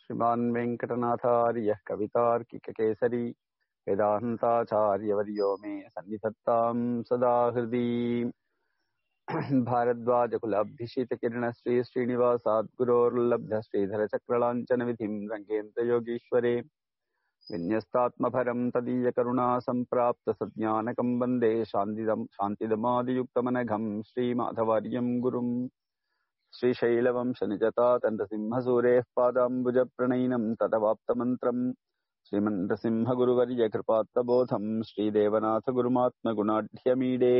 श्रीमान् वेङ्कटनाथार्यः कवितार्किककेसरी वेदान्ताचार्यवर्यो मे सन्निधत्ताम् सदा हृदि भारद्वाजकुलाब्धिशीतकिरणश्री श्रीनिवासाद्गुरोर्लब्ध श्रीधरचक्रलाञ्छनविधिम् रङ्गेन्द्रयोगीश्वरे विन्यस्तात्मभरम् तदीयकरुणा सम्प्राप्तसज्ञानकम् वन्दे शान्तिदम् शान्तिदमादियुक्तमनघम् श्रीमाधवार्यम् गुरुम् श्रीशैलवंशनिजतातन्तसिंहसूरेः पादाम्बुजप्रणयिनम् ततवाप्तमन्त्रम् श्रीमन्त्रसिंहगुरुवर्य कृपात्तबोधम् श्रीदेवनाथगुरुमात्मगुणाढ्यमीडे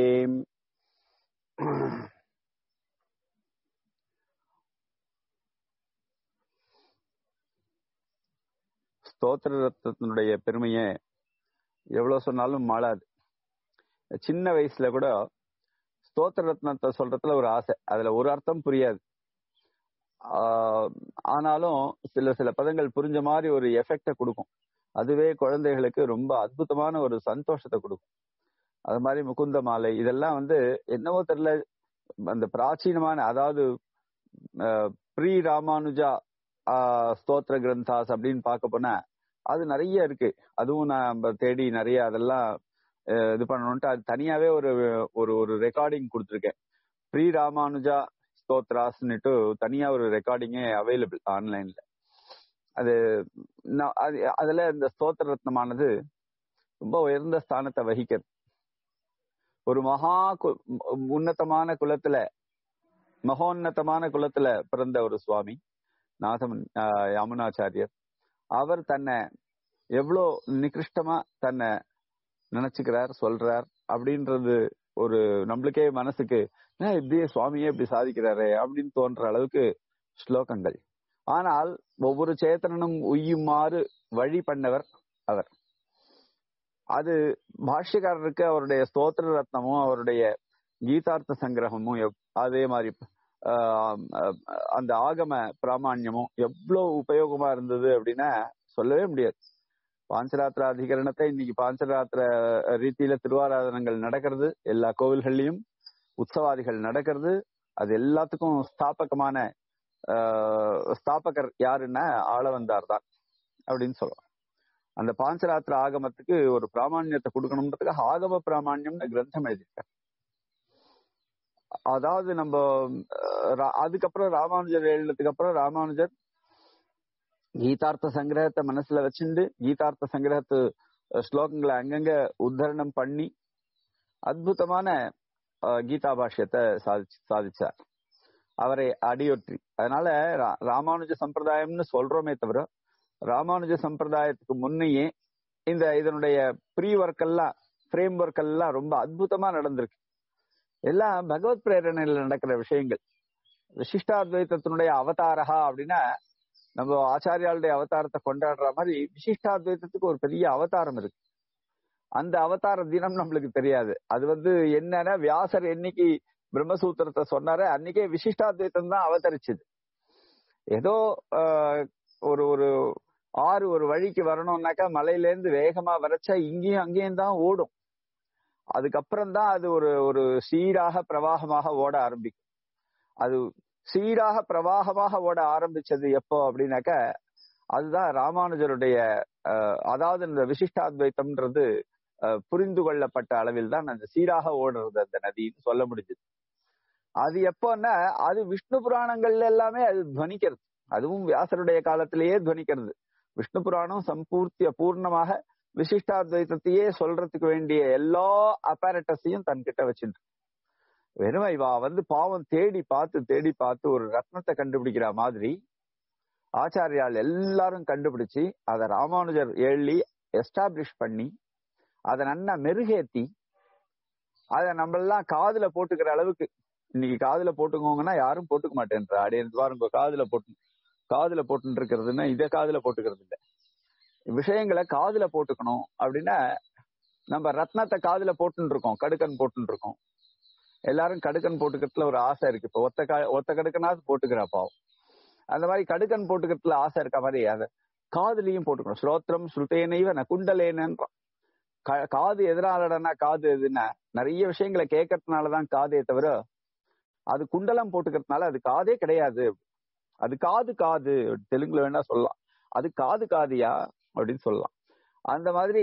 ஸ்தோத்திர ரத்னத்தினுடைய பெருமையை எவ்வளவு சொன்னாலும் மாளாது சின்ன வயசுல கூட ஸ்தோத்திர ரத்னத்தை சொல்றதுல ஒரு ஆசை அதுல ஒரு அர்த்தம் புரியாது ஆஹ் ஆனாலும் சில சில பதங்கள் புரிஞ்ச மாதிரி ஒரு எஃபெக்ட கொடுக்கும் அதுவே குழந்தைகளுக்கு ரொம்ப அற்புதமான ஒரு சந்தோஷத்தை கொடுக்கும் அது மாதிரி முகுந்த மாலை இதெல்லாம் வந்து என்னவோ தெரியல அந்த பிராச்சீனமான அதாவது ப்ரீ ராமானுஜா ஸ்தோத்திர கிரந்தாஸ் அப்படின்னு பார்க்க போனா அது நிறைய இருக்கு அதுவும் நான் தேடி நிறைய அதெல்லாம் இது பண்ணணும்ட்டு அது தனியாவே ஒரு ஒரு ஒரு ரெக்கார்டிங் கொடுத்துருக்கேன் ப்ரீ ராமானுஜா ஸ்தோத்ராஸ்னுட்டு தனியா ஒரு ரெக்கார்டிங்கே அவைலபிள் ஆன்லைன்ல அது அதுல இந்த ஸ்தோத்திர ரத்னமானது ரொம்ப உயர்ந்த ஸ்தானத்தை வகிக்கிறது ஒரு மகா உன்னதமான குலத்துல மகோன்னதமான குலத்துல பிறந்த ஒரு சுவாமி நாதமன் யமுனாச்சாரியர் அவர் தன்னை எவ்வளோ நிகிருஷ்டமா தன்னை நினைச்சுக்கிறார் சொல்றார் அப்படின்றது ஒரு நம்மளுக்கே மனசுக்கு இப்படியே சுவாமியே இப்படி சாதிக்கிறாரே அப்படின்னு தோன்ற அளவுக்கு ஸ்லோகங்கள் ஆனால் ஒவ்வொரு சேத்தனும் உய்யுமாறு வழி பண்ணவர் அவர் அது பாஷ்யக்காரருக்கு அவருடைய ஸ்தோத்திர ரத்னமும் அவருடைய கீதார்த்த சங்கிரகமும் அதே மாதிரி அந்த ஆகம பிராமணியமும் எவ்வளவு உபயோகமா இருந்தது அப்படின்னா சொல்லவே முடியாது பாஞ்சராத்திர அதிகரணத்தை இன்னைக்கு பாஞ்சராத்திர ரீதியில திருவாராதனங்கள் நடக்கிறது எல்லா கோவில்கள்லயும் உற்சவாதிகள் நடக்கிறது அது எல்லாத்துக்கும் ஸ்தாபகமான ஸ்தாபகர் யாருன்னா ஆளவந்தார் தான் அப்படின்னு சொல்லுவோம் அந்த பாஞ்சராத்திர ஆகமத்துக்கு ஒரு பிராமணியத்தை கொடுக்கணுன்றதுக்காக ஆகம பிராமணியம்னு கிரந்தம் எழுதியிருக்கார் அதாவது நம்ம அதுக்கப்புறம் ராமானுஜர் எழுதுறதுக்கு அப்புறம் ராமானுஜர் கீதார்த்த சங்கிரகத்தை மனசுல வச்சுண்டு கீதார்த்த சங்கிரகத்து ஸ்லோகங்களை அங்கங்க உத்தரணம் பண்ணி அற்புதமான கீதா பாஷ்யத்தை சாதிச்சு சாதிச்சார் அவரை அடியொற்றி அதனால ராமானுஜ சம்பிரதாயம்னு சொல்றோமே தவிர ராமானுஜ சம்பிரதாயத்துக்கு முன்னையே இந்த இதனுடைய ப்ரீ ஒர்க் எல்லாம் ஃப்ரேம் ஒர்க் எல்லாம் ரொம்ப அற்புதமா நடந்திருக்கு எல்லாம் பகவத் பிரேரணையில் நடக்கிற விஷயங்கள் விசிஷ்டாத்வைத்தத்தினுடைய அவதாரகா அப்படின்னா நம்ம ஆச்சாரியாளுடைய அவதாரத்தை கொண்டாடுற மாதிரி விசிஷ்டாத்வைத்தத்துக்கு ஒரு பெரிய அவதாரம் இருக்கு அந்த அவதார தினம் நம்மளுக்கு தெரியாது அது வந்து என்னன்னா வியாசர் என்னைக்கு பிரம்மசூத்திரத்தை சொன்னாரு அன்னைக்கே விசிஷ்டாத்வைத்தம் தான் அவதரிச்சுது ஏதோ ஒரு ஒரு ஆறு ஒரு வழிக்கு வரணும்னாக்கா மலையில இருந்து வேகமா வரைச்சா இங்கேயும் அங்கேயும் தான் ஓடும் அதுக்கப்புறம் தான் அது ஒரு ஒரு சீராக பிரவாகமாக ஓட ஆரம்பிக்கும் அது சீராக பிரவாகமாக ஓட ஆரம்பிச்சது எப்போ அப்படின்னாக்க அதுதான் ராமானுஜருடைய அதாவது இந்த விசிஷ்டாத்வைத்தம்ன்றது புரிந்து கொள்ளப்பட்ட அளவில் தான் அந்த சீராக ஓடுறது அந்த நதின்னு சொல்ல முடிஞ்சது அது எப்போன்னா அது விஷ்ணு புராணங்கள்ல எல்லாமே அது துவனிக்கிறது அதுவும் வியாசருடைய காலத்திலேயே துவனிக்கிறது விஷ்ணு புராணம் சம்பூர்த்திய பூர்ணமாக விசிஷ்டாத்வைத்தத்தையே சொல்றதுக்கு வேண்டிய எல்லா அப்பாரட்டஸையும் தன்கிட்ட வச்சுட்டு வெறும் இவா வந்து பாவம் தேடி பார்த்து தேடி பார்த்து ஒரு ரத்னத்தை கண்டுபிடிக்கிற மாதிரி ஆச்சாரியால் எல்லாரும் கண்டுபிடிச்சு அதை ராமானுஜர் எழுதி எஸ்டாப்ளிஷ் பண்ணி அதை நன்னா மெருகேத்தி அதை நம்மளெல்லாம் காதுல போட்டுக்கிற அளவுக்கு இன்னைக்கு காதுல போட்டுக்கோங்கன்னா யாரும் போட்டுக்க மாட்டேன்றா அடைய பாருங்க காதுல போட்டு காதுல போட்டு இருக்கிறதுன்னா இதை காதுல போட்டுக்கிறது இல்லை விஷயங்களை காதுல போட்டுக்கணும் அப்படின்னா நம்ம ரத்னத்தை காதுல போட்டுன்னு இருக்கோம் கடுக்கன் போட்டுன்னு இருக்கோம் எல்லாரும் கடுக்கன் போட்டுக்கிறதுல ஒரு ஆசை இருக்கு இப்போ ஒத்த கா ஒத்த கடுக்கனாவது போட்டுக்கிறா பாவம் அந்த மாதிரி கடுக்கன் போட்டுக்கிறதுல ஆசை இருக்க மாதிரி அதை காதுலயும் போட்டுக்கணும் ஸ்ரோத்திரம் ஸ்ருதேனைவ ந குண்டலேனன்றான் காது எதனாலடனா காது எதுன்னா நிறைய விஷயங்களை கேட்கறதுனாலதான் காதே தவிர அது குண்டலம் போட்டுக்கிறதுனால அது காதே கிடையாது அது காது காது தெலுங்குல வேணா சொல்லலாம் அது காது காதியா அப்படின்னு சொல்லலாம் அந்த மாதிரி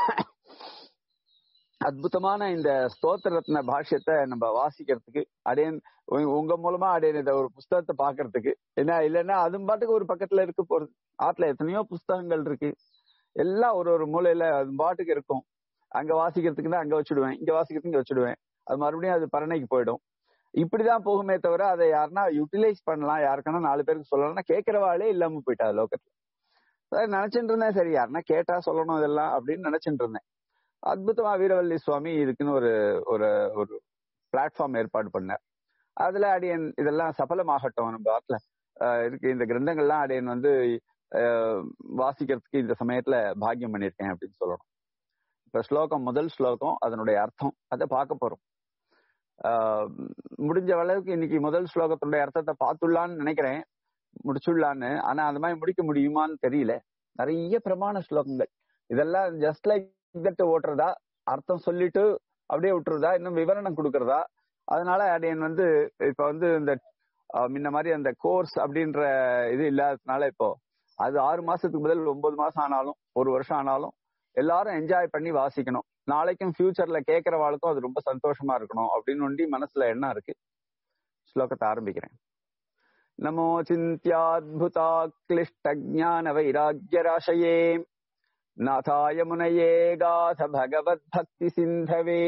அற்புதமான இந்த ஸ்தோத்திர ரத்ன பாஷ்யத்தை நம்ம வாசிக்கிறதுக்கு அடையன் உங்க- உங்க மூலமா அடையன் இந்த ஒரு புஸ்தகத்தை பாக்குறதுக்கு என்ன இல்லைன்னா அதுவும் பாட்டுக்கு ஒரு பக்கத்துல இருக்க போறது ஆத்துல எத்தனையோ புஸ்தகங்கள் இருக்கு எல்லாம் ஒரு ஒரு மூலையில அது பாட்டுக்கு இருக்கும் அங்க வாசிக்கிறதுக்கு தான் அங்க வச்சுடுவேன் இங்க வாசிக்கிறதுக்கு இங்க வச்சுடுவேன் அது மறுபடியும் அது பரணைக்கு போயிடும் இப்படிதான் போகுமே தவிர அதை யாருன்னா யூட்டிலைஸ் பண்ணலாம் யாருக்கான நாலு பேருக்கு சொல்லலாம்னா கேட்கறவாளே இல்லாம போயிட்டா லோகத்துல அதான் நினைச்சிட்டு இருந்தேன் சரி யாருன்னா கேட்டா சொல்லணும் இதெல்லாம் அப்படின்னு நினைச்சிட்டு இருந்தேன் அற்புதமா வீரவல்லி சுவாமி இதுக்குன்னு ஒரு ஒரு ஒரு பிளாட்ஃபார்ம் ஏற்பாடு பண்ணார் அதுல அடியன் இதெல்லாம் சபலமாகட்டும் நம்ம ஆத்துல ஆஹ் இருக்கு இந்த கிரந்தங்கள்லாம் அடியன் வந்து ஆஹ் வாசிக்கிறதுக்கு இந்த சமயத்துல பாக்கியம் பண்ணியிருக்கேன் அப்படின்னு சொல்லணும் இப்ப ஸ்லோகம் முதல் ஸ்லோகம் அதனுடைய அர்த்தம் அதை பார்க்க போறோம் ஆஹ் முடிஞ்ச அளவுக்கு இன்னைக்கு முதல் ஸ்லோகத்தினுடைய அர்த்தத்தை பார்த்துடலான்னு நினைக்கிறேன் முடிச்சுடலான்னு ஆனா அந்த மாதிரி முடிக்க முடியுமான்னு தெரியல நிறைய பிரமாண ஸ்லோகங்கள் இதெல்லாம் ஜஸ்ட் லைக் தட்டு ஓட்டுறதா அர்த்தம் சொல்லிட்டு அப்படியே விட்டுறதா இன்னும் விவரணம் கொடுக்கறதா அதனால அடியன் வந்து இப்ப வந்து இந்த ஆஹ் முன்ன மாதிரி அந்த கோர்ஸ் அப்படின்ற இது இல்லாததுனால இப்போ அது ஆறு மாசத்துக்கு பதில் ஒன்பது மாசம் ஆனாலும் ஒரு வருஷம் ஆனாலும் எல்லாரும் என்ஜாய் பண்ணி வாசிக்கணும் நாளைக்கும் ஃபியூச்சர்ல கேட்கறவாளுக்கும் அது ரொம்ப சந்தோஷமா இருக்கணும் அப்படின்னு ஒண்டி மனசுல எண்ணம் இருக்கு ஸ்லோகத்தை ஆரம்பிக்கிறேன் நமோ சிந்தியாத்புதா கிளிஷ்ட ஜான வைராக்கிய ராசயே நாதாய முனையே காத பகவத் பக்தி சிந்தவே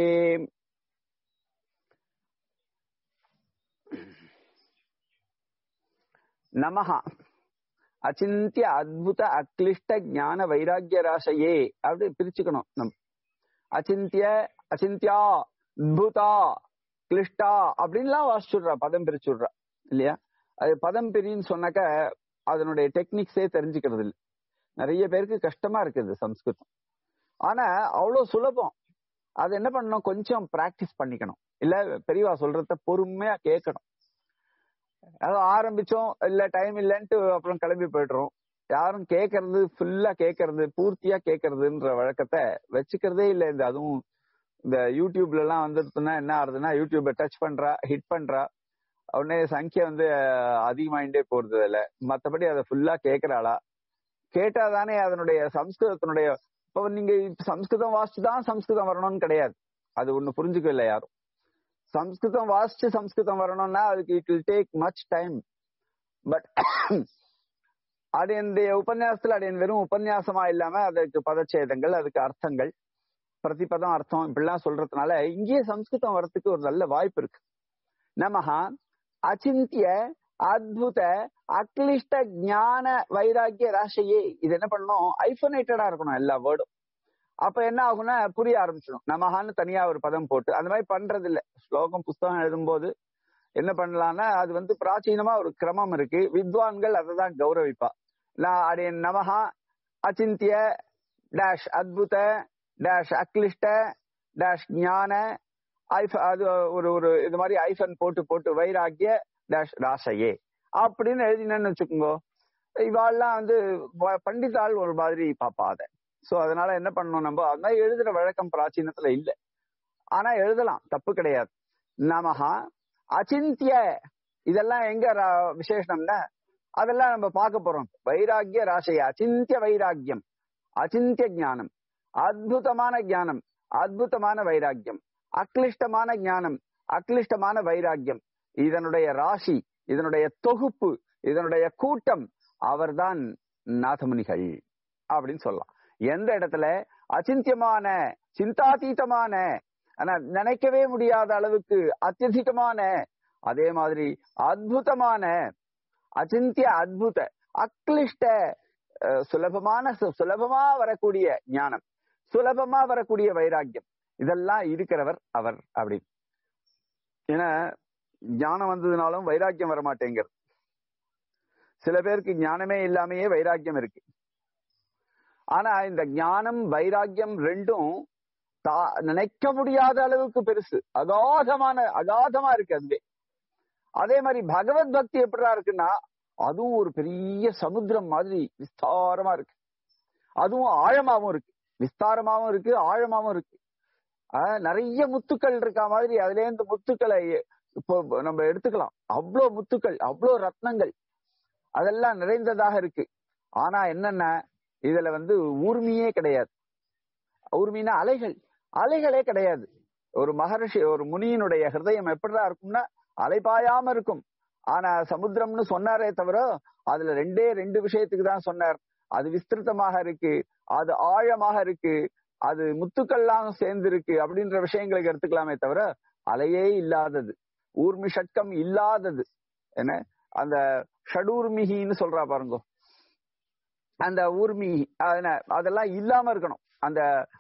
நமஹ அச்சிந்திய அத்புத அக்லிஷ்ட ஞான வைராக்கிய ராசையே அப்படி பிரிச்சுக்கணும் நம் அச்சிந்திய அச்சிந்தியா அத்புதா கிளிஷ்டா அப்படின்லாம் வாசிச்சுடுறா பதம் பிரிச்சுடுறா இல்லையா அது பதம் பிரின்னு சொன்னாக்க அதனுடைய டெக்னிக்ஸே தெரிஞ்சுக்கிறது இல்லை நிறைய பேருக்கு கஷ்டமா இருக்குது சம்ஸ்கிருதம் ஆனா அவ்வளவு சுலபம் அது என்ன பண்ணணும் கொஞ்சம் பிராக்டிஸ் பண்ணிக்கணும் இல்ல பெரியவா சொல்றத பொறுமையா கேட்கணும் அது ஆரம்பிச்சோம் இல்ல டைம் இல்லைன்ட்டு அப்புறம் கிளம்பி போயிடுறோம் யாரும் கேட்கறது ஃபுல்லா கேட்கறது பூர்த்தியா கேட்கறதுன்ற வழக்கத்தை வச்சுக்கிறதே இல்லை இந்த அதுவும் இந்த யூடியூப்ல எல்லாம் வந்துருச்சுன்னா என்ன ஆகுதுன்னா யூடியூப டச் பண்றா ஹிட் பண்றா உடனே சங்கியா வந்து அஹ், அதிகமாயிட்டே போறது இல்ல மத்தபடி அதை ஃபுல்லா கேட்கறாளா கேட்டாதானே அதனுடைய சம்ஸ்கிருதத்தினுடைய இப்ப நீங்க இப்ப சம்ஸ்கிருதம் வாசிச்சுதான் சம்ஸ்கிருதம் வரணும்னு கிடையாது அது ஒண்ணு புரிஞ்சுக்கல யாரும் சம்ஸ்கிருதம் வாசிச்சு சம்ஸ்கிருதம் வரணும்னா அதுக்கு it will take much time but அடையனுடைய உபன்யாசத்துல அடையன் வெறும் உபன்யாசமா இல்லாம அதுக்கு பதச்சேதங்கள் அதுக்கு அர்த்தங்கள் பிரதிபதம் அர்த்தம் இப்படிலாம் சொல்றதுனால இங்கேயே சம்ஸ்கிருதம் வர்றதுக்கு ஒரு நல்ல வாய்ப்பு இருக்கு நமஹா அச்சிந்திய அத்புத அக்லிஷ்ட ஞான வைராக்கிய ராசையே இது என்ன பண்ணணும் ஐபோனேட்டடா இருக்கணும் எல்லா வேர்டும் அப்ப என்ன ஆகும்னா புரிய ஆரம்பிச்சிடும் நமஹான்னு தனியா ஒரு பதம் போட்டு அந்த மாதிரி பண்றது இல்ல ஸ்லோகம் புஸ்தகம் எழுதும்போது என்ன பண்ணலாம்னா அது வந்து பிராச்சீனமா ஒரு கிரமம் இருக்கு வித்வான்கள் அதை தான் கௌரவிப்பா நான் அடைய நமஹா அச்சிந்திய டேஷ் அத்புத டேஷ் அக்லிஷ்ட டேஷ் ஞான ஐஃப அது ஒரு ஒரு இது மாதிரி ஐஃபன் போட்டு போட்டு வைராக்கிய டேஷ் ராசையே அப்படின்னு எழுதினேன்னு வச்சுக்கோங்க இவாள்லாம் வந்து வ- பண்டிதாள் ஒரு மாதிரி பாப்பா அதை சோ அதனால என்ன பண்ணணும் நம்ம அது மாதிரி எழுதுற வழக்கம் பிராச்சீனத்துல இல்ல ஆனா எழுதலாம் தப்பு கிடையாது நமஹா அச்சிந்திய இதெல்லாம் எங்க ரா- விசேஷம்னா அதெல்லாம் நம்ம பார்க்க போறோம் வைராக்கிய ராசைய அச்சிந்திய வைராக்கியம் அச்சிந்திய ஞானம் அத்புதமான ஞானம் அத்புதமான வைராக்கியம் அக்லிஷ்டமான ஞானம் அக்லிஷ்டமான வைராக்கியம் இதனுடைய ராசி இதனுடைய தொகுப்பு இதனுடைய கூட்டம் அவர்தான் நாதமுனிகள் அப்படின்னு சொல்லலாம் எந்த இடத்துல அச்சிந்தியமான சிந்தாதீதமான ஆனா நினைக்கவே முடியாத அளவுக்கு அத்தியதிகமான அதே மாதிரி அத்புதமான அச்சிந்திய அத்புத அக்லிஷ்ட அஹ், சுலபமான சு- சுலபமா வரக்கூடிய ஞானம் சுலபமா வரக்கூடிய வைராக்கியம் இதெல்லாம் இருக்கிறவர் அவர் அப்படி ஏன்னா ஞானம் வந்ததுனாலும் வைராக்கியம் வர மாட்டேங்கிறது சில பேருக்கு ஞானமே இல்லாமயே வைராக்கியம் இருக்கு ஆனா இந்த ஞானம் வைராக்கியம் ரெண்டும் தா- நினைக்க முடியாத அளவுக்கு பெருசு அகாதமான அகாதமா இருக்கு அதுவே அதே மாதிரி பகவத் பக்தி எப்படிடா இருக்குன்னா அதுவும் ஒரு பெரிய சமுத்திரம் மாதிரி விஸ்தாரமா இருக்கு அதுவும் ஆழமாவும் இருக்கு விஸ்தாரமாவும் இருக்கு ஆழமாவும் இருக்கு ஆஹ் நிறைய முத்துக்கள் இருக்கா மாதிரி அதுல இருந்து முத்துக்களை இப்போ நம்ம எடுத்துக்கலாம் அவ்வளோ முத்துக்கள் அவ்வளோ ரத்னங்கள் அதெல்லாம் நிறைந்ததாக இருக்கு ஆனா என்னன்னா இதுல வந்து ஊர்மியே கிடையாது ஊர்மின்னா அலைகள் அலைகளே கிடையாது ஒரு மகரிஷி ஒரு முனியினுடைய ஹிருதயம் எப்படிதான் இருக்கும்னா அலைபாயாம இருக்கும் ஆனா சமுத்திரம்னு சொன்னாரே தவிர அதுல ரெண்டே ரெண்டு விஷயத்துக்கு தான் சொன்னார் அது விஸ்திருத்தமாக இருக்கு அது ஆழமாக இருக்கு அது முத்துக்கள்லாம் சேர்ந்து இருக்கு அப்படின்ற விஷயங்களுக்கு எடுத்துக்கலாமே தவிர அலையே இல்லாதது ஊர்மி ஷட்கம் இல்லாதது என்ன அந்த ஷடூர்மிகின்னு சொல்றா பாருங்க அந்த ஊர்மி அதெல்லாம் இல்லாம இருக்கணும் அந்த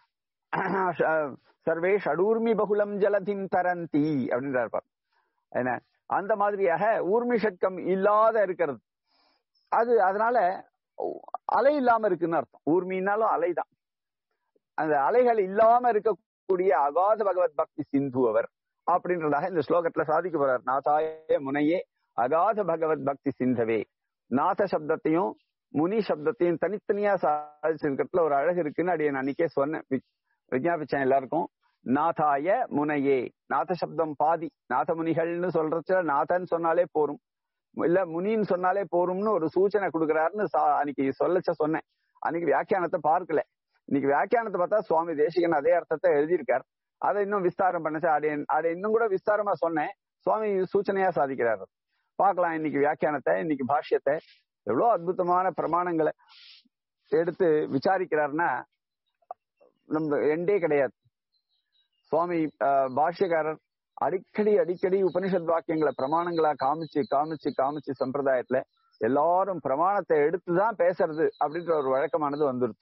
சர்வே ஷடூர்மி பகுலம் ஜலதிம் தரந்தி அப்படின்றார் பாரு என்ன அந்த மாதிரியாக ஊர்மி ஷட்கம் இல்லாத இருக்கிறது அது அதனால அலை இல்லாம இருக்குன்னு அர்த்தம் ஊர்மினாலும் அலைதான் அந்த அலைகள் இல்லாம இருக்கக்கூடிய அகாத பகவத் பக்தி சிந்து அவர் அப்படின்றதாக இந்த ஸ்லோகத்துல சாதிக்க போறார் நாதாய முனையே அகாத பகவத் பக்தி சிந்தவே நாத சப்தத்தையும் முனி சப்தத்தையும் தனித்தனியா சாதிச்சிருக்கிறதுல ஒரு அழகு இருக்குன்னு அடியே நான் அன்னைக்கே சொன்னேன் விஜயாபிச்சேன் எல்லாருக்கும் நாதாய முனையே நாத சப்தம் பாதி நாத முனிகள்னு சொல்றச்ச நாதன் சொன்னாலே போரும் இல்ல முனின்னு சொன்னாலே போரும்னு ஒரு சூச்சனை கொடுக்குறாருன்னு அன்னைக்கு சொல்லச்ச சொன்னேன் அன்னைக்கு வியாக்கியானத்தை பார்க்கல இன்னைக்கு வியாக்கியானத்தை பார்த்தா சுவாமி தேசிகன் அதே அர்த்தத்தை எழுதியிருக்கார் அதை இன்னும் விஸ்தாரம் பண்ணச்சு அதை அதை இன்னும் கூட விஸ்தாரமா சொன்னேன் சுவாமி சூச்சனையா சாதிக்கிறாரு பார்க்கலாம் இன்னைக்கு வியாக்கியானத்தை இன்னைக்கு பாஷ்யத்தை எவ்வளவு அற்புதமான பிரமாணங்களை எடுத்து விசாரிக்கிறாருன்னா நம்ம எண்டே கிடையாது சுவாமி பாஷ்யக்காரர் அடிக்கடி அடிக்கடி உபனிஷத் வாக்கியங்களை பிரமாணங்களா காமிச்சு காமிச்சு காமிச்சு சம்பிரதாயத்துல எல்லாரும் பிரமாணத்தை எடுத்துதான் பேசுறது அப்படின்ற ஒரு வழக்கமானது வந்துருது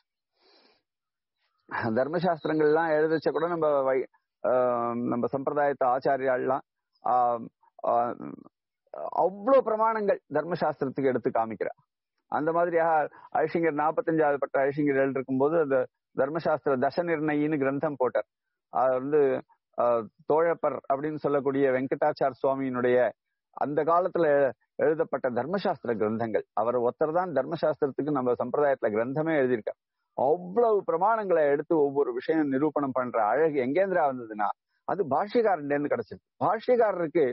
தர்மசாஸ்திரங்கள்லாம் எழுதச்ச கூட நம்ம நம்ம சம்பிரதாயத்தை ஆச்சாரியாலாம் அவ்வளவு பிரமாணங்கள் தர்மசாஸ்திரத்துக்கு எடுத்து காமிக்கிறார் அந்த மாதிரியாக ஐஷிங்கர் நாற்பத்தஞ்சாவது பட்ட ஐஷிங்கர் எழுதிருக்கும் போது அந்த தர்மசாஸ்திர தச நிர்ணயின்னு கிரந்தம் போட்டார் அது வந்து தோழப்பர் அப்படின்னு சொல்லக்கூடிய வெங்கடாச்சார் சுவாமியினுடைய அந்த காலத்துல எழுதப்பட்ட தர்மசாஸ்திர கிரந்தங்கள் அவர் ஒருத்தர் தான் தர்மசாஸ்திரத்துக்கு நம்ம சம்பிரதாயத்துல கிரந்தமே எழுதியிருக்கார் அவ்வளவு பிரமாணங்களை எடுத்து ஒவ்வொரு விஷயம் நிரூபணம் பண்ற அழகு எங்கேந்திரா வந்ததுன்னா அது பாஷ்யக்காரன் கிடைச்சது பாஷ்யக்காரருக்கு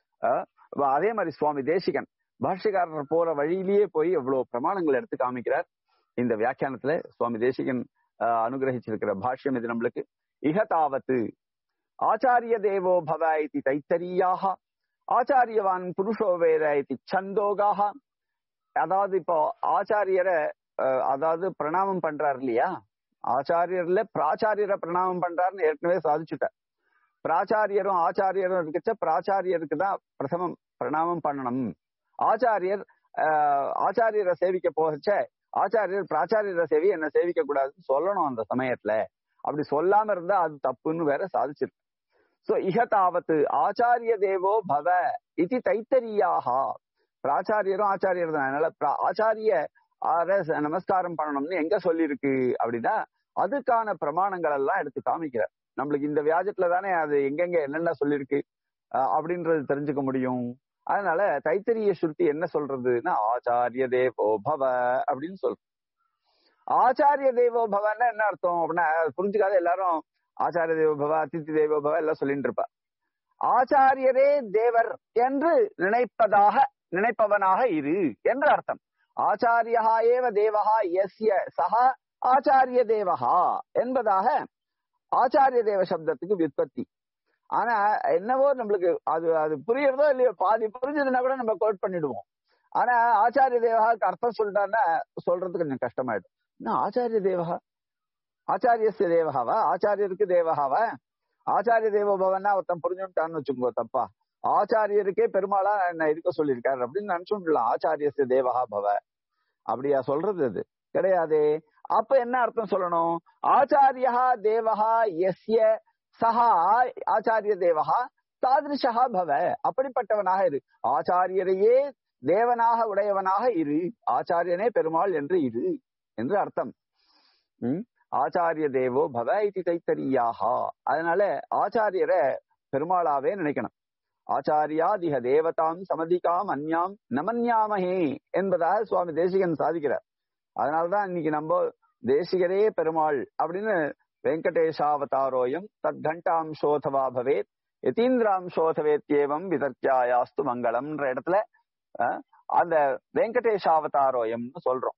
அதே மாதிரி சுவாமி தேசிகன் பாஷ்யக்காரர் போற வழியிலேயே போய் எவ்வளவு பிரமாணங்களை எடுத்து காமிக்கிறார் இந்த வியாக்கியானத்துல சுவாமி தேசிகன் அனுகிரகிச்சிருக்கிற பாஷ்யம் இது நம்மளுக்கு இகதாவத்து ஆச்சாரிய தேவோ பவ இது தைத்தரியாக ஆச்சாரியவான் புருஷோ வேற இது சந்தோகாக அதாவது இப்போ ஆச்சாரியரை அதாவது பிரணாமம் பண்றாரு இல்லையா ஆச்சாரியர்ல பிராச்சாரியரை பிரணாமம் பண்றாருன்னு ஏற்கனவே சாதிச்சுட்டார் பிராச்சாரியரும் ஆச்சாரியரும் இருக்கச்ச பிராச்சாரியருக்கு தான் பிரதமம் பிரணாமம் பண்ணணும் ஆச்சாரியர் ஆச்சாரியரை சேவிக்க போகச்ச ஆச்சாரியர் பிராச்சாரியரை சேவி என்ன சேவிக்க கூடாதுன்னு சொல்லணும் அந்த சமயத்துல அப்படி சொல்லாம இருந்தா அது தப்புன்னு வேற சாதிச்சிருக்கு சோ இகதாவத்து ஆச்சாரிய தேவோ பவ இது தைத்தரியாக பிராச்சாரியரும் ஆச்சாரியர் தான் அதனால ஆச்சாரிய நமஸ்காரம் பண்ணணும்னு எங்க சொல்லியிருக்கு அப்படின்னா அதுக்கான பிரமாணங்கள் எல்லாம் எடுத்து காமிக்கிறார் நம்மளுக்கு இந்த வியாஜத்துல தானே அது எங்கெங்க என்னென்ன சொல்லியிருக்கு அப்படின்றது தெரிஞ்சுக்க முடியும் அதனால தைத்தரிய ஸ்ருதி என்ன சொல்றதுன்னா ஆச்சாரிய தேவோ பவ அப்படின்னு சொல்ற ஆச்சாரிய தேவோ பவன்னா என்ன அர்த்தம் அப்படின்னா புரிஞ்சுக்காத எல்லாரும் ஆச்சாரிய தேவோ பவ அதித்தி தேவோ பவ எல்லாம் சொல்லிட்டு இருப்பா ஆச்சாரியரே தேவர் என்று நினைப்பதாக நினைப்பவனாக இரு என்று அர்த்தம் ஆச்சாரியா ஏவ தேவஹா எஸ்ய சஹா ஆச்சாரிய தேவஹா என்பதாக ஆச்சாரிய தேவ சப்தத்துக்கு விற்பத்தி ஆனா என்னவோ நம்மளுக்கு அது அது புரியறதோ இல்லையோ பாதி புரிஞ்சதுன்னா கூட நம்ம கோட் பண்ணிடுவோம் ஆனா ஆச்சாரிய தேவகாக்கு அர்த்தம் சொல்லிட்டான்னா சொல்றது கொஞ்சம் கஷ்டமாயிடும் என்ன ஆச்சாரிய தேவகா ஆச்சாரியஸ்ய தேவகாவா ஆச்சாரியருக்கு தேவகாவா ஆச்சாரிய தேவபவன்னா ஒருத்தன் புரிஞ்சுட்டான்னு வச்சுக்கோ தப்பா ஆச்சாரியருக்கே பெருமாளா என்ன இருக்க சொல்லியிருக்காரு அப்படின்னு நினைச்சுடலாம் ஆச்சாரியஸ்ய தேவகா பவ அப்படியா சொல்றது அது கிடையாதே அப்ப என்ன அர்த்தம் சொல்லணும் ஆச்சாரியா தேவஹா எஸ்ய சஹா ஆச்சாரிய தேவஹா தாதிருஷா பவ அப்படிப்பட்டவனாக இரு ஆச்சாரியரையே தேவனாக உடையவனாக இரு ஆச்சாரியனே பெருமாள் என்று இரு என்று அர்த்தம் உம் ஆச்சாரிய தேவோ பவ இது தைத்தரியாகா அதனால ஆச்சாரியரை பெருமாளாவே நினைக்கணும் ஆச்சாரியாதிக தேவதாம் சமதிகாம் அந்யாம் நமன்யாமஹே என்பதாக சுவாமி தேசிகன் சாதிக்கிறார் அதனாலதான் இன்னைக்கு நம்ம தேசிகரே பெருமாள் அப்படின்னு வெங்கடேஷாவதாரோயம் தத் கண்டாம் சோதவா பவேத் யதீந்திராம் சோதவேத்யேவம் விதர்த்தியாயாஸ்து மங்களம்ன்ற இடத்துல அந்த வெங்கடேஷாவதாரோயம்னு சொல்றோம்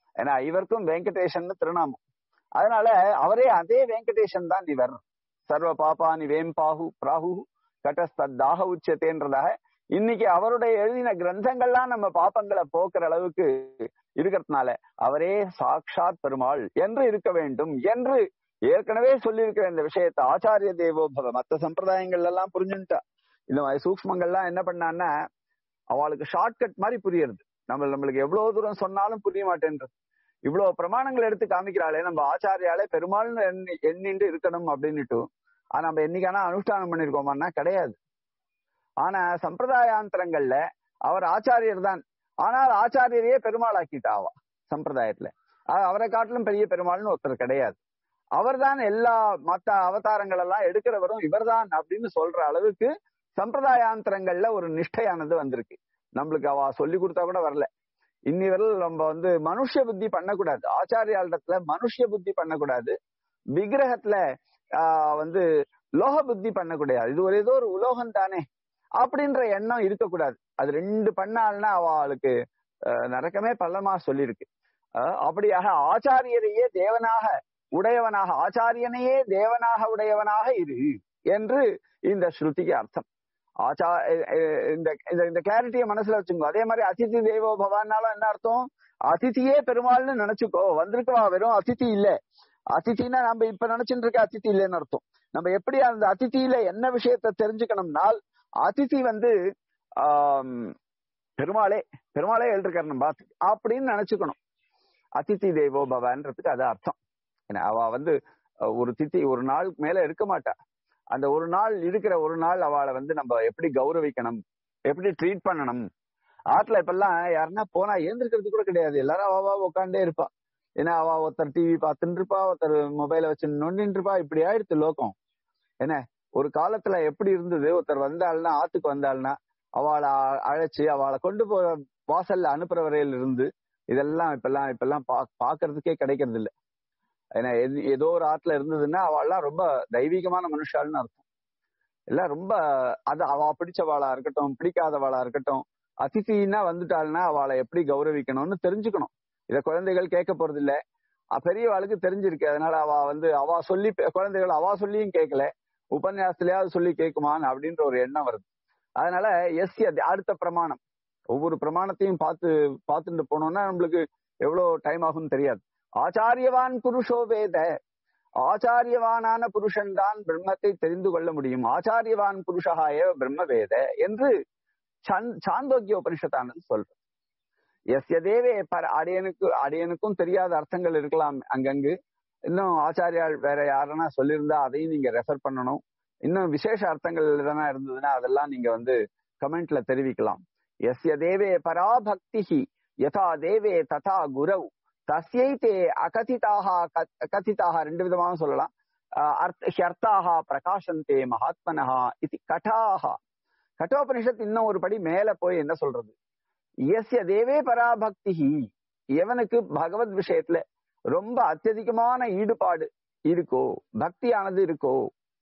ஏன்னா இவருக்கும் வெங்கடேஷன் திருநாமம் அதனால அவரே அதே வெங்கடேஷன் தான் இவர் சர்வ பாபானி வேம் பாகு பிராகு கட்டஸ்தாக உச்சத்தேன்றதாக இன்னைக்கு அவருடைய எழுதின கிரந்தங்கள்லாம் நம்ம பாப்பங்களை போக்குற அளவுக்கு இருக்கிறதுனால அவரே சாக்ஷாத் பெருமாள் என்று இருக்க வேண்டும் என்று ஏற்கனவே சொல்லியிருக்கிற இந்த விஷயத்தை ஆச்சாரிய தேவோபவ மத்த சம்பிரதாயங்கள் எல்லாம் புரிஞ்சுட்டா இந்த மாதிரி சூக்மங்கள்லாம் என்ன பண்ணான்னா அவளுக்கு ஷார்ட்கட் மாதிரி புரியுறது நம்ம நம்மளுக்கு எவ்வளவு தூரம் சொன்னாலும் புரிய மாட்டேன்றது இவ்வளவு பிரமாணங்கள் எடுத்து காமிக்கிறாளே நம்ம ஆச்சாரியாலே பெருமாள்னு எண்ணி எண்ணிட்டு இருக்கணும் அப்படின்னுட்டு ஆனா நம்ம என்னைக்கானா அனுஷ்டானம் பண்ணிருக்கோமான்னா கிடையாது ஆனா சம்பிரதாயாந்தரங்கள்ல அவர் ஆச்சாரியர் தான் ஆனால் ஆச்சாரியரையே பெருமாள் ஆக்கிட்டாவா சம்பிரதாயத்துல அவரை காட்டிலும் பெரிய பெருமாள்னு ஒருத்தர் கிடையாது அவர்தான் எல்லா மத்த அவதாரங்கள் எல்லாம் எடுக்கிறவரும் இவர்தான் அப்படின்னு சொல்ற அளவுக்கு சம்பிரதாயாந்தரங்கள்ல ஒரு நிஷ்டையானது வந்திருக்கு நம்மளுக்கு அவ சொல்லி கொடுத்தா கூட வரல இன்னி வரல நம்ம வந்து மனுஷ புத்தி பண்ணக்கூடாது ஆச்சாரியாளிடத்துல மனுஷ புத்தி பண்ணக்கூடாது விக்கிரகத்துல ஆஹ் வந்து லோக புத்தி பண்ணக்கூடாது இது ஒரு ஏதோ ஒரு உலோகம் தானே அப்படின்ற எண்ணம் இருக்கக்கூடாது அது ரெண்டு பண்ணால்னா அவளுக்கு நரக்கமே பள்ளமா சொல்லியிருக்கு அப்படியாக ஆச்சாரியரையே தேவனாக உடையவனாக ஆச்சாரியனையே தேவனாக உடையவனாக இரு என்று இந்த ஸ்ருதிக்கு அர்த்தம் ஆச்சா இந்த இந்த கிளாரிட்டியை மனசுல வச்சுக்கோ அதே மாதிரி அதிதி தேவோ பவான்னாலும் என்ன அர்த்தம் அதிதியே பெருமாள்னு நினைச்சுக்கோ வந்திருக்கவா வெறும் அதிதி இல்ல அதித்தினா நம்ம இப்ப நினைச்சுட்டு இருக்க அதித்தி இல்லைன்னு அர்த்தம் நம்ம எப்படி அந்த அதித்தியில என்ன விஷயத்த தெரிஞ்சுக்கணும்னால் அதித்தி வந்து ஆஹ் பெருமாளே பெருமாளே எழுதிருக்காரு நம்ம அப்படின்னு நினைச்சுக்கணும் அதித்தி தேவோ பவன்றதுக்கு அது அர்த்தம் ஏன்னா அவ வந்து ஒரு தித்தி ஒரு நாள் மேல இருக்க மாட்டா அந்த ஒரு நாள் இருக்கிற ஒரு நாள் அவளை வந்து நம்ம எப்படி கௌரவிக்கணும் எப்படி ட்ரீட் பண்ணணும் ஆத்துல இப்பெல்லாம் யாருன்னா போனா ஏந்திருக்கிறது கூட கிடையாது எல்லாரும் அவா உட்காண்டே இருப்பா ஏன்னா அவ ஒருத்தர் டிவி பார்த்துட்டு இருப்பா ஒருத்தர் மொபைல வச்சு நொண்டின்னு இருப்பா இப்படி ஆயிடுத்து லோகம் என்ன ஒரு காலத்துல எப்படி இருந்தது ஒருத்தர் வந்தாள்னா ஆத்துக்கு வந்தாள்னா அவளை அழைச்சு அவளை கொண்டு போற வாசல்ல அனுப்புற வரையில இருந்து இதெல்லாம் இப்பெல்லாம் இப்பெல்லாம் பா பாக்குறதுக்கே கிடைக்கிறது இல்ல ஏன்னா ஏதோ ஒரு ஆத்துல இருந்ததுன்னா அவள்லாம் ரொம்ப தெய்வீகமான மனுஷாள்னு அர்த்தம் எல்லாம் ரொம்ப அது அவ பிடிச்சவாளா இருக்கட்டும் பிடிக்காதவாளா இருக்கட்டும் அதித்தின்னா வந்துட்டாள்னா அவளை எப்படி கௌரவிக்கணும்னு தெரிஞ்சுக்கணும் இத குழந்தைகள் கேட்க போறது இல்ல பெரியவாளுக்கு தெரிஞ்சிருக்கு அதனால அவ வந்து அவ சொல்லி குழந்தைகள் அவ சொல்லியும் கேட்கல உபன்யாசத்துலயாவது சொல்லி கேட்குமான்னு அப்படின்ற ஒரு எண்ணம் வருது அதனால எஸ் அடுத்த பிரமாணம் ஒவ்வொரு பிரமாணத்தையும் பார்த்து பார்த்துட்டு போனோம்னா நம்மளுக்கு எவ்வளவு டைம் ஆகும்னு தெரியாது ஆச்சாரியவான் புருஷோ வேத ஆச்சாரியவானான புருஷன் தான் பிரம்மத்தை தெரிந்து கொள்ள முடியும் ஆச்சாரியவான் புருஷா ஏவ பிரம்ம வேத என்று சாந்தோக்கிய உபனிஷத்தானது சொல்றது எஸ் தேவே பர அடியனுக்கு அடியனுக்கும் தெரியாத அர்த்தங்கள் இருக்கலாம் அங்கங்கு இன்னும் ஆச்சாரியால் வேற யாருன்னா சொல்லியிருந்தா அதையும் நீங்க ரெஃபர் பண்ணணும் இன்னும் விசேஷ அர்த்தங்கள் எதனா இருந்ததுன்னா அதெல்லாம் நீங்க வந்து கமெண்ட்ல தெரிவிக்கலாம் எஸ்ய தேவே பராபக்தி யதா தேவே ததா குரவ் தஸ்யை தே அகதிதாக கதிதாக ரெண்டு விதமாக சொல்லலாம் ஹர்த்தாக பிரகாசந்தே மகாத்மனஹா இது கட்டாக கட்டோபனிஷத் இன்னும் ஒரு படி மேல போய் என்ன சொல்றது எஸ்ய தேவே பராபக்தி எவனுக்கு பகவத் விஷயத்துல ரொம்ப அத்தியதிகமான ஈடுபாடு இருக்கோ பக்தியானது இருக்கோ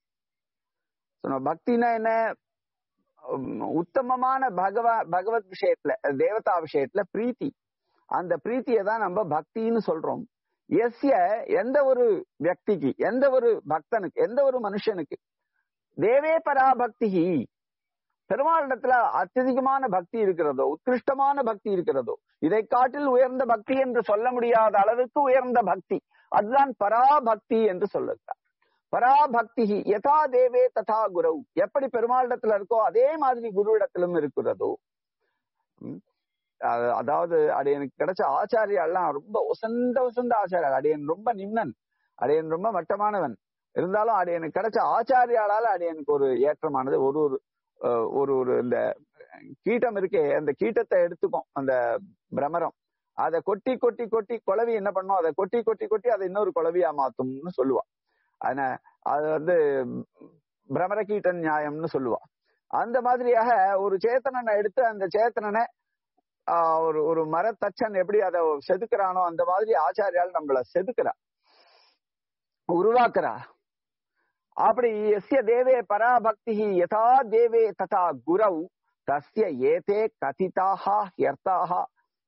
பக்தினா என்ன உத்தமமான பகவ பகவத் விஷயத்துல தேவதா விஷயத்துல பிரீத்தி அந்த பிரீத்தியை தான் நம்ம பக்தின்னு சொல்றோம் எஸ்ய எந்த ஒரு வியக்திக்கு எந்த ஒரு பக்தனுக்கு எந்த ஒரு மனுஷனுக்கு தேவே பராபக்தி பெருமாளிடத்துல அत्यதிகமான பக்தி இருக்கிறதோ உத்கிருஷ்டமான பக்தி இருக்கிறதோ இதை காட்டில் உயர்ந்த பக்தி என்று சொல்ல முடியாத அளவுக்கு உயர்ந்த பக்தி அதுதான் பராபக்தி என்று சொல்லுகிறார் பராபக்தி யதா தேவே ததா குரவு எப்படி பெருமாளிடத்துல இருக்கோ அதே மாதிரி குரு இடத்திலும் இருக்கிறதோ அதாவது அடையனுக்கு கிடைச்ச ஆச்சாரியாலாம் ரொம்ப உசந்த உசந்த ஆச்சாரியா அடையன் ரொம்ப நிம்னன் அடையன் ரொம்ப மட்டமானவன் இருந்தாலும் அடையனுக்கு கிடைச்ச ஆச்சாரியாலால அடையனுக்கு ஒரு ஏற்றமானது ஒரு ஒரு ஒரு ஒரு இந்த கீட்டம் இருக்கே அந்த கீட்டத்தை எடுத்துக்கும் அந்த பிரமரம் அதை கொட்டி கொட்டி கொட்டி குழவி என்ன பண்ணும் அதை கொட்டி கொட்டி கொட்டி அதை இன்னொரு குழவியா மாத்தும்னு சொல்லுவா அதன அது வந்து பிரமர கீட்டன் நியாயம்னு சொல்லுவா அந்த மாதிரியாக ஒரு சேத்தனனை எடுத்து அந்த சேத்தனனை ஒரு ஒரு மரத்தச்சன் எப்படி அதை செதுக்குறானோ அந்த மாதிரி ஆச்சாரியால் நம்மள செதுக்குறா உருவாக்குறா அப்படி எஸ்ய தேவே பராபக்தி யதா தேவே ததா குரவு தஸ்ய ஏதே கதிதாக ஹியர்த்தாக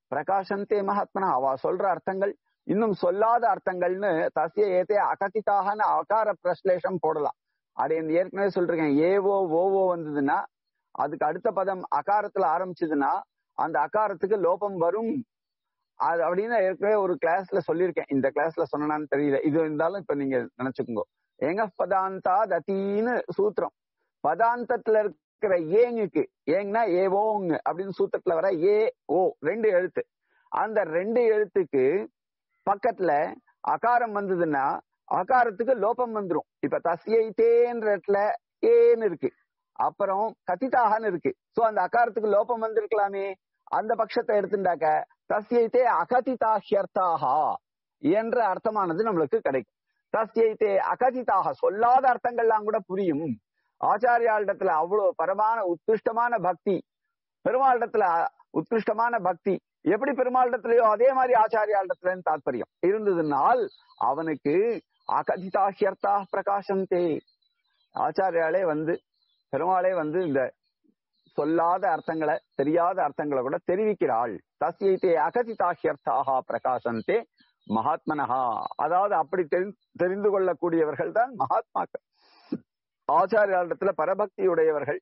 பிரகாசந்தே மகாத்மனா அவ சொல்ற அர்த்தங்கள் இன்னும் சொல்லாத அர்த்தங்கள்னு தசிய ஏத்தே அகதித்தாகன்னு அகார பிரஸ்லேஷம் போடலாம் அது இந்த ஏற்கனவே சொல்றேன் ஏவோ ஓவோ வந்ததுன்னா அதுக்கு அடுத்த பதம் அகாரத்துல ஆரம்பிச்சதுன்னா அந்த அகாரத்துக்கு லோபம் வரும் அது அப்படின்னு ஏற்கனவே ஒரு கிளாஸ்ல சொல்லியிருக்கேன் இந்த கிளாஸ்ல சொன்னான்னு தெரியல இது இருந்தாலும் இப்ப நீங்க நினைச்சுக்கோங்க ஏங்க பதாந்தா தத்தின்னு சூத்திரம் பதாந்தத்துல இருக்கிற ஏங்குக்கு ஏங்கன்னா ஏவோங் அப்படின்னு சூத்திரத்துல வர ஏ ஓ ரெண்டு எழுத்து அந்த ரெண்டு எழுத்துக்கு பக்கத்துல அகாரம் வந்ததுன்னா அகாரத்துக்கு லோபம் வந்துரும் இப்ப தஸ்யை தேன்ற இடத்துல ஏன்னு இருக்கு அப்புறம் கதிதாகன்னு இருக்கு சோ அந்த அகாரத்துக்கு லோபம் வந்திருக்கலாமே அந்த பட்சத்தை எடுத்துட்டாக்க தஸ்யைத்தே அகதிதாஹ்யர்த்தாகா என்ற அர்த்தமானது நம்மளுக்கு கிடைக்கும் தஸ்யைத்தே அகதிதாக சொல்லாத அர்த்தங்கள்லாம் கூட புரியும் ஆச்சாரியாளிடத்துல அவ்வளவு பரமான உத்கிருஷ்டமான பக்தி பெருமாளிடத்துல உத்கிருஷ்டமான பக்தி எப்படி பெருமாளிடத்திலயோ அதே மாதிரி ஆச்சாரியாளிடத்துல தாற்பயம் இருந்ததுனால் அவனுக்கு அகதிதாஹ்யர்த்தா பிரகாசந்தே ஆச்சாரியாலே வந்து பெருமாளே வந்து இந்த சொல்லாத அர்த்தங்களை தெரியாத அர்த்தங்களை கூட தெரிவிக்கிறாள் தஸ்யைத்தே அகதிதாஹ்யர்த்தாக பிரகாசந்தே மகாத்மனஹா அதாவது அப்படி தெரிந்து கொள்ளக்கூடியவர்கள் தான் மகாத்மாக்கள் ஆச்சாரியாரிடத்துல பரபக்தியுடையவர்கள்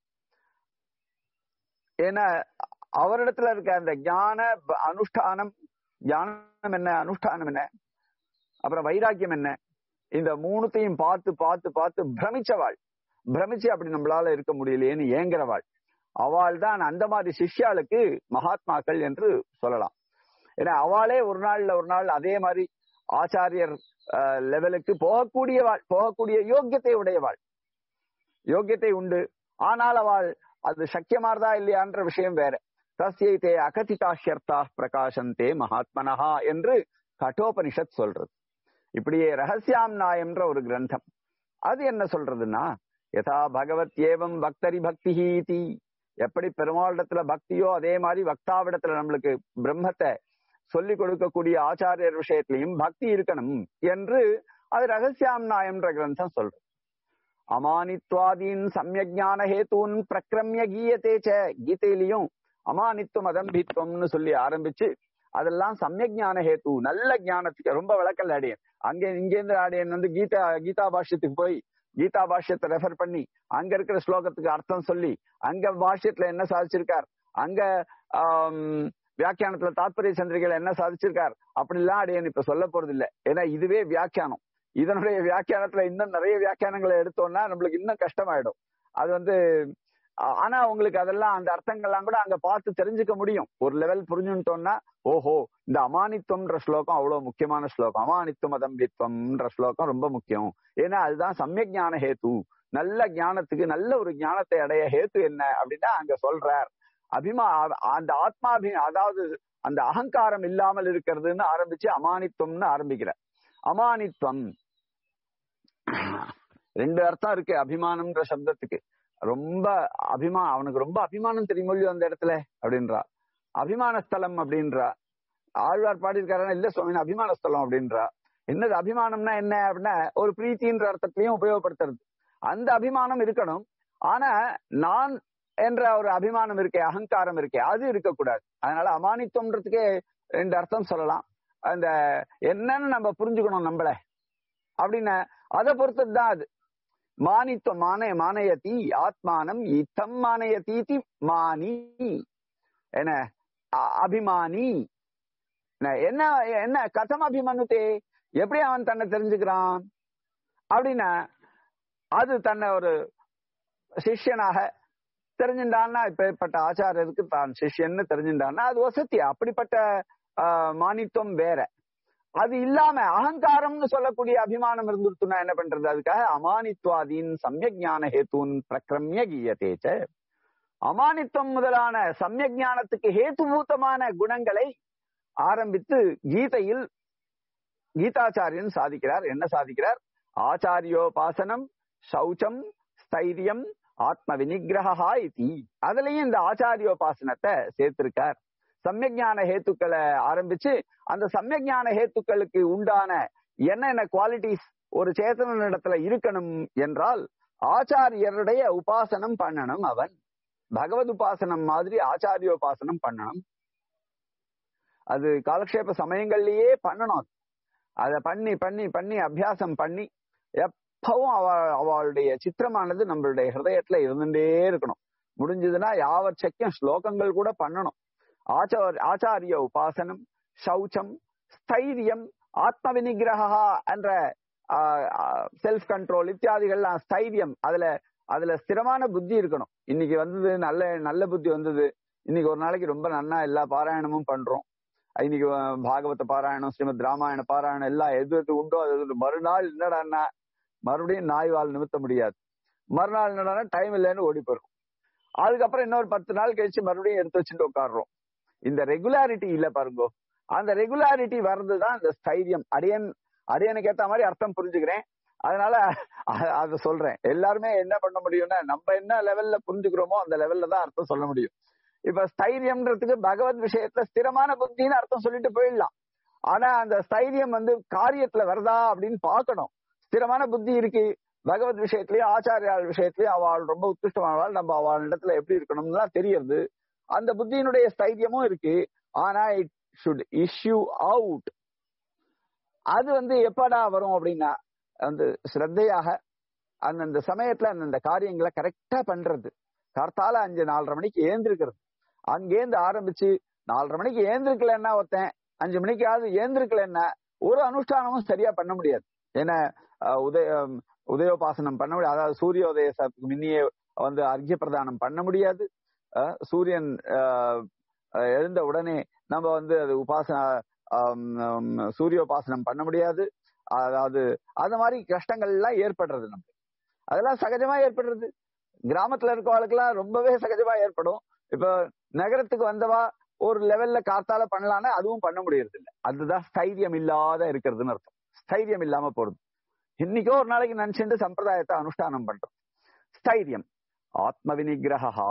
ஏன்னா அவரிடத்துல இருக்க அந்த ஞான அனுஷ்டானம் ஞானம் என்ன அனுஷ்டானம் என்ன அப்புறம் வைராக்கியம் என்ன இந்த மூணுத்தையும் பார்த்து பார்த்து பார்த்து பிரமிச்சவாள் பிரமிச்சு அப்படி நம்மளால இருக்க முடியலையேன்னு ஏங்குறவாள் அவள் தான் அந்த மாதிரி சிஷ்யாளுக்கு மகாத்மாக்கள் என்று சொல்லலாம் ஏன்னா அவளே ஒரு நாள்ல ஒரு நாள் அதே மாதிரி ஆச்சாரியர் லெவலுக்கு போகக்கூடியவாள் போகக்கூடிய யோக்கியத்தை உடையவாள் யோக்கியத்தை உண்டு ஆனால் அவள் அது சக்கியமாறதா இல்லையான்ற விஷயம் வேற தஸ்யைத்தே அகதிதாஹ்யர்த்தா பிரகாசந்தே மகாத்மனஹா என்று கட்டோபனிஷத் சொல்றது இப்படியே ரகசியாம் நாயம்ன்ற ஒரு கிரந்தம் அது என்ன சொல்றதுன்னா யதா பகவத் ஏவம் பக்தரி பக்தி எப்படி பெருமாளிடத்துல பக்தியோ அதே மாதிரி வக்தாவிடத்துல நம்மளுக்கு பிரம்மத்தை சொல்லி கொடுக்கக்கூடிய ஆச்சாரியர் விஷயத்திலையும் பக்தி இருக்கணும் என்று அது ரகசியாம் நாயம்ன்ற கிரந்தம் சொல்றது அமானித்வாதீன் சமயஜான ஹேத்தூன் பிரக்ரமிய கீயத்தேச்ச கீதையிலையும் அமானித்துவம் அதம்பித்வம்னு சொல்லி ஆரம்பிச்சு அதெல்லாம் சமயஜான ஹேத்து நல்ல ஞானத்துக்கு ரொம்ப விளக்கல் ஆடியன் அங்கே இங்கேருந்து ஆடியன் வந்து கீதா கீதா பாஷ்யத்துக்கு போய் கீதா பாஷ்யத்தை ரெஃபர் பண்ணி அங்க இருக்கிற ஸ்லோகத்துக்கு அர்த்தம் சொல்லி அங்க பாஷ்யத்துல என்ன சாதிச்சிருக்கார் அங்க ஆஹ் வியாக்கியானத்துல தாத்பரிய சந்திரிகள் என்ன சாதிச்சிருக்கார் அப்படிலாம் அடையன் இப்ப சொல்ல போறது இல்லை ஏன்னா இதுவே வியாக்கியானம் இதனுடைய வியாக்கியானத்துல இன்னும் நிறைய வியாக்கியானங்களை எடுத்தோம்னா நம்மளுக்கு இன்னும் கஷ்டமாயிடும் அது வந்து ஆனா உங்களுக்கு அதெல்லாம் அந்த அர்த்தங்கள்லாம் கூட அங்க பார்த்து தெரிஞ்சுக்க முடியும் ஒரு லெவல் புரிஞ்சுட்டோம்னா ஓஹோ இந்த அமானித்துவம்ன்ற ஸ்லோகம் அவ்வளவு முக்கியமான ஸ்லோகம் அமானித்துவம் அதம்பித்வம்ன்ற ஸ்லோகம் ரொம்ப முக்கியம் ஏன்னா அதுதான் சமயக் ஞான ஹேத்து நல்ல ஞானத்துக்கு நல்ல ஒரு ஞானத்தை அடைய ஹேத்து என்ன அப்படின்னா அங்க சொல்றார் அபிமா அந்த ஆத்மாபி அதாவது அந்த அகங்காரம் இல்லாமல் இருக்கிறதுன்னு ஆரம்பிச்சு அமானித்துவம்னு ஆரம்பிக்கிறார் அமானித்துவம் ரெண்டு அர்த்தம் இருக்கு அபிமானம்ன்ற சப்தத்துக்கு ரொம்ப அபிமா அவனுக்கு ரொம்ப அபிமானம் தெரியுமோ இல்லையோ அந்த இடத்துல அப்படின்றா அபிமான ஸ்தலம் அப்படின்றா ஆழ்வார் பாடியிருக்காரா இல்ல சுவாமி அபிமான ஸ்தலம் அப்படின்றா என்னது அபிமானம்னா என்ன அப்படின்னா ஒரு பிரீத்தின்ற அர்த்தத்திலையும் உபயோகப்படுத்துறது அந்த அபிமானம் இருக்கணும் ஆனா நான் என்ற ஒரு அபிமானம் இருக்கே அகங்காரம் இருக்கே அது இருக்கக்கூடாது அதனால அமானித்துவம்ன்றதுக்கே ரெண்டு அர்த்தம் சொல்லலாம் அந்த என்னன்னு நம்ம புரிஞ்சுக்கணும் நம்மள அப்படின்னு அதை பொறுத்தது தான் அது மானித்துவ மானய மானயதி ஆத்மானம் இத்தம் மானயதீதி மானி என்ன அபிமானி என்ன என்ன கதம் அபிமனுத்தே எப்படி அவன் தன்னை தெரிஞ்சுக்கிறான் அப்படின்னா அது தன்னை ஒரு சிஷ்யனாக தெரிஞ்சுட்டான்னா இப்பேற்பட்ட ஆச்சாரியருக்கு தான் சிஷ்யன்னு தெரிஞ்சுட்டான்னா அது வசதி அப்படிப்பட்ட மானித்துவம் வேற அது இல்லாம அகங்காரம்னு சொல்லக்கூடிய அபிமானம் இருந்துருத்துனா என்ன பண்றது அதுக்காக அமானித்வாதீன் சமயக் ஞான ஹேத்துன் பிரக்ரமிய கீயத்தேச்ச அமானித்துவம் முதலான சமயக் ஞானத்துக்கு ஹேத்துபூத்தமான குணங்களை ஆரம்பித்து கீதையில் கீதாச்சாரியன் சாதிக்கிறார் என்ன சாதிக்கிறார் ஆச்சாரியோபாசனம் சௌச்சம் ஸ்தைரியம் ஆத்ம வினிகிரகா இதி அதுலயும் இந்த ஆச்சாரியோபாசனத்தை சேர்த்திருக்கார் சமயஜான ஹேத்துக்களை ஆரம்பிச்சு அந்த சமயஜான ஹேத்துக்களுக்கு உண்டான என்னென்ன குவாலிட்டிஸ் ஒரு சேத்தன இடத்துல இருக்கணும் என்றால் ஆச்சாரியருடைய உபாசனம் பண்ணணும் அவன் பகவத் உபாசனம் மாதிரி ஆச்சாரியோபாசனம் பண்ணணும் அது காலக்ஷேப சமயங்கள்லயே பண்ணணும் அது. அதை பண்ணி பண்ணி பண்ணி அபியாசம் பண்ணி எப்பவும் அவ அவளுடைய சித்திரமானது நம்மளுடைய ஹிருதயத்துல இருந்துட்டே இருக்கணும் முடிஞ்சதுன்னா யாவர் சக்கியம் ஸ்லோகங்கள் கூட பண்ணணும் ஆச்சார் ஆச்சாரிய உபாசனம் சௌச்சம் ஸ்தைரியம் ஆத்ம வினிகிரகா என்ற செல்ஃப் கண்ட்ரோல் இத்தியாதிகள்லாம் ஸ்தைரியம் அதுல அதுல ஸ்திரமான புத்தி இருக்கணும் இன்னைக்கு வந்தது நல்ல நல்ல புத்தி வந்தது இன்னைக்கு ஒரு நாளைக்கு ரொம்ப நன்னா எல்லா பாராயணமும் பண்றோம் இன்னைக்கு அஹ், பாகவத பாராயணம் ஸ்ரீமத் ராமாயண பாராயணம் எல்லாம் எது எது உண்டோ அது எது மறுநாள் என்னடான்னா மறுபடியும் நாய் வால் நிமித்த முடியாது மறுநாள் என்னடான்னா டைம் இல்லைன்னு ஓடி போயிடும் அதுக்கப்புறம் இன்னொரு பத்து நாள் கழிச்சு மறுபடியும் எடுத்து வச்சுட்டு உட்காடுறோம் இந்த ரெகுலாரிட்டி இல்ல பாருங்கோ அந்த ரெகுலாரிட்டி வர்றதுதான் இந்த ஸ்தைரியம் அடியன் அடியனுக்கு ஏத்த மாதிரி அர்த்தம் புரிஞ்சுக்கிறேன் அதனால அ- அதை சொல்றேன் எல்லாருமே என்ன பண்ண முடியும்னா நம்ம என்ன லெவல்ல புரிஞ்சுக்கிறோமோ அந்த லெவல்ல தான் அர்த்தம் சொல்ல முடியும் இப்ப ஸ்தைரியம்ன்றதுக்கு பகவத் விஷயத்துல ஸ்திரமான புத்தின்னு அர்த்தம் சொல்லிட்டு போயிடலாம் ஆனா அந்த ஸ்தைரியம் வந்து காரியத்துல வருதா அப்படின்னு பார்க்கணும் ஸ்திரமான புத்தி இருக்கு பகவத் விஷயத்திலயும் ஆச்சாரியால் விஷயத்திலயும் அவள் ரொம்ப உத்கிருஷ்டமானவாள் நம்ம அவள் இடத்துல எப்படி இருக்கணும்லாம் தெரியுது அந்த புத்தியினுடைய ஸ்தைரியமும் இருக்கு ஆனா இட் ஷுட் இஷ்யூ அவுட் அது வந்து எப்படா வரும் அப்படின்னா வந்து ஸ்ரத்தையாக அந்தந்த சமயத்துல அந்தந்த காரியங்களை கரெக்டா பண்றது கார்த்தால அஞ்சு நாலரை மணிக்கு ஏந்திருக்கிறது அங்கேருந்து ஆரம்பிச்சு நாலரை மணிக்கு ஏந்திருக்கலன்னா ஒருத்தன் அஞ்சு மணிக்காவது ஏந்திருக்கலன்னா ஒரு அனுஷ்டானமும் சரியா பண்ண முடியாது ஏன்னா அஹ், உதய அஹ், உதயோபாசனம் பண்ண முடியாது அதாவது சூரியோதயத்துக்கு முன்னியே வந்து அர்க்கிய பிரதானம் பண்ண முடியாது அஹ், சூரியன் அஹ், அஹ், எழுந்த உடனே நம்ம வந்து அது உபாசன ஆம், ஆம், சூரியோபாசனம் பண்ண முடியாது அதாவது அந்த மாதிரி கஷ்டங்கள் எல்லாம் ஏற்படுறது நமக்கு அதெல்லாம் சகஜமா ஏற்படுறது கிராமத்துல இருக்கவளுக்கெல்லாம் ரொம்பவே சகஜமா ஏற்படும் இப்ப நகரத்துக்கு வந்தவா ஒரு லெவல்ல காத்தால பண்ணலாம்னா அதுவும் பண்ண முடியறது இல்ல அதுதான் ஸ்தைரியம் இல்லாத இருக்கிறதுன்னு அர்த்தம் ஸ்தைரியம் இல்லாம போறது இன்னைக்கோ ஒரு நாளைக்கு நினைச்சுட்டு சம்பிரதாயத்தை அனுஷ்டானம் பண்றோம் ஸ்தைரியம் ஆத்ம வினிகிரகா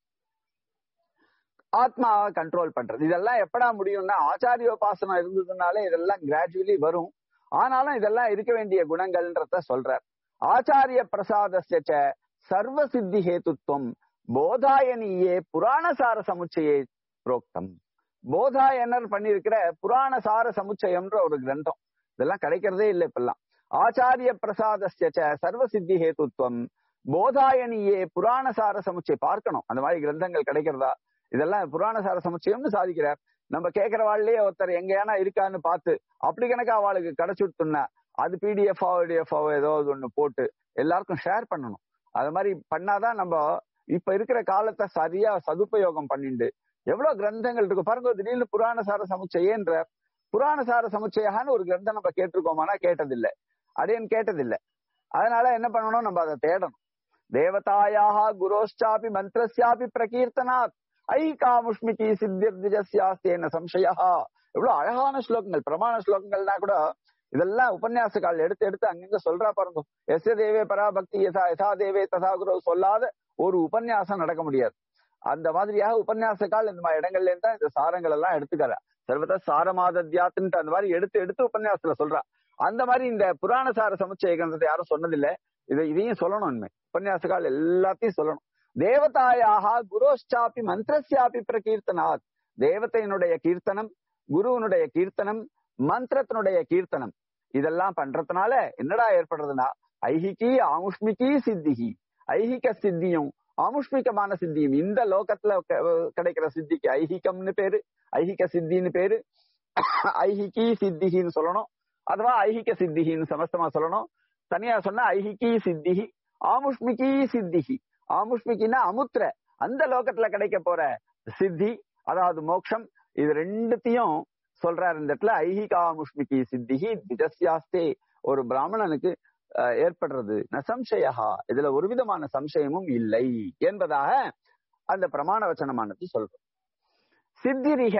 ஆத்மாவை கண்ட்ரோல் பண்றது இதெல்லாம் எப்படா முடியும்னா ஆச்சாரியோபாசனம் இருந்ததுனாலே இதெல்லாம் கிராஜுவலி வரும் ஆனாலும் இதெல்லாம் இருக்க வேண்டிய குணங்கள்ன்றத சொல்றார் ஆச்சாரிய பிரசாதஸ்ய சர்வ சித்தி ஹேத்துவம் போதாயனியே புராணசார சமுச்சயே புரோக்தம் போதாயனர் பண்ணியிருக்கிற புராணசார சமுச்சயம்ன்ற ஒரு கிரந்தம் இதெல்லாம் கிடைக்கிறதே இல்லை இப்பெல்லாம் ஆச்சாரிய பிரசாதஸ்ய சர்வ சித்தி ஹேத்துவம் போதாயனியே புராணசார சமுச்சயம் பார்க்கணும் அந்த மாதிரி கிரந்தங்கள் கிடைக்கிறதா இதெல்லாம் புராணசார சமுச்சயம்னு சாதிக்கிறார் நம்ம கேட்கிற வாழ்லயே ஒருத்தர் எங்கேயானா இருக்கான்னு பார்த்து அப்படி கணக்கா அவளுக்கு கிடைச்சுட்டுனா அது பிடிஎஃப் ஆடிஎஃப் ஏதோ ஒண்ணு போட்டு எல்லாருக்கும் ஷேர் பண்ணணும் அது மாதிரி பண்ணாதான் நம்ம இப்ப இருக்கிற காலத்தை சரியா சதுபயோகம் பண்ணிண்டு எவ்வளவு கிரந்தங்கள் இருக்கு பாருங்க திடீர்னு புராணசார சமுச்சயன்ற புராணசார சமுச்சயான்னு ஒரு கிரந்தம் நம்ம கேட்டிருக்கோமானா கேட்டதில்லை அடையன் கேட்டதில்லை அதனால என்ன பண்ணணும் நம்ம அதை தேடணும் தேவதாயாக குரோஷ்சாபி மந்திரஸ்யாபி பிரகீர்த்தனாத் ஐ காமுஷ்மிகி சித்திர்திஜஸ்யாஸ்தேன சம்சயா எவ்வளவு அழகான ஸ்லோகங்கள் பிரமாண ஸ்லோகங்கள்னா கூட இதெல்லாம் உபன்யாசக்கால் எடுத்து எடுத்து அங்கங்க சொல்றா பாருங்க எஸ்ய தேவே பராபக்தி யசா யசா தேவே ததா குரு சொல்லாத ஒரு உபன்யாசம் நடக்க முடியாது அந்த மாதிரியாக உபன்யாசக்கால் இந்த மாதிரி இடங்கள்ல இருந்தா இந்த சாரங்கள் எல்லாம் எடுத்துக்கல சர்வத சாரமாதத்யாத்துன்ட்டு அந்த மாதிரி எடுத்து எடுத்து உபன்யாசத்துல சொல்றா அந்த மாதிரி இந்த புராணசார சமுச்சய கிரந்தத்தை யாரும் சொன்னதில்லை இதை இதையும் சொல்லணும் உண்மை உபன்யாசக்கால் எல்லாத்தையும் சொல்லணும் தேவதாயாக குரோஷ்சாப்பி மந்திரஸ்யாப்பி பிரகீர்த்தனாத் தேவதையினுடைய கீர்த்தனம் குருவனுடைய கீர்த்தனம் மந்திரத்தினுடைய கீர்த்தனம் இதெல்லாம் பண்றதுனால என்னடா ஏற்படுறதுன்னா ஐஹிகி ஆமுஷ்மிகி சித்திகி ஐஹிக சித்தியும் ஆமுஷ்மிகமான சித்தியும் இந்த லோகத்துல க- கிடைக்கிற சித்திக்கு ஐஹிகம்னு பேரு ஐஹிக சித்தின்னு பேரு ஐஹிகி சித்திகின்னு சொல்லணும் அதுவா ஐஹிக சித்திகின்னு சமஸ்தமா சொல்லணும் தனியா சொன்னா ஐஹிகி சித்திகி ஆமுஷ்மிகி சித்திகி ஆமுஷ்மிகின்னா அமுத்திர அந்த லோகத்துல கிடைக்க போற சித்தி அதாவது மோட்சம் இது ரெண்டுத்தையும் சொல்றாரு இந்த இடத்துல ஐஹிகாமுஷ்மிகி சித்திகி திஜஸ்யாஸ்தே ஒரு பிராமணனுக்கு அஹ், ஏற்படுறது நசம்சயா இதுல ஒரு விதமான சம்சயமும் இல்லை என்பதாக அந்த பிரமாண வச்சனமானது சொல்றோம் சித்திரிக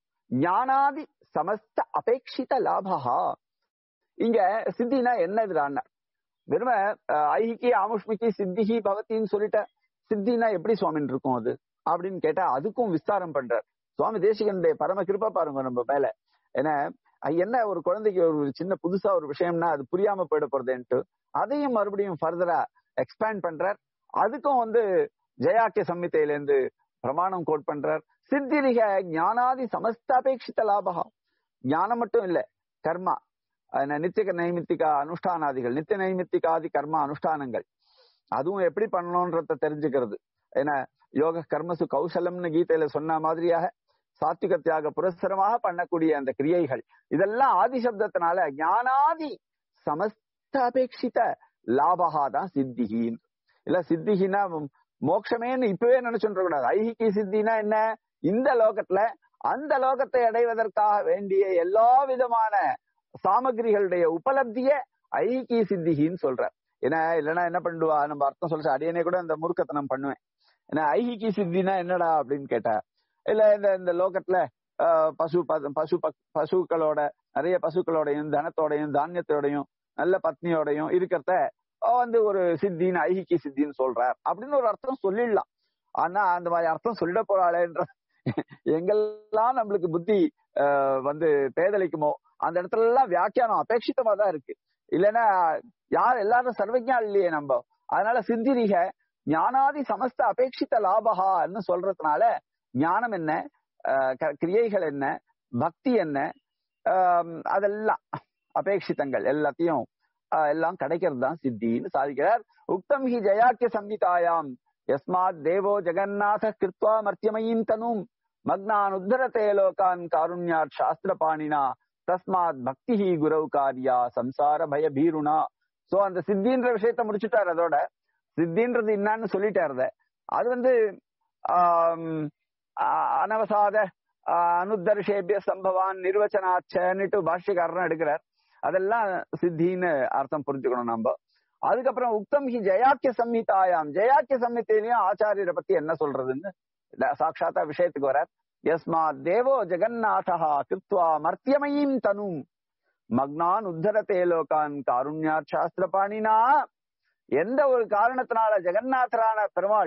ஞானாதி சமஸ்த அபேட்சித லாபகா இங்க சித்தினா என்னதுடான்னா வெறும அஹ், ஐஹிகி ஆமுஷ்மிகி சித்திகி பவத்தின்னு சொல்லிட்ட சித்தினா எப்படி சுவாமின்னு இருக்கும் அது அப்படின்னு கேட்டா அதுக்கும் விஸ்தாரம் பண்றார் சுவாமி தேசிகனுடைய பரம கிருபா பாருங்க நம்ம மேல ஏன்னா அஹ், என்ன ஒரு குழந்தைக்கு ஒரு சின்ன புதுசா ஒரு விஷயம்னா அது புரியாம போயிட போறதுன்ட்டு அதையும் மறுபடியும் ஃபர்தரா எக்ஸ்பேண்ட் பண்றார் அதுக்கும் வந்து ஜெயாக்கிய சம்மித்தையில இருந்து பிரமாணம் கோட் பண்றார் சித்திரிக ஞானாதி சமஸ்தாபேட்சித லாபகா ஞானம் மட்டும் இல்ல கர்மா அஹ் நித்திய நைமித்திக அனுஷ்டானாதிகள் நித்திய நைமித்திகாதி கர்ம அனுஷ்டானங்கள் அதுவும் எப்படி பண்ணணும்ன்றத தெரிஞ்சுக்கிறது ஏன்னா யோக கர்மசு கௌசலம்னு கீதையில சொன்ன மாதிரியாக சாத்விக தியாக புரஸ்தரமாக பண்ணக்கூடிய அந்த கிரியைகள் இதெல்லாம் ஆதி சப்தத்தினால ஞானாதி சமஸ்தாபேட்சித லாபகா தான் சித்திகின்னு இல்ல சித்திகினா மோட்சமேன்னு இப்பவே நினைச்சுட்டு கூடாது ஐஹிகி சித்தினா என்ன இந்த லோகத்துல அந்த லோகத்தை அடைவதற்காக வேண்டிய எல்லா விதமான சாமகிரிகளுடைய உபலப்திய ஐஹிகி சித்திகின்னு சொல்ற ஏன்னா இல்லைன்னா என்ன பண்ணுவா நம்ம அர்த்தம் சொல்ற அடியனே கூட இந்த முறுக்கத்தனம் பண்ணுவேன் ஏன்னா ஐஹிகி சித்தினா என்னடா அப்படின்னு கேட்டா இல்ல இந்த இந்த லோகத்துல ஆஹ், பசு ப- பசு பக்- பசுக்களோட நிறைய பசுக்களோடையும் தனத்தோடையும் தானியத்தோடையும் நல்ல பத்னியோடையும் இருக்கிறத வந்து ஒரு சித்தின்னு ஐஹிகி சித்தின்னு சொல்றார் அப்படின்னு ஒரு அர்த்தம் சொல்லிடலாம் ஆனா அந்த மாதிரி அர்த்தம் சொல்லிட போறாளேன்ற எங்கெல்லாம் நம்மளுக்கு புத்தி ஆஹ், வந்து பேதலிக்குமோ அந்த இடத்துல எல்லாம் வியாக்கியானம் அபேட்சிதமா தான் இருக்கு இல்லைன்னா யார் எல்லாரும் சர்வஜா இல்லையே நம்ம அதனால சித்திரிக ஞானாதி சமஸ்த அபேட்சித லாபகான்னு சொல்றதுனால ஞானம் என்ன ஆஹ் க- கிரியைகள் என்ன பக்தி என்ன ஆம், அதெல்லாம் அபேட்சிதங்கள் எல்லாத்தையும் ஆஹ் எல்லாம் கிடைக்கிறது தான் சித்தின்னு சாதிக்கிறார் உக்தம் ஹி ஜயாக்கிய சம்ஹிதாயாம் யஸ்மாத் தேவோ ஜெகநாத கிருத்வா மர்த்தியமயீம் தனும் மக்னான் உத்தரத்தே லோகான் காருண்யாத் சாஸ்திர பாணினா தஸ்மாத் பக்தி ஹி குரவு காரியா சம்சார பய பீருணா சோ அந்த சித்தின்ற விஷயத்த முடிச்சுட்டார் அதோட சித்தின்றது என்னன்னு சொல்லிட்டாரு அத. அது வந்து ஆம், ஆ- அனவசாத ஆ, அனுத்தர்ஷேபிய சம்பவான் நிர்வச்சனாச்சன்னுட்டு பாஷ்யக்காரன் எடுக்கிறார் அதெல்லாம் சித்தின்னு அர்த்தம் புரிஞ்சுக்கணும் நம்ம அதுக்கப்புறம் உக்தம் ஹி ஜெயாக்கிய சம்ஹிதாயாம் ஜெயாக்கிய சம்ஹிதையிலையும் ஆச்சாரியரை பத்தி என்ன சொல்றதுன்னு ட- சாட்சாத்தா விஷயத்துக்கு வரார் யஸ்மாத் தேவோ ஜெகநாதா கிருத்வா மர்த்தியமயீம் தனும் மக்னான் உத்தரத்தே லோகான் காருண்யா சாஸ்திர பாணினா எந்த ஒரு காரணத்தினால ஜெகநாதரான பெருமாள்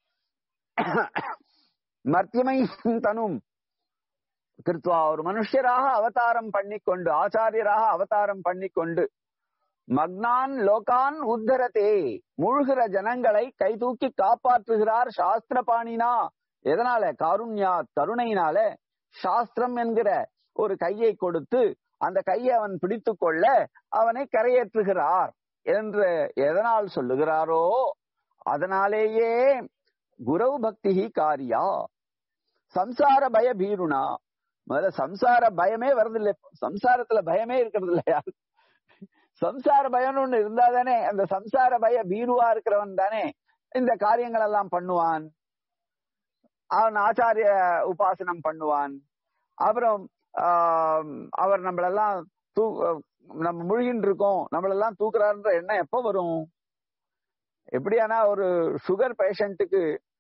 மர்த்தியமை தனும் கிருத்வா ஒரு மனுஷராக அவதாரம் பண்ணிக்கொண்டு ஆச்சாரியராக அவதாரம் பண்ணிக்கொண்டு மக்னான் லோகான் உத்தரத்தே மூழ்கிற ஜனங்களை கை தூக்கி காப்பாற்றுகிறார் சாஸ்திர பாணினா எதனால காருண்யா கருணையினால சாஸ்திரம் என்கிற ஒரு கையை கொடுத்து அந்த கையை அவன் பிடித்துக் கொள்ள அவனை கரையேற்றுகிறார் என்று எதனால் சொல்லுகிறாரோ அதனாலேயே குரவு பக்தி காரியா சம்சார பய பீருணா முதல்ல சம்சார பயமே வருதில்லை சம்சாரத்துல பயமே இருக்கிறது இல்லையா சம்சார பயம்னு ஒண்ணு இருந்தா தானே அந்த சம்சார பய பீருவா இருக்கிறவன் தானே இந்த காரியங்கள் எல்லாம் பண்ணுவான் அவன் ஆச்சாரிய உபாசனம் பண்ணுவான் அப்புறம் ஆஹ் அவர் நம்மளெல்லாம் தூ நம்ம முழுகின்னு இருக்கோம் நம்மளெல்லாம் தூக்குறாருன்ற எண்ணம் எப்ப வரும் எப்படியானா ஒரு சுகர் பேஷண்ட்டுக்கு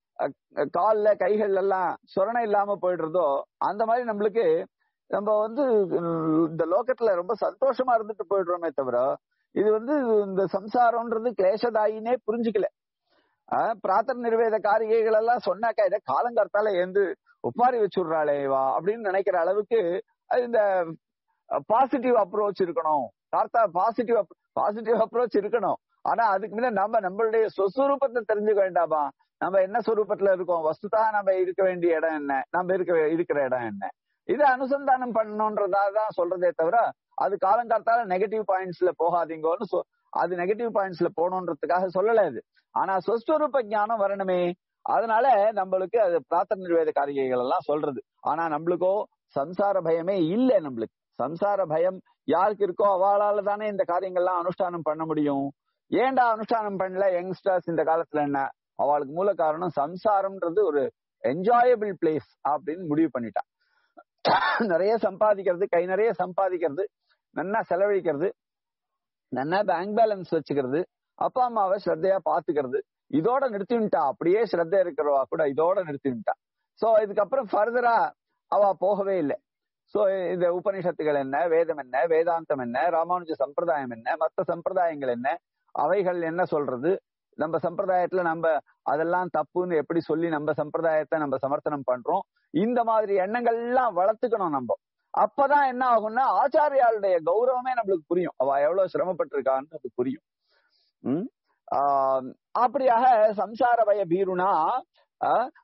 கால்ல கைகள் எல்லாம் சொரணை இல்லாம போயிடுறதோ அந்த மாதிரி நம்மளுக்கு நம்ம வந்து உம், இந்த லோகத்துல ரொம்ப சந்தோஷமா இருந்துட்டு போயிடுறோமே தவிர இது வந்து இந்த சம்சாரம்ன்றது கிளேசதாயினே புரிஞ்சுக்கல ஆஹ் பிராத்தர் நிர்வேத காரிகைகள் எல்லாம் சொன்னாக்கா இதை காலங்கார்த்தால ஏந்து ஒப்பாரி வச்சுடுறாளே வா அப்படின்னு நினைக்கிற அளவுக்கு அது இந்த பாசிட்டிவ் அப்ரோச் இருக்கணும் கார்த்தா பாசிட்டிவ் பாசிட்டிவ் அப்ரோச் இருக்கணும் ஆனா அதுக்கு முன்ன நம்ம நம்மளுடைய சொஸ்வரூபத்தை தெரிஞ்சுக்க வேண்டாமா நம்ம என்ன சொரூபத்துல இருக்கோம் வஸ்துதா நம்ம இருக்க வேண்டிய இடம் என்ன நம்ம இருக்க இருக்கிற இடம் என்ன இதை அனுசந்தானம் பண்ணணும்ன்றதா தான் சொல்றதே தவிர அது காலங்காலத்தால நெகட்டிவ் பாயிண்ட்ஸ்ல போகாதீங்கன்னு சொ- அது நெகட்டிவ் பாயிண்ட்ஸ்ல போகணுன்றதுக்காக சொல்லல அது ஆனா சொஸ்வரூப ஞானம் வரணுமே அதனால நம்மளுக்கு அது பிரார்த்தனை நிர்வேத காரிகைகள் எல்லாம் சொல்றது ஆனா நம்மளுக்கோ சம்சார பயமே இல்லை நம்மளுக்கு சம்சார பயம் யாருக்கு இருக்கோ அவளால தானே இந்த காரியங்கள்லாம் அனுஷ்டானம் பண்ண முடியும் ஏன்டா அனுஷ்டானம் பண்ணல யங்ஸ்டர்ஸ் இந்த காலத்துல என்ன அவளுக்கு மூல காரணம் சம்சாரம்ன்றது ஒரு என்ஜாயபிள் பிளேஸ் அப்படின்னு முடிவு பண்ணிட்டான் நிறைய சம்பாதிக்கிறது கை நிறைய சம்பாதிக்கிறது நல்லா செலவழிக்கிறது நல்லா பேங்க் பேலன்ஸ் வச்சுக்கிறது அப்பா அம்மாவை ஸ்ரத்தையா பாத்துக்கிறது இதோட நிறுத்திவிட்டா அப்படியே ஸ்ரத்த இருக்கிறவா கூட இதோட நிறுத்திவிட்டா சோ இதுக்கப்புறம் ஃபர்தரா அவ போகவே இல்லை சோ இந்த உபனிஷத்துகள் என்ன வேதம் என்ன வேதாந்தம் என்ன ராமானுஜ சம்பிரதாயம் என்ன மத்த சம்பிரதாயங்கள் என்ன அவைகள் என்ன சொல்றது நம்ம சம்பிரதாயத்துல நம்ம அதெல்லாம் தப்புன்னு எப்படி சொல்லி நம்ம சம்பிரதாயத்தை நம்ம சமர்த்தனம் பண்றோம் இந்த மாதிரி எண்ணங்கள் எல்லாம் வளர்த்துக்கணும் நம்ம அப்பதான் என்ன ஆகும்னா ஆச்சாரியாளுடைய கௌரவமே நம்மளுக்கு புரியும் அவ எவ்வளவு சிரமப்பட்டிருக்கான்னு அது புரியும் உம் ஆஹ் அப்படியாக சம்சார பய பீருனா ஆஹ்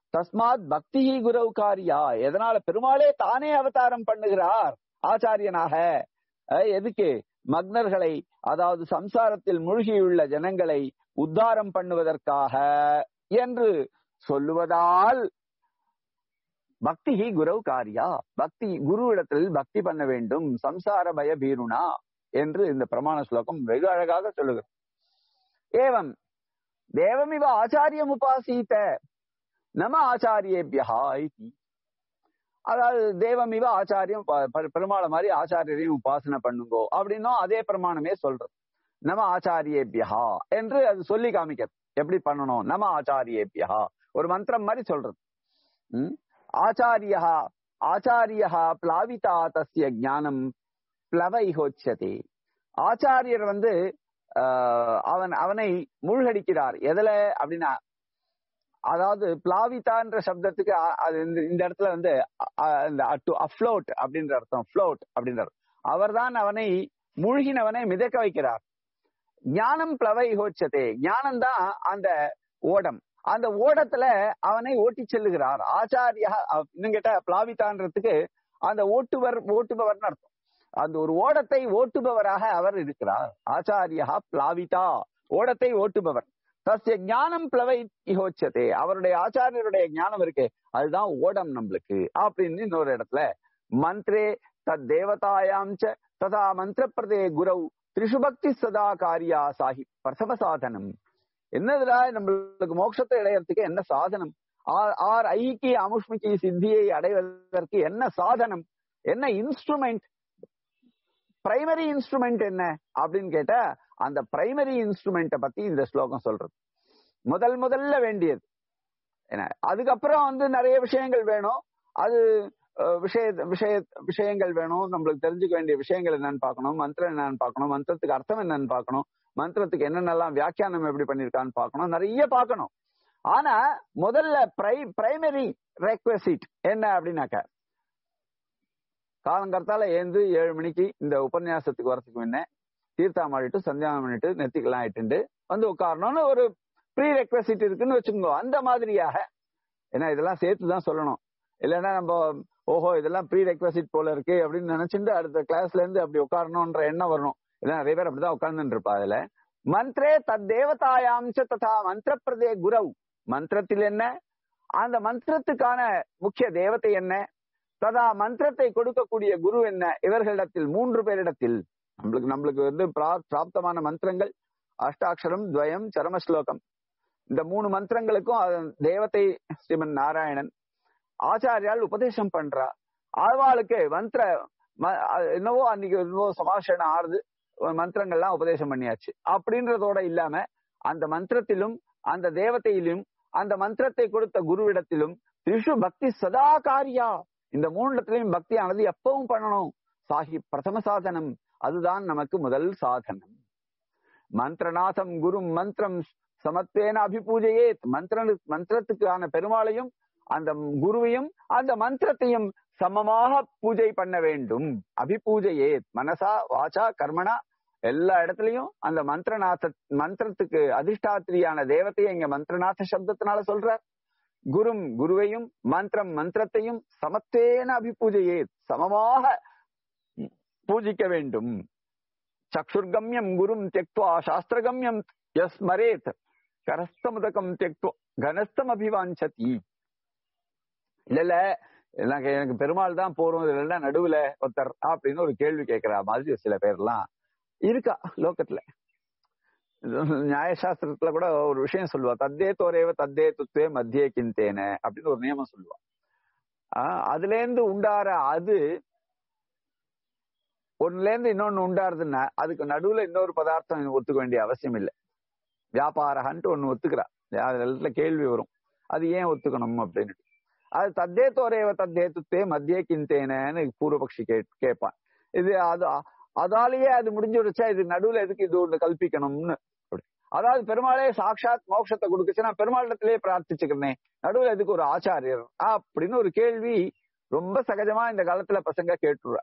தஸ்மாத் பக்தி குரவு காரியா எதனால பெருமாளே தானே அவதாரம் பண்ணுகிறார் ஆச்சாரியனாக அஹ், எதுக்கு மக்னர்களை அதாவது சம்சாரத்தில் மூழ்கியுள்ள ஜனங்களை உத்தாரம் பண்ணுவதற்காக என்று சொல்லுவதால் பக்தி குரவு காரியா பக்தி குருவிடத்தில் பக்தி பண்ண வேண்டும் சம்சார பய பீருணா என்று இந்த பிரமாண ஸ்லோகம் வெகு அழகாக சொல்லுகிறது ஏவம் தேவமிவ ஆச்சாரியம் உபாசீத நம ஆச்சாரியேபியா இதி அதாவது தேவமிவ ஆச்சாரியம் ப- ப- பெருமாளை மாதிரி ஆச்சாரியரையும் உபாசனை பண்ணுங்கோ அப்படின்னும் அதே பிரமாணமே சொல்றது நம ஆச்சாரியேபியா என்று அது சொல்லி காமிக்கிறது எப்படி பண்ணணும் நம ஆச்சாரியேபியா ஒரு மந்திரம் மாதிரி சொல்றது ம்? ஆச்சாரியா ஆச்சாரியா பிளாவிதா தஸ்ய ஞானம் பிளவைஹோச்சதே ஆச்சாரியர் வந்து ஆஹ், அவன் அவனை மூழ்கடிக்கிறார் எதுல அப்படின்னா அதாவது பிளாவிதான்ற சப்தத்துக்கு அ- அது இந்த- இந்த இடத்துல வந்து அ- இந்த டு அஃப்ளோட் அப்படின்ற அர்த்தம் ஃப்ளோட் அப்படின்ற அவர்தான் அவனை மூழ்கினவனை மிதக்க வைக்கிறார் ஞானம் பிளவை ஹோச்சதே ஞானம் தான் அந்த ஓடம் அந்த ஓடத்துல அவனை ஓட்டி செல்லுகிறார் ஆச்சாரியா அ- இன்னும் கேட்டா பிளாவிதான்றதுக்கு அந்த ஓட்டுவர் ஓட்டுபவர்னு அர்த்தம் அந்த ஒரு ஓடத்தை ஓட்டுபவராக அவர் இருக்கிறார் ஆச்சாரியா பிளாவிதா ஓடத்தை ஓட்டுபவர் தஸ்ய ஞானம் பிளவை இஹோச்சதே அவருடைய ஆச்சாரியருடைய ஞானம் இருக்கு அதுதான் ஓடம் நம்மளுக்கு அப்படின்னு இன்னொரு இடத்துல மந்திரே தத் தேவதாயாம் ச ததா மந்திர பிரதே குரவ் திரிசுபக்தி சதா காரியா சாஹி பிரசவ சாதனம் என்னதுடா நம்மளுக்கு மோட்சத்தை அடையறதுக்கு என்ன சாதனம் ஆர் ஆர் ஐக்கிய அமுஷ்மிக்கு சித்தியை அடைவதற்கு என்ன சாதனம் என்ன இன்ஸ்ட்ருமெண்ட் பிரைமரி இன்ஸ்ட்ருமெண்ட் என்ன அப்படின்னு கேட்டா அந்த பிரைமரி இன்ஸ்ட்ருமெண்ட்டை பத்தி இந்த ஸ்லோகம் சொல்றது முதல் முதல்ல வேண்டியது என்ன அதுக்கப்புறம் வந்து நிறைய விஷயங்கள் வேணும் அது அஹ், விஷய விஷய விஷயங்கள் வேணும் நம்மளுக்கு தெரிஞ்சுக்க வேண்டிய விஷயங்கள் என்னன்னு பார்க்கணும் மந்திரம் என்னன்னு பார்க்கணும் மந்திரத்துக்கு அர்த்தம் என்னன்னு பார்க்கணும் மந்திரத்துக்கு என்னென்னலாம் வியாக்கியானம் எப்படி பண்ணிருக்கான்னு பார்க்கணும் நிறைய பார்க்கணும் ஆனா முதல்ல பிரை பிரைமரி ரெக்வசிட் என்ன அப்படின்னாக்க காலங்கர்த்தால ஏந்து ஏழு மணிக்கு இந்த உபன்யாசத்துக்கு வரதுக்கு முன்ன தீர்த்தம் ஆடிட்டு சந்தியானம் பண்ணிட்டு நெத்திக்கெல்லாம் ஆயிட்டு வந்து உட்காரணும்னு ஒரு ப்ரீ ரெக்வசிட் இருக்குன்னு வச்சுக்கோங்க அந்த மாதிரியாக ஏன்னா இதெல்லாம் சேர்த்து தான் சொல்லணும் இல்லைன்னா நம்ம ஓஹோ இதெல்லாம் ப்ரீ ரெக்வசிட் போல இருக்கு அப்படின்னு நினைச்சுட்டு அடுத்த கிளாஸ்ல இருந்து அப்படி உட்காரணும்ன்ற எண்ணம் வரணும் இல்ல நிறைய பேர் அப்படிதான் உட்கார்ந்துட்டு இருப்பா அதுல மந்திரே தத் தேவதாயாம்ச ததா மந்திர பிரதே குரவ் மந்திரத்தில் என்ன அந்த மந்திரத்துக்கான முக்கிய தேவதை என்ன ததா மந்திரத்தை கொடுக்கக்கூடிய குரு என்ன இவர்களிடத்தில் மூன்று பேரிடத்தில் நம்மளுக்கு நம்மளுக்கு வந்து பிரா- பிராப்தமான மந்திரங்கள் அஷ்டாட்சரம் துவயம் சரம ஸ்லோகம் இந்த மூணு மந்திரங்களுக்கும் அது தேவதை ஸ்ரீமன் நாராயணன் ஆச்சாரியால் உபதேசம் பண்றா ஆழ்வாளுக்கு மந்திர ம- அது என்னவோ அன்னைக்கு என்னவோ சமாஷணம் ஆறுது மந்திரங்கள்லாம் உபதேசம் பண்ணியாச்சு அப்படின்றதோட இல்லாம அந்த மந்திரத்திலும் அந்த தேவதையிலும் அந்த மந்திரத்தை கொடுத்த குருவிடத்திலும் திரிஷு பக்தி சதா காரியா இந்த மூணுலத்திலையும் பக்தியானது எப்பவும் பண்ணணும் சாஹி பிரதம சாதனம் அதுதான் நமக்கு முதல் சாதனம் மந்திரநாதம் குரு மந்திரம் சமத்வேன அபிபூஜையே மந்திர மந்திரத்துக்கான பெருமாளையும் அந்த குருவையும் அந்த மந்திரத்தையும் சமமாக பூஜை பண்ண வேண்டும் அபிபூஜையே மனசா வாச்சா கர்மனா எல்லா இடத்துலயும் அந்த மந்திரநாத மந்திரத்துக்கு அதிஷ்டாத்திரியான தேவதையை இங்க மந்திரநாத சப்தத்தினால சொல்றார் குரும் குருவையும் மந்திரம் மந்திரத்தையும் சமத்தேன அபிபூஜையே சமமாக பூஜிக்க வேண்டும் சக்ஷுர்கம்யம் குரும் தெக்வா சாஸ்திரகம்யம் எஸ் மரேத் கரஸ்தமுதகம் தெக்வா கனஸ்தம் அபிவாஞ்சதி இல்ல இல்ல எனக்கு எனக்கு பெருமாள் தான் போறோம் இதுல எல்லாம் நடுவுல ஒருத்தர் அப்படின்னு ஒரு கேள்வி கேட்கிற மாதிரி சில பேர்லாம் இருக்கா லோகத்துல நியாயசாஸ்திரத்துல கூட ஒரு விஷயம் சொல்லுவா தத்தே தோரேவ தத்தே துத்தே மத்தியே கிந்தேன அப்படின்னு ஒரு நியமம் சொல்லுவா ஆஹ் அதுல இருந்து உண்டார அது ஒண்ணுல இருந்து இன்னொன்னு உண்டாருதுன்னா அதுக்கு நடுவுல இன்னொரு பதார்த்தம் ஒத்துக்க வேண்டிய அவசியம் இல்லை வியாபாரகன்ட்டு ஒண்ணு ஒத்துக்கிறா அதுல இடத்துல கேள்வி வரும் அது ஏன் ஒத்துக்கணும் அப்படின்னு அது தத்தே தோரேவ தத்தே துத்தே மத்தியே கிந்தேனன்னு பூர்வபக்ஷி கே கேட்பான் இது அது அதாலேயே அது முடிஞ்சிருச்சா இது நடுவுல எதுக்கு இது ஒண்ணு கல்பிக்கணும்னு அப்படி. அதாவது பெருமாளே சாட்சாத் மோட்சத்தை கொடுக்குச்சு நான் பெருமாளிடத்திலேயே பிரார்த்திச்சுக்கிறேன் நடுவுல எதுக்கு ஒரு ஆச்சாரியர் அப்படின்னு ஒரு கேள்வி ரொம்ப சகஜமா இந்த காலத்துல பசங்க கேட்டுடுறா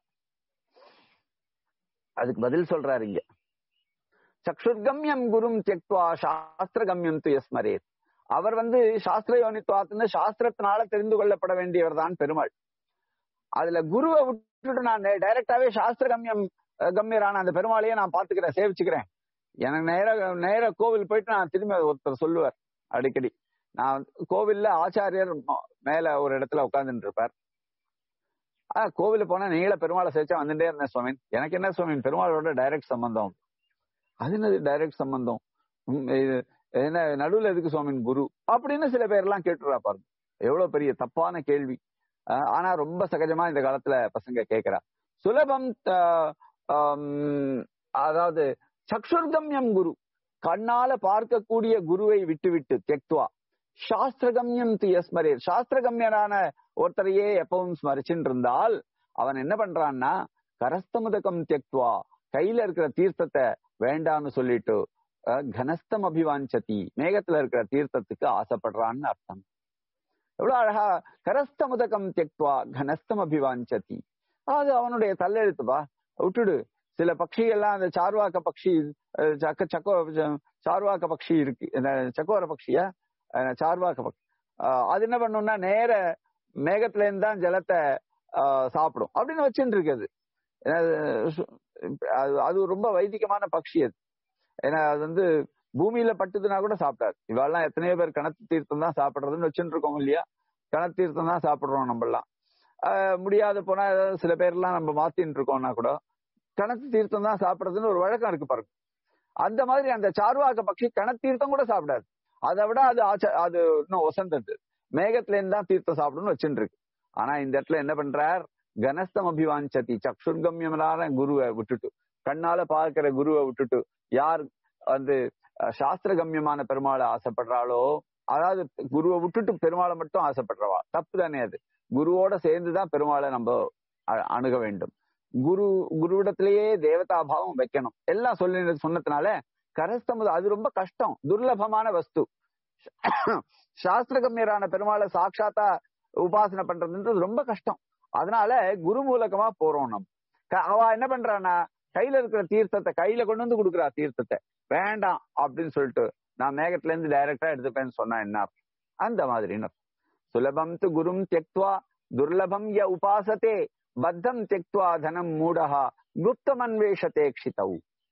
அதுக்கு பதில் சொல்றாரு இங்க சக்ஷுர்கம்யம் குரும் தியக்வா சாஸ்திரகம்யம் து எஸ்மரேத் அவர் வந்து சாஸ்திர யோனித்துவாத்துன்னு சாஸ்திரத்தினால தெரிந்து கொள்ளப்பட வேண்டியவர் தான் பெருமாள் அதுல குருவை விட்டுட்டு நான் டைரக்டாவே சாஸ்திர கம்யம் அஹ், கம்யரான அந்த பெருமாளையே நான் பாத்துக்கிறேன் சேவிச்சுக்கிறேன் எனக்கு நேர நேர கோவில் போயிட்டு நான் திரும்பி அதை ஒருத்தர் சொல்லுவார் அடிக்கடி நான் வந்து கோவில்ல ஆச்சாரியர் ம- மேல ஒரு இடத்துல உட்கார்ந்துட்டு இருப்பார் ஆஹ் கோவில போனா நீங்கள பெருமாளை சேர்ச்சா வந்துட்டே இருந்தேன் சுவாமி எனக்கு என்ன சுவாமி பெருமாளோட டைரக்ட் சம்பந்தம் அது என்னது டைரக்ட் சம்பந்தம் உம், இது என்ன நடுவுல எதுக்கு சுவாமின் குரு அப்படின்னு சில பேர் எல்லாம் கேட்டுறா பாருங்க எவ்வளவு பெரிய தப்பான கேள்வி ஆஹ் ஆனா ரொம்ப சகஜமா இந்த காலத்துல பசங்க கேக்குறா சுலபம் த- ஆம், அதாவது சக்ஷுர்கம்யம் குரு கண்ணால பார்க்கக்கூடிய குருவை விட்டுவிட்டு தெக்துவா சாஸ்திரகம்யம் தியஸ்மரே சாஸ்திரகம்யனான ஒருத்தரையே எப்பவும் ஸ்மரிச்சுட்டு இருந்தால் அவன் என்ன பண்றான்னா கரஸ்தமுதகம் தெக்துவா கையில இருக்கிற தீர்த்தத்தை வேண்டான்னு சொல்லிட்டு அஹ், கனஸ்தம் அபிவாஞ்சதி மேகத்துல இருக்கிற தீர்த்தத்துக்கு ஆசைப்படுறான்னு அர்த்தம் எவ்வளவு அழகா கரஸ்தமுதகம் தெக்துவா கனஸ்தம் அபிவாஞ்சதி அது அவனுடைய தல்லெழுத்துப்பா விட்டுடு சில பட்சிகள்லாம் அந்த சார்வாக்க பட்சி அஹ், சக்க சக்கோ சார்வாக்க பட்சி இருக்கு என்ன, சக்கோர பட்சியா அஹ், சார்வாக்க பட்சி அஹ், அது என்ன பண்ணும்னா நேர மேகத்துல இருந்து தான் ஜலத்தை அஹ், சாப்பிடும் அப்படின்னு வச்சுட்டு இருக்குது ஏன்னா, சு- அது அது ரொம்ப வைதிகமான பட்சி அது ஏன்னா அது வந்து பூமியில பட்டுதுன்னா கூட சாப்பிடாது இவெல்லாம் எத்தனையோ பேர் கணத்து தீர்த்தம் தான் சாப்பிடுறதுன்னு வச்சுட்டு இருக்கோம் இல்லையா கணத்து தீர்த்தம் தான் சாப்பிடுறோம் நம்ம எல்லாம் ஆஹ் முடியாது போனா ஏதாவது சில பேர்லாம் நம்ம மாத்தின்னு இருக்கோம்னா கூட கணத்து தீர்த்தம் தான் சாப்பிடுறதுன்னு ஒரு வழக்கம் இருக்கு பாருங்க அந்த மாதிரி அந்த சார்வாக்க பட்சி கணத்தீர்த்தம் கூட சாப்பிடாது அதை விட அது ஆச்ச அது இன்னும் ஒசந்தது மேகத்துல இருந்து தான் தீர்த்தம் சாப்பிடணும்னு வச்சுட்டு இருக்கு ஆனா இந்த இடத்துல என்ன பண்றார் கனஸ்தம் அபிவாஞ்சதி சக்ஷுர்கம்யமனான குருவை விட்டுட்டு கண்ணால பார்க்கிற குருவை விட்டுட்டு யார் வந்து அஹ், சாஸ்திரகம்யமான பெருமாளை ஆசைப்படுறாளோ அதாவது குருவை விட்டுட்டு பெருமாளை மட்டும் ஆசைப்படுறவா தப்பு தானே அது குருவோட சேர்ந்துதான் பெருமாளை நம்ம அ- அணுக வேண்டும் குரு குருவிடத்திலேயே தேவதா பாவம் வைக்கணும் எல்லாம் சொல்லி சொன்னதுனால கரஸ்தமுது அது ரொம்ப கஷ்டம் துர்லபமான வஸ்து சாஸ்திரகம்யரான பெருமாளை சாட்சாத்தா உபாசனை பண்றதுன்றது ரொம்ப கஷ்டம் அதனால குரு மூலகமா போறோம் நம்ம க- அவ என்ன பண்றான்னா கையில இருக்கிற தீர்த்தத்தை கையில கொண்டு வந்து கொடுக்குறா தீர்த்தத்தை வேண்டாம் அப்படின்னு சொல்லிட்டு நான் மேகத்துல இருந்து டைரக்டா எடுத்துப்பேன்னு சொன்னா என்ன அர்த்தம்? அந்த மாதிரின்னு அர்த்தம். சுலபம் து குரும் தியக்துவா துர்லபம் ய உபாசத்தே பத்தம் தியக்துவா தனம் மூடஹா குப்தமன்வேஷத்தே க்ஷிதௌ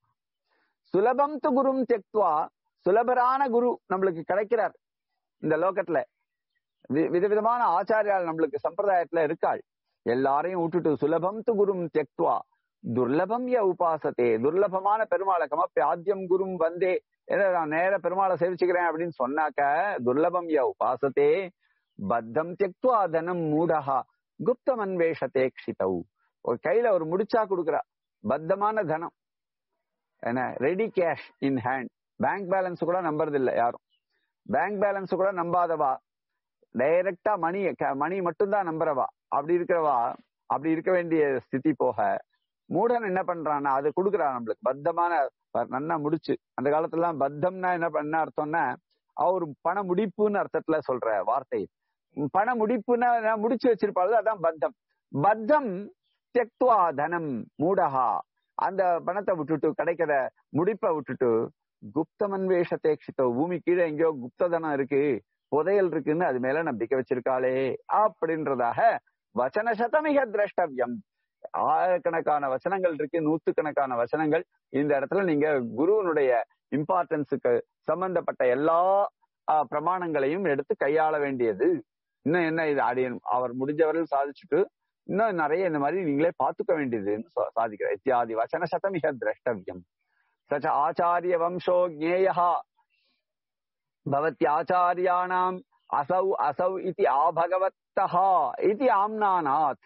சுலபம் து குரும் தியக்துவா சுலபரான குரு நம்மளுக்கு கிடைக்கிறார் இந்த லோகத்துல வி- விதவிதமான ஆச்சாரியால் நம்மளுக்கு சம்பிரதாயத்துல இருக்காள் எல்லாரையும் விட்டுட்டு சுலபம் து குரும் தியக்துவா துர்லபம் ய உபாசத்தே துர்லபமான பெருமாளை கமப்பியாத்தியம் குரும் வந்தே ஏன்னா நான் நேர பெருமாளை சேவிச்சுக்கிறேன் அப்படின்னு சொன்னாக்க துர்லபம் ய உபாசத்தே பத்தம் தியக்துவா தனம் மூடஹா குப்தம் அன்வேஷத்தே க்ஷிதௌ ஒரு கையில ஒரு முடிச்சா கொடுக்குறா பத்தமான தனம் என்ன ready cash in hand bank balance கூட நம்புறது இல்ல யாரும் பேங்க் பேலன்ஸ் கூட நம்பாதவா டைரக்டா மணி மணி மட்டும்தான் நம்புறவா அப்படி இருக்கிறவா அப்படி இருக்க வேண்டிய ஸ்திதி போக மூடன் என்ன பண்றான்னா அது கொடுக்குறான் நம்மளுக்கு பத்தமான ப- நன்னா முடிச்சு அந்த காலத்துல எல்லாம் பத்தம்னா என்ன பண்ண அர்த்தம்னா அவர் பண முடிப்புன்னு அர்த்தத்துல சொல்ற வார்த்தை உம் பண முடிப்புன்னா நான் முடிச்சு வச்சிருப்பாள் அதான் பத்தம் பத்தம் தெக்துவா தனம் மூடஹா அந்த பணத்தை விட்டுட்டு கிடைக்கிற முடிப்பை விட்டுட்டு குப்தமன்வேஷத்தை க்ஷித்தோ பூமி கீழே எங்கேயோ குப்ததனம் இருக்கு புதையல் இருக்குன்னு அது மேல நம்பிக்கை வச்சிருக்காளே அப்படின்றதாக வச்சன சதமிக திரஷ்டவியம் ஆயிரக்கணக்கான வசனங்கள் இருக்கு நூத்துக்கணக்கான வசனங்கள் இந்த இடத்துல நீங்க குருவனுடைய இம்பார்ட்டன்ஸுக்கு சம்பந்தப்பட்ட எல்லா ஆஹ், பிரமாணங்களையும் எடுத்து கையாள வேண்டியது இன்னும் என்ன இது அடியன் அவர் முடிஞ்சவரையில் சாதிச்சுட்டு இன்னும் நிறைய இந்த மாதிரி நீங்களே பார்த்துக்க வேண்டியதுன்னு சா- சாதிக்கிறார் இத்தியாதி வச்சன சதமிக திரஷ்டவியம் சச்ச ஆச்சாரிய வம்சோ ஜேயா பவத்யாச்சாரியாணாம் அசௌ அசௌ இதி ஆபகவத்தஹா இதி ஆம்னானாத்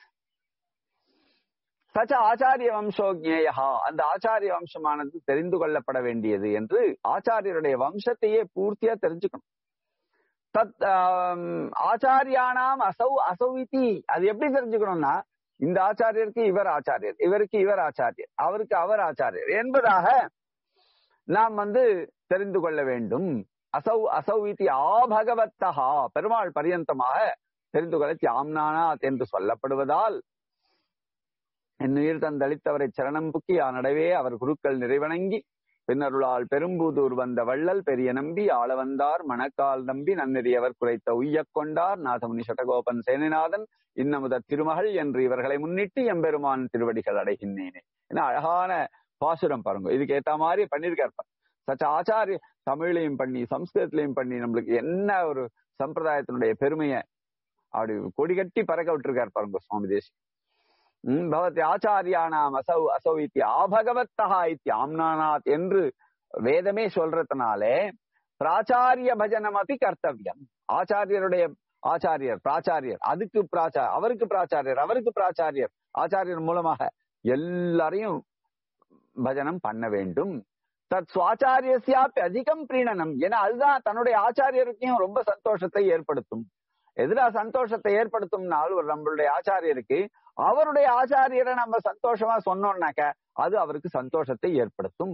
சச்ச ஆச்சாரிய வம்சோ ஜேயா அந்த ஆச்சாரிய வம்சமானது தெரிந்து கொள்ளப்பட வேண்டியது என்று ஆச்சாரியருடைய வம்சத்தையே பூர்த்தியா தெரிஞ்சுக்கணும் தத் ஆம், ஆச்சாரியானாம் அசௌ அசௌ இதி அது எப்படி தெரிஞ்சுக்கணும்னா இந்த ஆச்சாரியருக்கு இவர் ஆச்சாரியர் இவருக்கு இவர் ஆச்சாரியர் அவருக்கு அவர் ஆச்சாரியர் என்பதாக நாம் வந்து தெரிந்து கொள்ள வேண்டும் அசௌ அசௌ இதி ஆபகவத்தஹா பெருமாள் பரியந்தமாக தெரிந்து கொள்ள தியாம்னானாத் என்று சொல்லப்படுவதால் என்னுயிர் தந்தளித்தவரை சரணம் புக்கி ஆனடவே அவர் குருக்கள் நிறைவணங்கி பின்னருளால் பெரும்பூதூர் வந்த வள்ளல் பெரிய நம்பி ஆள வந்தார் மணக்கால் நம்பி நன்னெறியவர் குறைத்த உய்யக் கொண்டார் நாதமுனி சட்டகோபன் சேனநாதன் இன்னமுத திருமகள் என்று இவர்களை முன்னிட்டு எம்பெருமான் திருவடிகள் அடைகின்றேனே ஏன்னா அழகான பாசுரம் பாருங்க இதுக்கு ஏத்த மாதிரி பண்ணிருக்காரு பாருங்க. சச்ச ஆச்சாரிய தமிழையும் பண்ணி சம்ஸ்கிருதத்திலையும் பண்ணி நம்மளுக்கு என்ன ஒரு சம்பிரதாயத்தினுடைய பெருமையை அப்படி கொடி கட்டி பறக்க விட்டுருக்காரு பாருங்க சுவாமி தேசி ம், பவதி ஆச்சாரியானாம் அசௌ அசௌ இத்தி ஆபகவத்தகா இத்தி ஆம்னானாத் என்று வேதமே சொல்றதுனாலே பிராச்சாரிய பஜனம் அப்படி கர்த்தவியம் ஆச்சாரியருடைய ஆச்சாரியர் பிராச்சாரியர் அதுக்கு பிராச்சா அவருக்கு பிராச்சாரியர் அவருக்கு பிராச்சாரியர் ஆச்சாரியர் மூலமாக எல்லாரையும் பஜனம் பண்ண வேண்டும் தத் சுவாச்சாரியசியாப்பி அதிகம் பிரீணனம் ஏன்னா அதுதான் தன்னுடைய ஆச்சாரியருக்கையும் ரொம்ப சந்தோஷத்தை ஏற்படுத்தும் எதிரா சந்தோஷத்தை ஏற்படுத்தும்னால் ஒரு நம்மளுடைய ஆச்சாரியருக்கு அவருடைய ஆச்சாரியரை நம்ம சந்தோஷமா சொன்னோம்னாக்க அது அவருக்கு சந்தோஷத்தை ஏற்படுத்தும்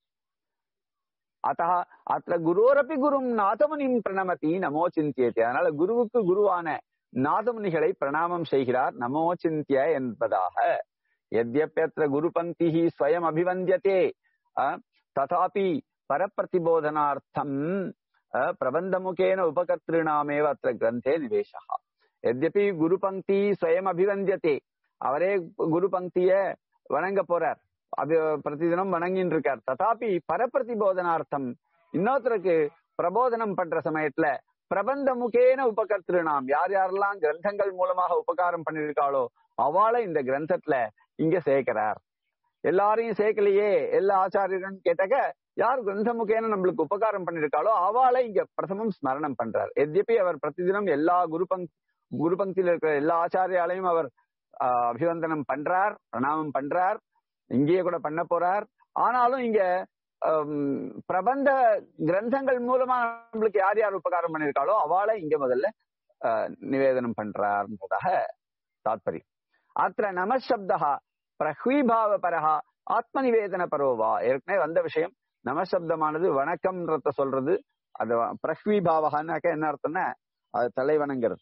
அத்த அத்த குருவரப்பி குரும் நாதமுனிம் பிரணமதி நமோ சிந்தியத்தை அதனால குருவுக்கு குருவான நாதமுனிகளை பிரணாமம் செய்கிறார் நமோ சிந்திய என்பதாக எத்யப்பியத்திர குரு பங்கி ஸ்வயம் அபிவந்தியதே அஹ், ததாபி பரப்பிரதிபோதனார்த்தம் அஹ், பிரபந்தமுகேன உபகர்த்திருணாமேவ அத்த கிரந்தே நிவேசா எத்யபி குரு பங்கி ஸ்வயம் அபிவந்தியதே அவரே குரு பங்கிய வணங்க போறார் அது பிரதிதினம் வணங்கின்னு இருக்கார் ததாபி பரப்பிரதிபோதனார்த்தம் இன்னொருத்தருக்கு பிரபோதனம் பண்ற சமயத்துல பிரபந்த முகேன உபகர்த்திருநாம் யார் யாரெல்லாம் கிரந்தங்கள் மூலமாக உபகாரம் பண்ணிருக்காளோ அவளை இந்த கிரந்தத்துல இங்க சேர்க்கிறார் எல்லாரையும் சேர்க்கலையே எல்லா ஆச்சாரியரும் கேட்டாக்க யார் கிரந்த முகேன நம்மளுக்கு உபகாரம் பண்ணிருக்காளோ அவளை இங்க பிரதமம் ஸ்மரணம் பண்றார் எத்யபி அவர் பிரதிதினம் எல்லா குரு பங்க் குரு பங்கில இருக்கிற எல்லா ஆச்சாரியாலையும் அவர் ஆஹ், அபிவந்தனம் பண்றார் பிரணாமம் பண்றார் இங்கேயே கூட பண்ண போறார் ஆனாலும் இங்க ஹம், பிரபந்த கிரந்தங்கள் மூலமா நம்மளுக்கு யார் யார் உபகாரம் பண்ணிருக்காளோ அவளை இங்க முதல்ல ஆஹ், நிவேதனம் பண்றார்ன்றதாக தாத்பரியம் அத்த நமசப்தா பிரஹ்வீபாவ பரஹா ஆத்ம நிவேதன பரோவா ஏற்கனவே வந்த விஷயம் நமசப்தமானது வணக்கம்ன்றத சொல்றது அது பிரஹ்வீபாவகான்னாக்க என்ன அர்த்தம்னா அது தலை வணங்குறது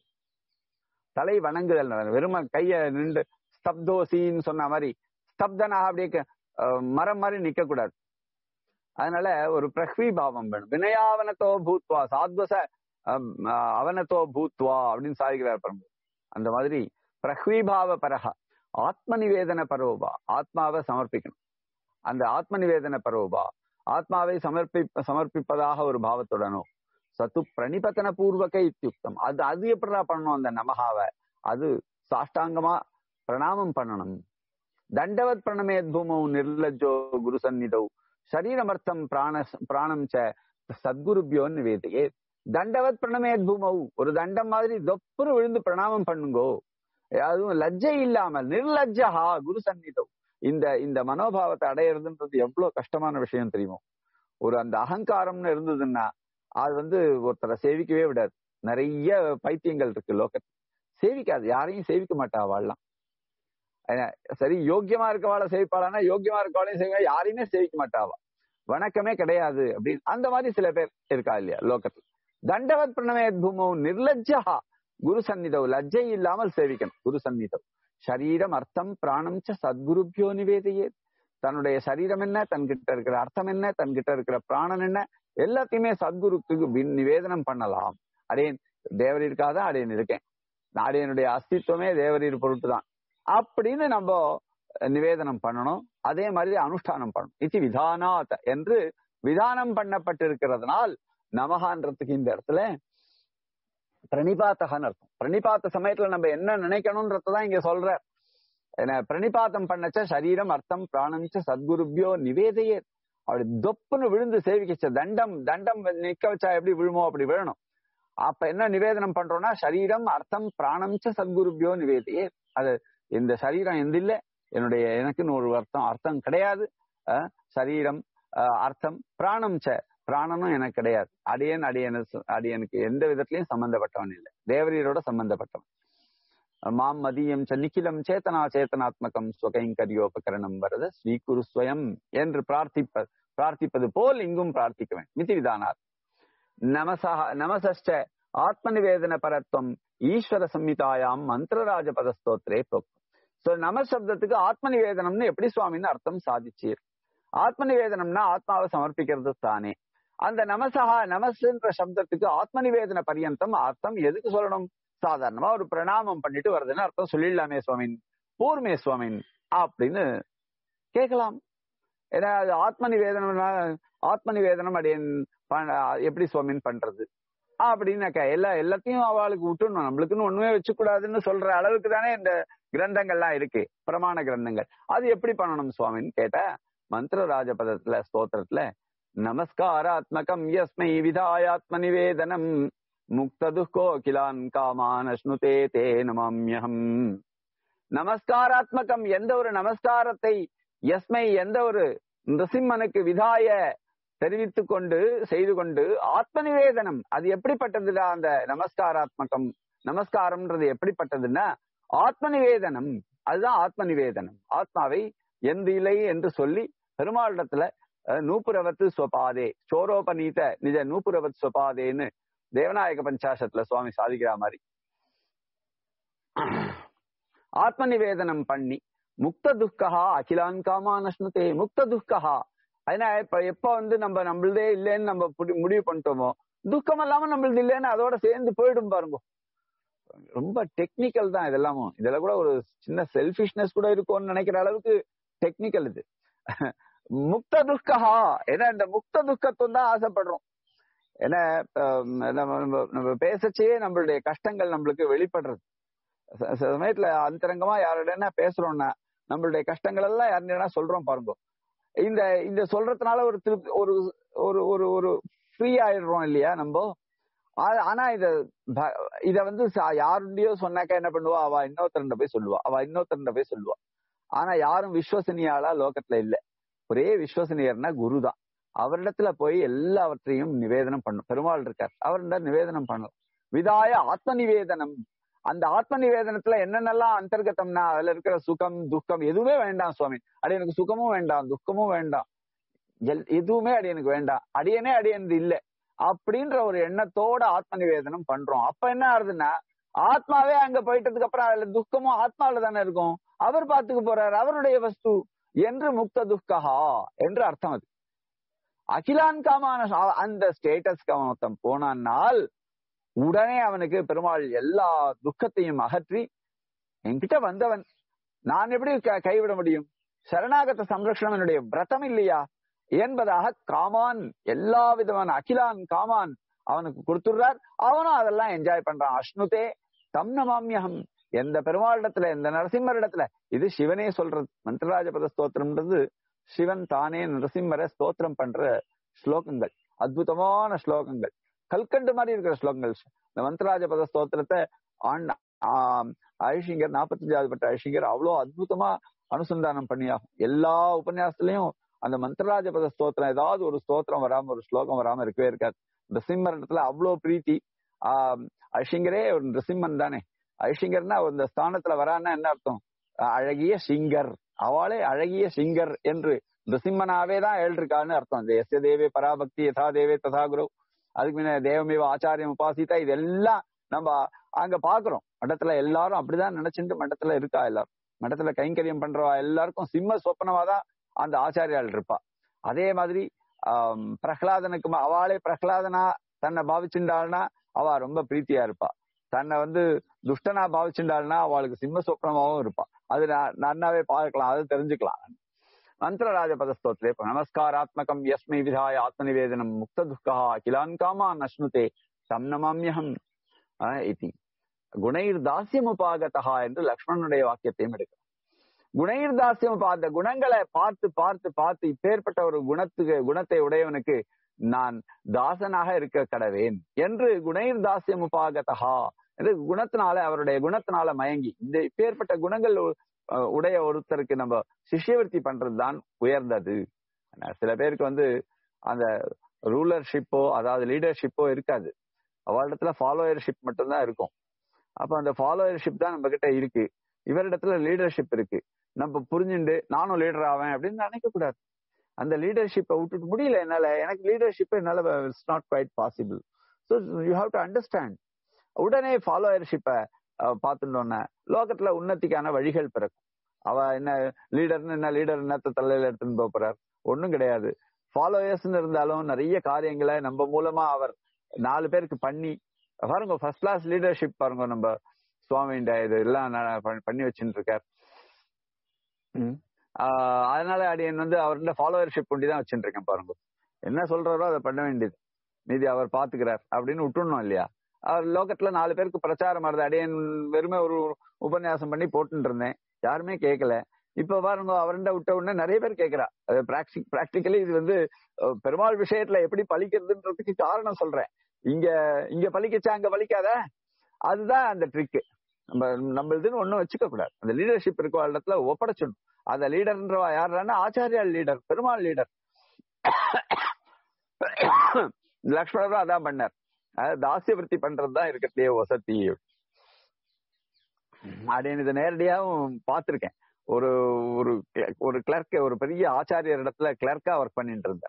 தலை வணங்குதல் வெறும கைய நின்று ஸ்தப்தோசின்னு சொன்ன மாதிரி ஸ்தப்தனாக அப்படியே க- அஹ் மரம் மாதிரி நிக்க கூடாது அதனால ஒரு பிரஹ்வி பாவம் வேணும் வினயாவனத்தோ பூத்வா சாத்வச அஹ், அஹ், அவனத்தோ பூத்வா அப்படின்னு சாதிக்கிறார் பாருங்க அந்த மாதிரி பிரஹ்வீபாவ பரஹா ஆத்ம நிவேதன பரோபா ஆத்மாவை சமர்ப்பிக்கணும் அந்த ஆத்ம நிவேதன பரோபா ஆத்மாவை சமர்ப்பி சமர்ப்பிப்பதாக ஒரு பாவத்துடனோ சத்து பிரணிபத்தன பூர்வக இத்தியுக்தம் அது அது எப்படிடா பண்ணணும் அந்த நமகாவை அது சாஷ்டாங்கமா பிரணாமம் பண்ணணும் தண்டவத் பிரணமேத் பூமௌ நிர்லஜ்ஜோ குரு சந்நிதௌ சரீரமர்த்தம் பிராண பிராணம் ச சத்குருபியோ நிவேதையே தண்டவத் பிரணமேத் பூமௌ ஒரு தண்டம் மாதிரி தொப்புரு விழுந்து பிரணாமம் பண்ணுங்கோ அதுவும் லஜ்ஜை இல்லாமல் நிர்லஜ்ஜஹா குரு சந்நிதௌ இந்த இந்த மனோபாவத்தை அடையிறதுன்றது எவ்வளவு கஷ்டமான விஷயம் தெரியுமோ ஒரு அந்த அகங்காரம்னு இருந்ததுன்னா அது வந்து ஒருத்தரை சேவிக்கவே விடாது நிறைய பைத்தியங்கள் இருக்கு லோகத்தில் சேவிக்காது யாரையும் சேவிக்க மாட்டா வாழலாம் சரி யோக்கியமா இருக்கவாளை சேவிப்பாளானா யோக்கியமா இருக்கவாளையும் சேவிக்க யாரையுமே சேவிக்க மாட்டாவா வணக்கமே கிடையாது அப்படின்னு அந்த மாதிரி சில பேர் இருக்கா இல்லையா லோகத்துல தண்டவத் பிரணமேத் பூமோ நிர்லஜ்ஜா குரு சந்நிதவ் லஜ்ஜை இல்லாமல் சேவிக்கணும் குரு சந்நிதவ் சரீரம் அர்த்தம் பிராணம் ச சத்குருபியோ நிவேதையே தன்னுடைய சரீரம் என்ன தன்கிட்ட இருக்கிற அர்த்தம் என்ன தன்கிட்ட இருக்கிற பிராணன் என்ன எல்லாத்தையுமே சத்குருக்கு பின் நிவேதனம் பண்ணலாம் அடேன் தேவரீருக்காக தான் அடேன் இருக்கேன் அடையனுடைய அஸ்தித்வமே தேவரீர் பொருட்டு தான் அப்படின்னு நம்ம நிவேதனம் பண்ணணும் அதே மாதிரி அனுஷ்டானம் பண்ணணும் இது விதானாத் என்று விதானம் பண்ணப்பட்டிருக்கிறதுனால் நமகான்றதுக்கு இந்த இடத்துல பிரணிபாத்தகன்னு அர்த்தம் பிரணிபாத்த சமயத்துல நம்ம என்ன நினைக்கணும்ன்றதான் இங்க சொல்ற என்ன பிரணிபாத்தம் பண்ணச்ச சரீரம் அர்த்தம் பிராணம்ச்ச சத்குருபியோ நிவேதையே அப்படி தொப்புன்னு விழுந்து சேவிக்கச்ச தண்டம் தண்டம் நிக்க வச்சா எப்படி விழுமோ அப்படி விழணும் அப்ப என்ன நிவேதனம் பண்றோம்னா சரீரம் அர்த்தம் பிராணம்ச்ச சத்குருபியோ நிவேதையே அது இந்த சரீரம் எந்த இல்ல என்னுடைய எனக்குன்னு ஒரு அர்த்தம் அர்த்தம் கிடையாது அஹ் சரீரம் அஹ் அர்த்தம் பிராணம் ச பிராணனும் எனக்கு கிடையாது அடியன் அடியனு அடியனுக்கு எந்த விதத்திலையும் சம்பந்தப்பட்டவன் இல்லை தேவரீரோட சம்பந்தப்பட்டவன் மாம் மதியம் ச நிக்கிலம் சேத்தனா சேத்தனாத்மகம் ஸ்வகைங்கரியோபகரணம் வரத ஸ்ரீகுரு ஸ்வயம் என்று பிரார்த்திப்ப பிரார்த்திப்பது போல் இங்கும் பிரார்த்திக்க வேண்டும் மிதி விதானார் நமசா நமசஷ்ட ஆத்ம நிவேதன பரத்வம் ஈஸ்வர சம்ஹிதாயாம் மந்திரராஜ பதஸ்தோத்திரே புரோக்தம் சோ நம சப்தத்துக்கு ஆத்ம நிவேதனம்னு எப்படி சுவாமின்னு அர்த்தம் சாதிச்சீர் ஆத்ம நிவேதனம்னா ஆத்மாவை சமர்ப்பிக்கிறது தானே அந்த நமசஹா நமஸ்ன்ற சப்தத்துக்கு ஆத்ம நிவேதன பரியந்தம் அர்த்தம் எதுக்கு சொல்லணும் சாதாரணமா ஒரு பிரணாமம் பண்ணிட்டு வருதுன்னு அர்த்தம் சொல்லிடலாமே சுவாமின் பூர்மே சுவாமின் அப்படின்னு கேட்கலாம் ஏன்னா அது ஆத்ம நிவேதனம்னா ஆத்ம நிவேதனம் அடியன் எப்படி சுவாமின் பண்றது அப்படின்னாக்கா எல்லா எல்லாத்தையும் அவளுக்கு விட்டுணும் நம்மளுக்குன்னு ஒண்ணுமே வச்சுக்கூடாதுன்னு சொல்ற அளவுக்கு தானே இந்த கிரந்தங்கள்லாம் இருக்கு பிரமாண கிரந்தங்கள் அது எப்படி பண்ணணும் சுவாமின்னு கேட்ட மந்திர ராஜபதத்துல ஸ்தோத்திரத்துல நமஸ்காராத்மகம் யஸ்மை விதாயாத்ம நிவேதனம் முக்த துக்கோ கிலான் காமான் அஷ்ணுதே தே நமாம்யகம் நமஸ்காராத்மகம் எந்த ஒரு நமஸ்காரத்தை யஸ்மை எந்த ஒரு நிருசிம்மனுக்கு விதாய தெரிவித்துக் கொண்டு செய்து கொண்டு ஆத்ம நிவேதனம் அது எப்படிப்பட்டதுடா அந்த நமஸ்காராத்மகம் நமஸ்காரம்ன்றது எப்படிப்பட்டதுன்னா ஆத்ம நிவேதனம் அதுதான் ஆத்ம நிவேதனம் ஆத்மாவை எந்த இலை என்று சொல்லி பெருமாளிடத்துல நூப்புரவத்து ஸ்வபாதே சோரோபநீத நிஜ நூப்புரவத் ஸ்வபாதேன்னு தேவநாயக பஞ்சாசத்துல சுவாமி சாதிக்கிற மாதிரி ஆத்ம நிவேதனம் பண்ணி முக்த துக்கஹா அகிலான் காமானஷ்ணுதே முக்த துக்கஹா அதனா இப்ப எப்ப வந்து நம்ம நம்மளதே இல்லைன்னு நம்ம முடிவு பண்ணிட்டோமோ துக்கம் இல்லாம நம்மளது இல்லைன்னு அதோட சேர்ந்து போயிடும் பாருங்க ரொம்ப டெக்னிக்கல் தான் இதெல்லாமும் இதுல கூட ஒரு சின்ன செல்பிஷ்னஸ் கூட இருக்கும்னு நினைக்கிற அளவுக்கு டெக்னிக்கல் இது முக்த துக்கஹா ஏன்னா இந்த முக்த துக்கத்தை தான் ஆசைப்படுறோம் ஏன்னா நம்ம நம்ம பேசச்சே நம்மளுடைய கஷ்டங்கள் நம்மளுக்கு வெளிப்படுறது சில சமயத்துல அந்தரங்கமா யாரோட பேசுறோம்னா நம்மளுடைய கஷ்டங்கள் எல்லாம் யாருன்னா சொல்றோம் பாருங்க இந்த இந்த சொல்றதுனால ஒரு திருப்தி ஒரு ஒரு ஒரு ஒரு ஃப்ரீ ஆயிடுறோம் இல்லையா நம்ம ஆனா இத இத வந்து யாருடையோ சொன்னாக்கா என்ன பண்ணுவா அவ இன்னொருத்தரண்ட போய் சொல்லுவா அவ இன்னொருத்தரண்ட போய் சொல்லுவா ஆனா யாரும் விஸ்வசனியாளா லோகத்துல இல்ல ஒரே விஸ்வசனியர்னா குரு தான் அவரிடத்துல போய் எல்லாவற்றையும் நிவேதனம் பண்ணும் பெருமாள் இருக்கார் அவர்கிட்ட நிவேதனம் பண்ணலாம் விதாய ஆத்ம நிவேதனம் அந்த ஆத்ம நிவேதனத்துல என்னென்னலாம் அந்தர்கத்தம்னா அதுல இருக்கிற சுகம் துக்கம் எதுவுமே வேண்டாம் சுவாமி அடி எனக்கு சுகமும் வேண்டாம் துக்கமும் வேண்டாம் எதுவுமே அடி எனக்கு வேண்டாம் அடியனே அடியனது இல்ல அப்படின்ற ஒரு எண்ணத்தோட ஆத்ம நிவேதனம் பண்றோம் அப்ப என்ன ஆகுதுன்னா ஆத்மாவே அங்க போயிட்டதுக்கு அப்புறம் அதுல துக்கமும் ஆத்மாவில தானே இருக்கும் அவர் பார்த்துக்க போறார் அவருடைய வஸ்து என்று முக்த துக்கஹா என்று அர்த்தம் அது அகிலான் காமான அந்த ஸ்டேட்டஸ்க்கு அவன் ஒருத்தன் போனான்னால் உடனே அவனுக்கு பெருமாள் எல்லா துக்கத்தையும் அகற்றி என்கிட்ட வந்தவன் நான் எப்படி கைவிட முடியும் சரணாகத சம்ரக்ஷணம் என்னுடைய விரதம் இல்லையா என்பதாக காமான் எல்லா விதமான அகிலான் காமான் அவனுக்கு கொடுத்துடுறார் அவனும் அதெல்லாம் என்ஜாய் பண்றான் அஷ்ணுதே தம் நமாமியகம் எந்த பெருமாளிடத்துல எந்த நரசிம்மரிடத்துல இது சிவனே சொல்றது மந்திரராஜபத ஸ்தோத்திரம்ன்றது சிவன் தானே நரசிம்மரை ஸ்தோத்திரம் பண்ற ஸ்லோகங்கள் அற்புதமான ஸ்லோகங்கள் கல்கண்டு மாதிரி இருக்கிற ஸ்லோகங்கள் இந்த மந்திரராஜபத ஸ்தோத்திரத்தை ஆண் ஐஷிங்கர் நாற்பத்தஞ்சாவது பட்ட ஐஷிங்கர் அவ்வளோ அற்புதமா அனுசந்தானம் பண்ணியாகும் எல்லா உபன்யாசத்துலயும் அந்த மந்திரராஜபத ஸ்தோத்திரம் ஏதாவது ஒரு ஸ்தோத்திரம் வராம ஒரு ஸ்லோகம் வராம இருக்கவே இருக்காது நரசிம்மர் இடத்துல அவ்வளோ பிரீத்தி ஆஹ் ஐஷிங்கரே ஒரு நரசிம்மன் தானே ஐஷிங்கர்னா இந்த ஸ்தானத்துல வரான்னா என்ன அர்த்தம் அழகிய சிங்கர் அவளே அழகிய சிங்கர் என்று நரசிம்மனாவே தான் எழுதிருக்கான்னு அர்த்தம் இந்த எஸ் தேவே பராபக்தி யதா தேவே ததா குரு அதுக்கு முன்ன தேவமேவ ஆச்சாரியம் உபாசித்தா இதெல்லாம் நம்ம அங்க பாக்குறோம் மடத்துல எல்லாரும் அப்படிதான் நினைச்சுட்டு மடத்துல இருக்கா எல்லாரும் மடத்துல கைங்கரியம் பண்றவா எல்லாருக்கும் சிம்ம சொப்பனமா தான் அந்த ஆச்சாரியால் இருப்பா அதே மாதிரி ஆஹ் பிரகலாதனுக்கு அவளே பிரகலாதனா தன்னை பாவிச்சுட்டாள்னா அவ ரொம்ப பிரீத்தியா இருப்பா தன்னை வந்து துஷ்டனா பாவிச்சுட்டாள்னா அவளுக்கு சிம்ம சொப்னமாவும் இருப்பா அது நன்னாவே பார்க்கலாம் அது தெரிஞ்சுக்கலாம் மந்திரராஜ பதஸ்தோத்திரே நமஸ்காராத்மகம் யஸ்மை விதாய ஆத்ம நிவேதனம் முக்த துக்கா அகிலான் காமா நஷ்ணுதே தம் நமாமியகம் இது குணைர் தாசியம் உபாகதா என்று லக்ஷ்மணனுடைய வாக்கியத்தையும் எடுக்கிறோம் குணைர் தாசியம் பார்த்த குணங்களை பார்த்து பார்த்து பார்த்து இப்பேற்பட்ட ஒரு குணத்துக்கு குணத்தை உடையவனுக்கு நான் தாசனாக இருக்க கடவேன் என்று குணைர் தாசியம் உபாகதா என்று குணத்தினால அவருடைய குணத்தினால மயங்கி இந்த இப்பேற்பட்ட குணங்கள் உடைய ஒருத்தருக்கு நம்ம சிஷ்யவர்த்தி பண்றதுதான் உயர்ந்தது சில பேருக்கு வந்து அந்த ரூலர்ஷிப்போ அதாவது லீடர்ஷிப்போ இருக்காது அவளிடத்துல ஃபாலோயர்ஷிப் மட்டும்தான் இருக்கும் அப்ப அந்த ஃபாலோயர்ஷிப் தான் நம்ம கிட்ட இருக்கு இவரிடத்துல லீடர்ஷிப் இருக்கு நம்ம புரிஞ்சுண்டு நானும் லீடர் ஆவேன் அப்படின்னு நினைக்க கூடாது அந்த லீடர்ஷிப்பை விட்டுட்டு முடியல என்னால எனக்கு லீடர்ஷிப் என்னால it's not quite possible so you have to understand உடனே ஃபாலோயர்ஷிப்பை பார்த்துட்டோன்னே லோகத்துல உன்னத்திக்கான வழிகள் பிறக்கும் அவ என்ன லீடர்னு என்ன லீடர் என்னத்த தலையில எடுத்துன்னு போறார் ஒண்ணும் கிடையாது ஃபாலோயர்ஸ்னு இருந்தாலும் நிறைய காரியங்களை நம்ம மூலமா அவர் நாலு பேருக்கு பண்ணி பாருங்க ஃபர்ஸ்ட் கிளாஸ் லீடர்ஷிப் பாருங்க நம்ம சுவாமிண்ட இது எல்லாம் ந- ப- பண்ணி வச்சுட்டு இருக்கார் ம். ஆஹ் அதனால அடியன் வந்து அவர்கிட்ட ஃபாலோவர்ஷிப் பண்ணி தான் வச்சுட்டு இருக்கேன் பாருங்க என்ன சொல்றாரோ அதை பண்ண வேண்டியது மீதி அவர் பாத்துக்கிறார் அப்படின்னு விட்டுடணும் இல்லையா அவர் லோகத்துல நாலு பேருக்கு பிரச்சாரம் வருது அடியன் வெறுமே ஒரு உபன்யாசம் பண்ணி போட்டுட்டு இருந்தேன் யாருமே கேட்கல இப்ப பாருங்க அவர்கிட்ட விட்ட உடனே நிறைய பேர் கேட்கிறா அது பிராக்டிக்கலி இது வந்து அஹ், பெருமாள் விஷயத்துல எப்படி பலிக்கிறதுன்றதுக்கு காரணம் சொல்றேன் இங்க இங்க பலிக்கச்சா அங்க பலிக்காத அதுதான் அந்த ட்ரிக் நம்ம நம்ம இதுன்னு ஒண்ணும் வச்சுக்க கூடாது அந்த லீடர்ஷிப் இருக்க இடத்துல ஒப்படைச்சிடணும் அந்த லீடர்ன்றவா யாருன்னா ஆச்சாரியா லீடர் பெருமாள் லீடர் லக்ஷ்மணரும் அதான் பண்ணார் அதாவது தாசியவர்த்தி பண்றதுதான் இருக்கிறதே வசதி அப்படின்னு இதை நேரடியாவும் பார்த்திருக்கேன் ஒரு ஒரு ஒரு கிளர்க் ஒரு பெரிய ஆச்சாரியர் இடத்துல கிளர்க்கா ஒர்க் பண்ணிட்டு இருந்தார்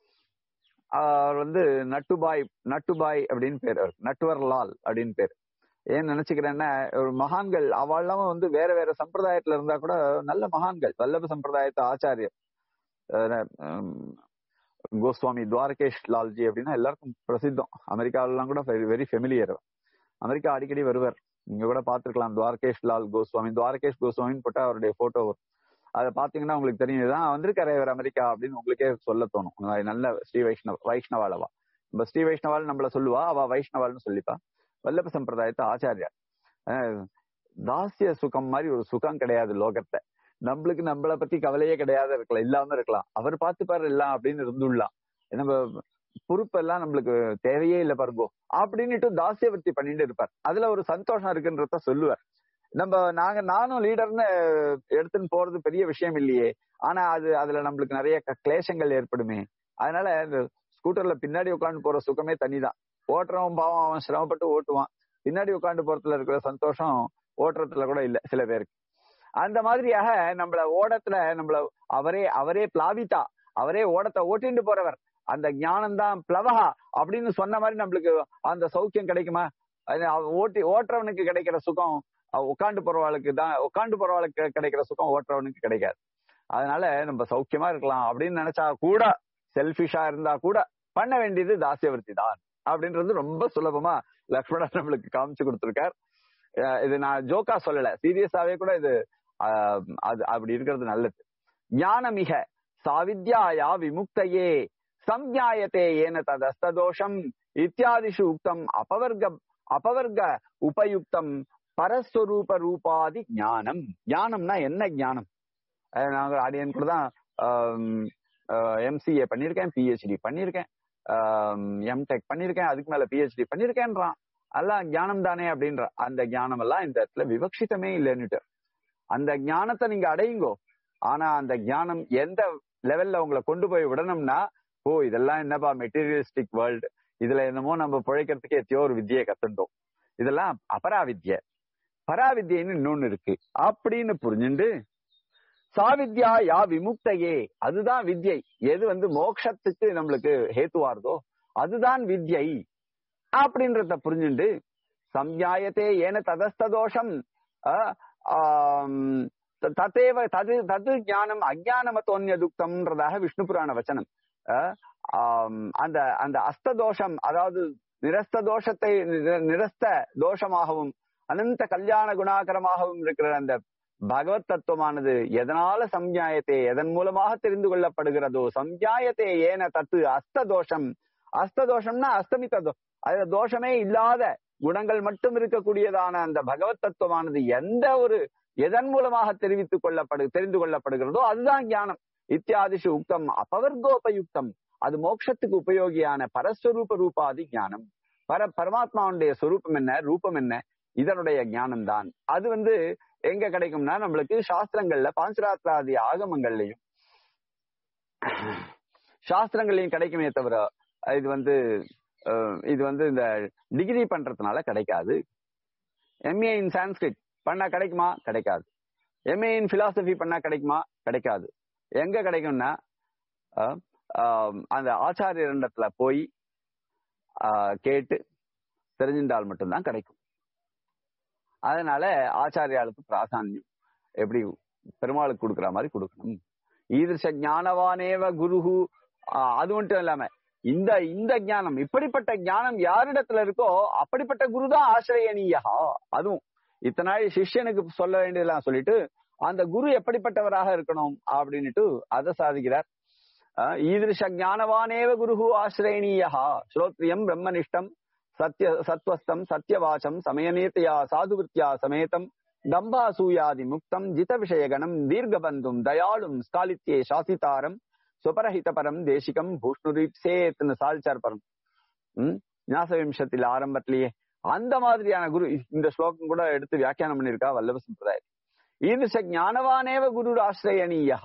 அவர் வந்து நட்டுபாய் நட்டுபாய் அப்படின்னு பேர் அவருக்கு. நட்டுவர் லால் அப்படின்னு பேர் ஏன் நினைச்சுக்கிறேன்னா ஒரு மகான்கள் அவெல்லாம் வந்து வேற வேற சம்பிரதாயத்துல இருந்தா கூட நல்ல மகான்கள் வல்லப சம்பிரதாயத்து ஆச்சாரியர் அஹ் உம் கோஸ்வாமி துவாரகேஷ் லால்ஜி அப்படின்னா எல்லாருக்கும் பிரசித்தம் அமெரிக்காவிலாம் கூட வெரி ஃபெமிலியர் அமெரிக்கா அடிக்கடி வருவார் நீங்க கூட பார்த்திருக்கலாம் துவாரகேஷ் லால் கோஸ்வாமி துவாரகேஷ் கோஸ்வாமின்னு போட்டா அவருடைய போட்டோ வரும் அதை பாத்தீங்கன்னா உங்களுக்கு தெரியும் இதுதான் வந்திருக்காரு இவர் அமெரிக்கா அப்படின்னு உங்களுக்கே சொல்ல தோணும் அது நல்ல ஸ்ரீ வைஷ்ணவ வைஷ்ணவாளவா நம்ம ஸ்ரீ வைஷ்ணவால் நம்மள சொல்லுவா அவ வைஷ்ணவால்னு சொல்லிப்பா வல்லப சம்பிரதாயத்தை ஆச்சாரியா அஹ் தாசிய சுகம் மாதிரி ஒரு சுகம் கிடையாது லோகத்தை நம்மளுக்கு நம்மளை பத்தி கவலையே கிடையாது இருக்கலாம் இல்லாம இருக்கலாம் அவர் பார்த்துப்பாரு எல்லாம் அப்படின்னு இருந்துடலாம் நம்ம பொறுப்பெல்லாம் நம்மளுக்கு தேவையே இல்லை பாருங்கோ அப்படின்னுட்டு தாசியவர்த்தி பண்ணிட்டு இருப்பார் அதுல ஒரு சந்தோஷம் இருக்குன்றத சொல்லுவார் நம்ம நாங்க நானும் லீடர்னு எடுத்துன்னு போறது பெரிய விஷயம் இல்லையே ஆனா அது அதுல நம்மளுக்கு நிறைய க- கிளேசங்கள் ஏற்படுமே அதனால இந்த ஸ்கூட்டர்ல பின்னாடி உட்காந்து போற சுகமே தனிதான் ஓட்டுறவன் பாவம் அவன் சிரமப்பட்டு ஓட்டுவான் பின்னாடி உட்காந்து போறதுல இருக்கிற சந்தோஷம் ஓட்டுறதுல கூட இல்ல சில பேருக்கு அந்த மாதிரியாக நம்மள ஓடத்துல நம்மள அவரே அவரே பிளாவித்தா அவரே ஓடத்தை ஓட்டிட்டு போறவர் அந்த ஞானம் தான் பிளவகா அப்படின்னு சொன்ன மாதிரி நம்மளுக்கு அந்த சௌக்கியம் கிடைக்குமா அது அவ ஓட்டி ஓட்டுறவனுக்கு கிடைக்கிற சுகம் அவ உட்காந்து போறவாளுக்கு தான் உட்காந்து போறவாளுக்கு கிடைக்கிற சுகம் ஓட்டுறவனுக்கு கிடைக்காது அதனால நம்ம சௌக்கியமா இருக்கலாம் அப்படின்னு நினைச்சா கூட செல்பிஷா இருந்தா கூட பண்ண வேண்டியது தாசியவர்த்தி தான் அப்படின்றது ரொம்ப சுலபமா லக்ஷ்மணன் நம்மளுக்கு காமிச்சு கொடுத்திருக்கார் அஹ் இது நான் ஜோக்கா சொல்லல சீரியஸாவே கூட இது ஆஹ் அது அப்படி இருக்கிறது நல்லது ஞானமிக சாவித்யாயா விமுக்தையே சம்ஞாயத்தே ஏன ததஸ்ததோஷம் இத்தியாதிஷு உக்தம் அபவர்க அபவர்க உபயுக்தம் பரஸ்வரூப ரூபாதி ஞானம் ஞானம்னா என்ன ஞானம் அஹ் நாங்க ஆடியன் கூட தான் எம்சிஏ பண்ணியிருக்கேன் பிஹெச்டி பண்ணியிருக்கேன் எம்டெக் பண்ணியிருக்கேன் அதுக்கு மேல பிஹெச்டி பண்ணியிருக்கேன்றான் எல்லாம் ஞானம் தானே அப்படின்ற அந்த ஞானம் எல்லாம் இந்த இடத்துல விவக்ஷிதமே இல்லைன்னுட்டு அந்த ஞானத்தை நீங்க அடையுங்கோ ஆனா அந்த ஞானம் எந்த லெவல்ல உங்களை கொண்டு போய் விடணும்னா ஓ இதெல்லாம் என்னப்பா மெட்டீரியலிஸ்டிக் வேர்ல்டு இதுல என்னமோ நம்ம பிழைக்கிறதுக்கு எத்தையோ ஒரு வித்தியை கத்துட்டோம் இதெல்லாம் அபராவித்ய பராவித்யன்னு இன்னொன்னு இருக்கு அப்படின்னு புரிஞ்சுண்டு சாவித்யா யா விமுக்தையே அதுதான் வித்யை எது வந்து மோட்சத்துக்கு நம்மளுக்கு ஹேத்துவார்தோ அதுதான் வித்யை அப்படின்றத புரிஞ்சுண்டு சம்யாயத்தே ஏன ததஸ்ததோஷம் அஹ், ஆம், த- ததேவ தது தது ஞானம் அஜானமத்தோன்யதுக்தம்ன்றதாக விஷ்ணு புராண வச்சனம் அஹ், ஆம், அந்த அந்த அஸ்ததோஷம் அதாவது நிரஸ்த தோஷத்தை நிர- நிரஸ்த தோஷமாகவும் அனந்த கல்யாண குணாகரமாகவும் இருக்கிற அந்த பகவத் தத்துவமானது எதனால சம்ஞாயத்தே எதன் மூலமாக தெரிந்து கொள்ளப்படுகிறதோ சம்ஞாயத்தே ஏன தத்து அஸ்ததோஷம் அஸ்ததோஷம்னா அஸ்தமித்த தோ- அது தோஷமே இல்லாத குணங்கள் மட்டும் இருக்கக்கூடியதான அந்த பகவத் தத்துவமானது எந்த ஒரு எதன் மூலமாக தெரிவித்துக் கொள்ளப்படு தெரிந்து கொள்ளப்படுகிறதோ அதுதான் ஞானம் இத்தியாதிஷு உக்தம் அபவர்கோபயுக்தம் அது மோட்சத்துக்கு உபயோகியான பரஸ்வரூப ரூபாதி ஞானம் பர பரமாத்மாவுடைய சொரூபம் என்ன ரூபம் என்ன இதனுடைய ஞானம் தான் அது வந்து எங்க கிடைக்கும்னா நம்மளுக்கு சாஸ்திரங்கள்ல பாஞ்சராத்திராதி ஆகமங்கள்லயும் சாஸ்திரங்களையும் கிடைக்குமே தவிர இது வந்து அஹ், இது வந்து இந்த டிகிரி பண்றதுனால கிடைக்காது எம்ஏ இன் சான்ஸ்கிரிட் பண்ணா கிடைக்குமா கிடைக்காது எம்ஏ இன் பிலாசபி பண்ணா கிடைக்குமா கிடைக்காது எங்க கிடைக்கும்னா அஹ், ஆஹ், அந்த ஆச்சாரியரிடத்துல போய் ஆஹ், கேட்டு தெரிஞ்சின்றால் மட்டும்தான் கிடைக்கும் அதனால ஆச்சாரியாளுக்கு பிராதானியம் எப்படி பெருமாளுக்கு கொடுக்குற மாதிரி கொடுக்கணும் ஈதிருஷ ஞானவானேவ குருஹு ஆஹ் அது மட்டும் இல்லாம இந்த இந்த ஞானம் இப்படிப்பட்ட ஞானம் யாரிடத்துல இருக்கோ அப்படிப்பட்ட குரு தான் ஆசிரியனீயா அதுவும் இத்தனை நாள் சிஷ்யனுக்கு சொல்ல வேண்டியதெல்லாம் சொல்லிட்டு அந்த குரு எப்படிப்பட்டவராக இருக்கணும் அப்படின்னுட்டு அதை சாதிக்கிறார் ஆஹ் ஈதிருஷ ஞானவானேவ குருஹு ஆசிரியனீயா ஸ்ரோத்ரியம் பிரம்மனிஷ்டம் சத்ய சத்வஸ்தம் சத்யவாச்சம் சமயநீத்தையா சாதுவிருத்தியா சமேதம் தம்பாசூயாதி முக்தம் ஜித விஷயகணம் தீர்க்கபந்தும் தயாளும் ஸ்காலித்யே சாசிதாரம் சுபரஹிதபரம் தேசிகம் பூஷ்ணுரிப்சேத்னு சால்சார் பரம் உம் ஞாசவிம்சத்தில் ஆரம்பத்திலேயே அந்த மாதிரியான குரு இந்த ஸ்லோகம் கூட எடுத்து வியாக்கியானம் பண்ணியிருக்கா வல்லப சம்பிரதாயம் ஈதிருஷ ஞானவானேவ குரு ஆசிரியனீயா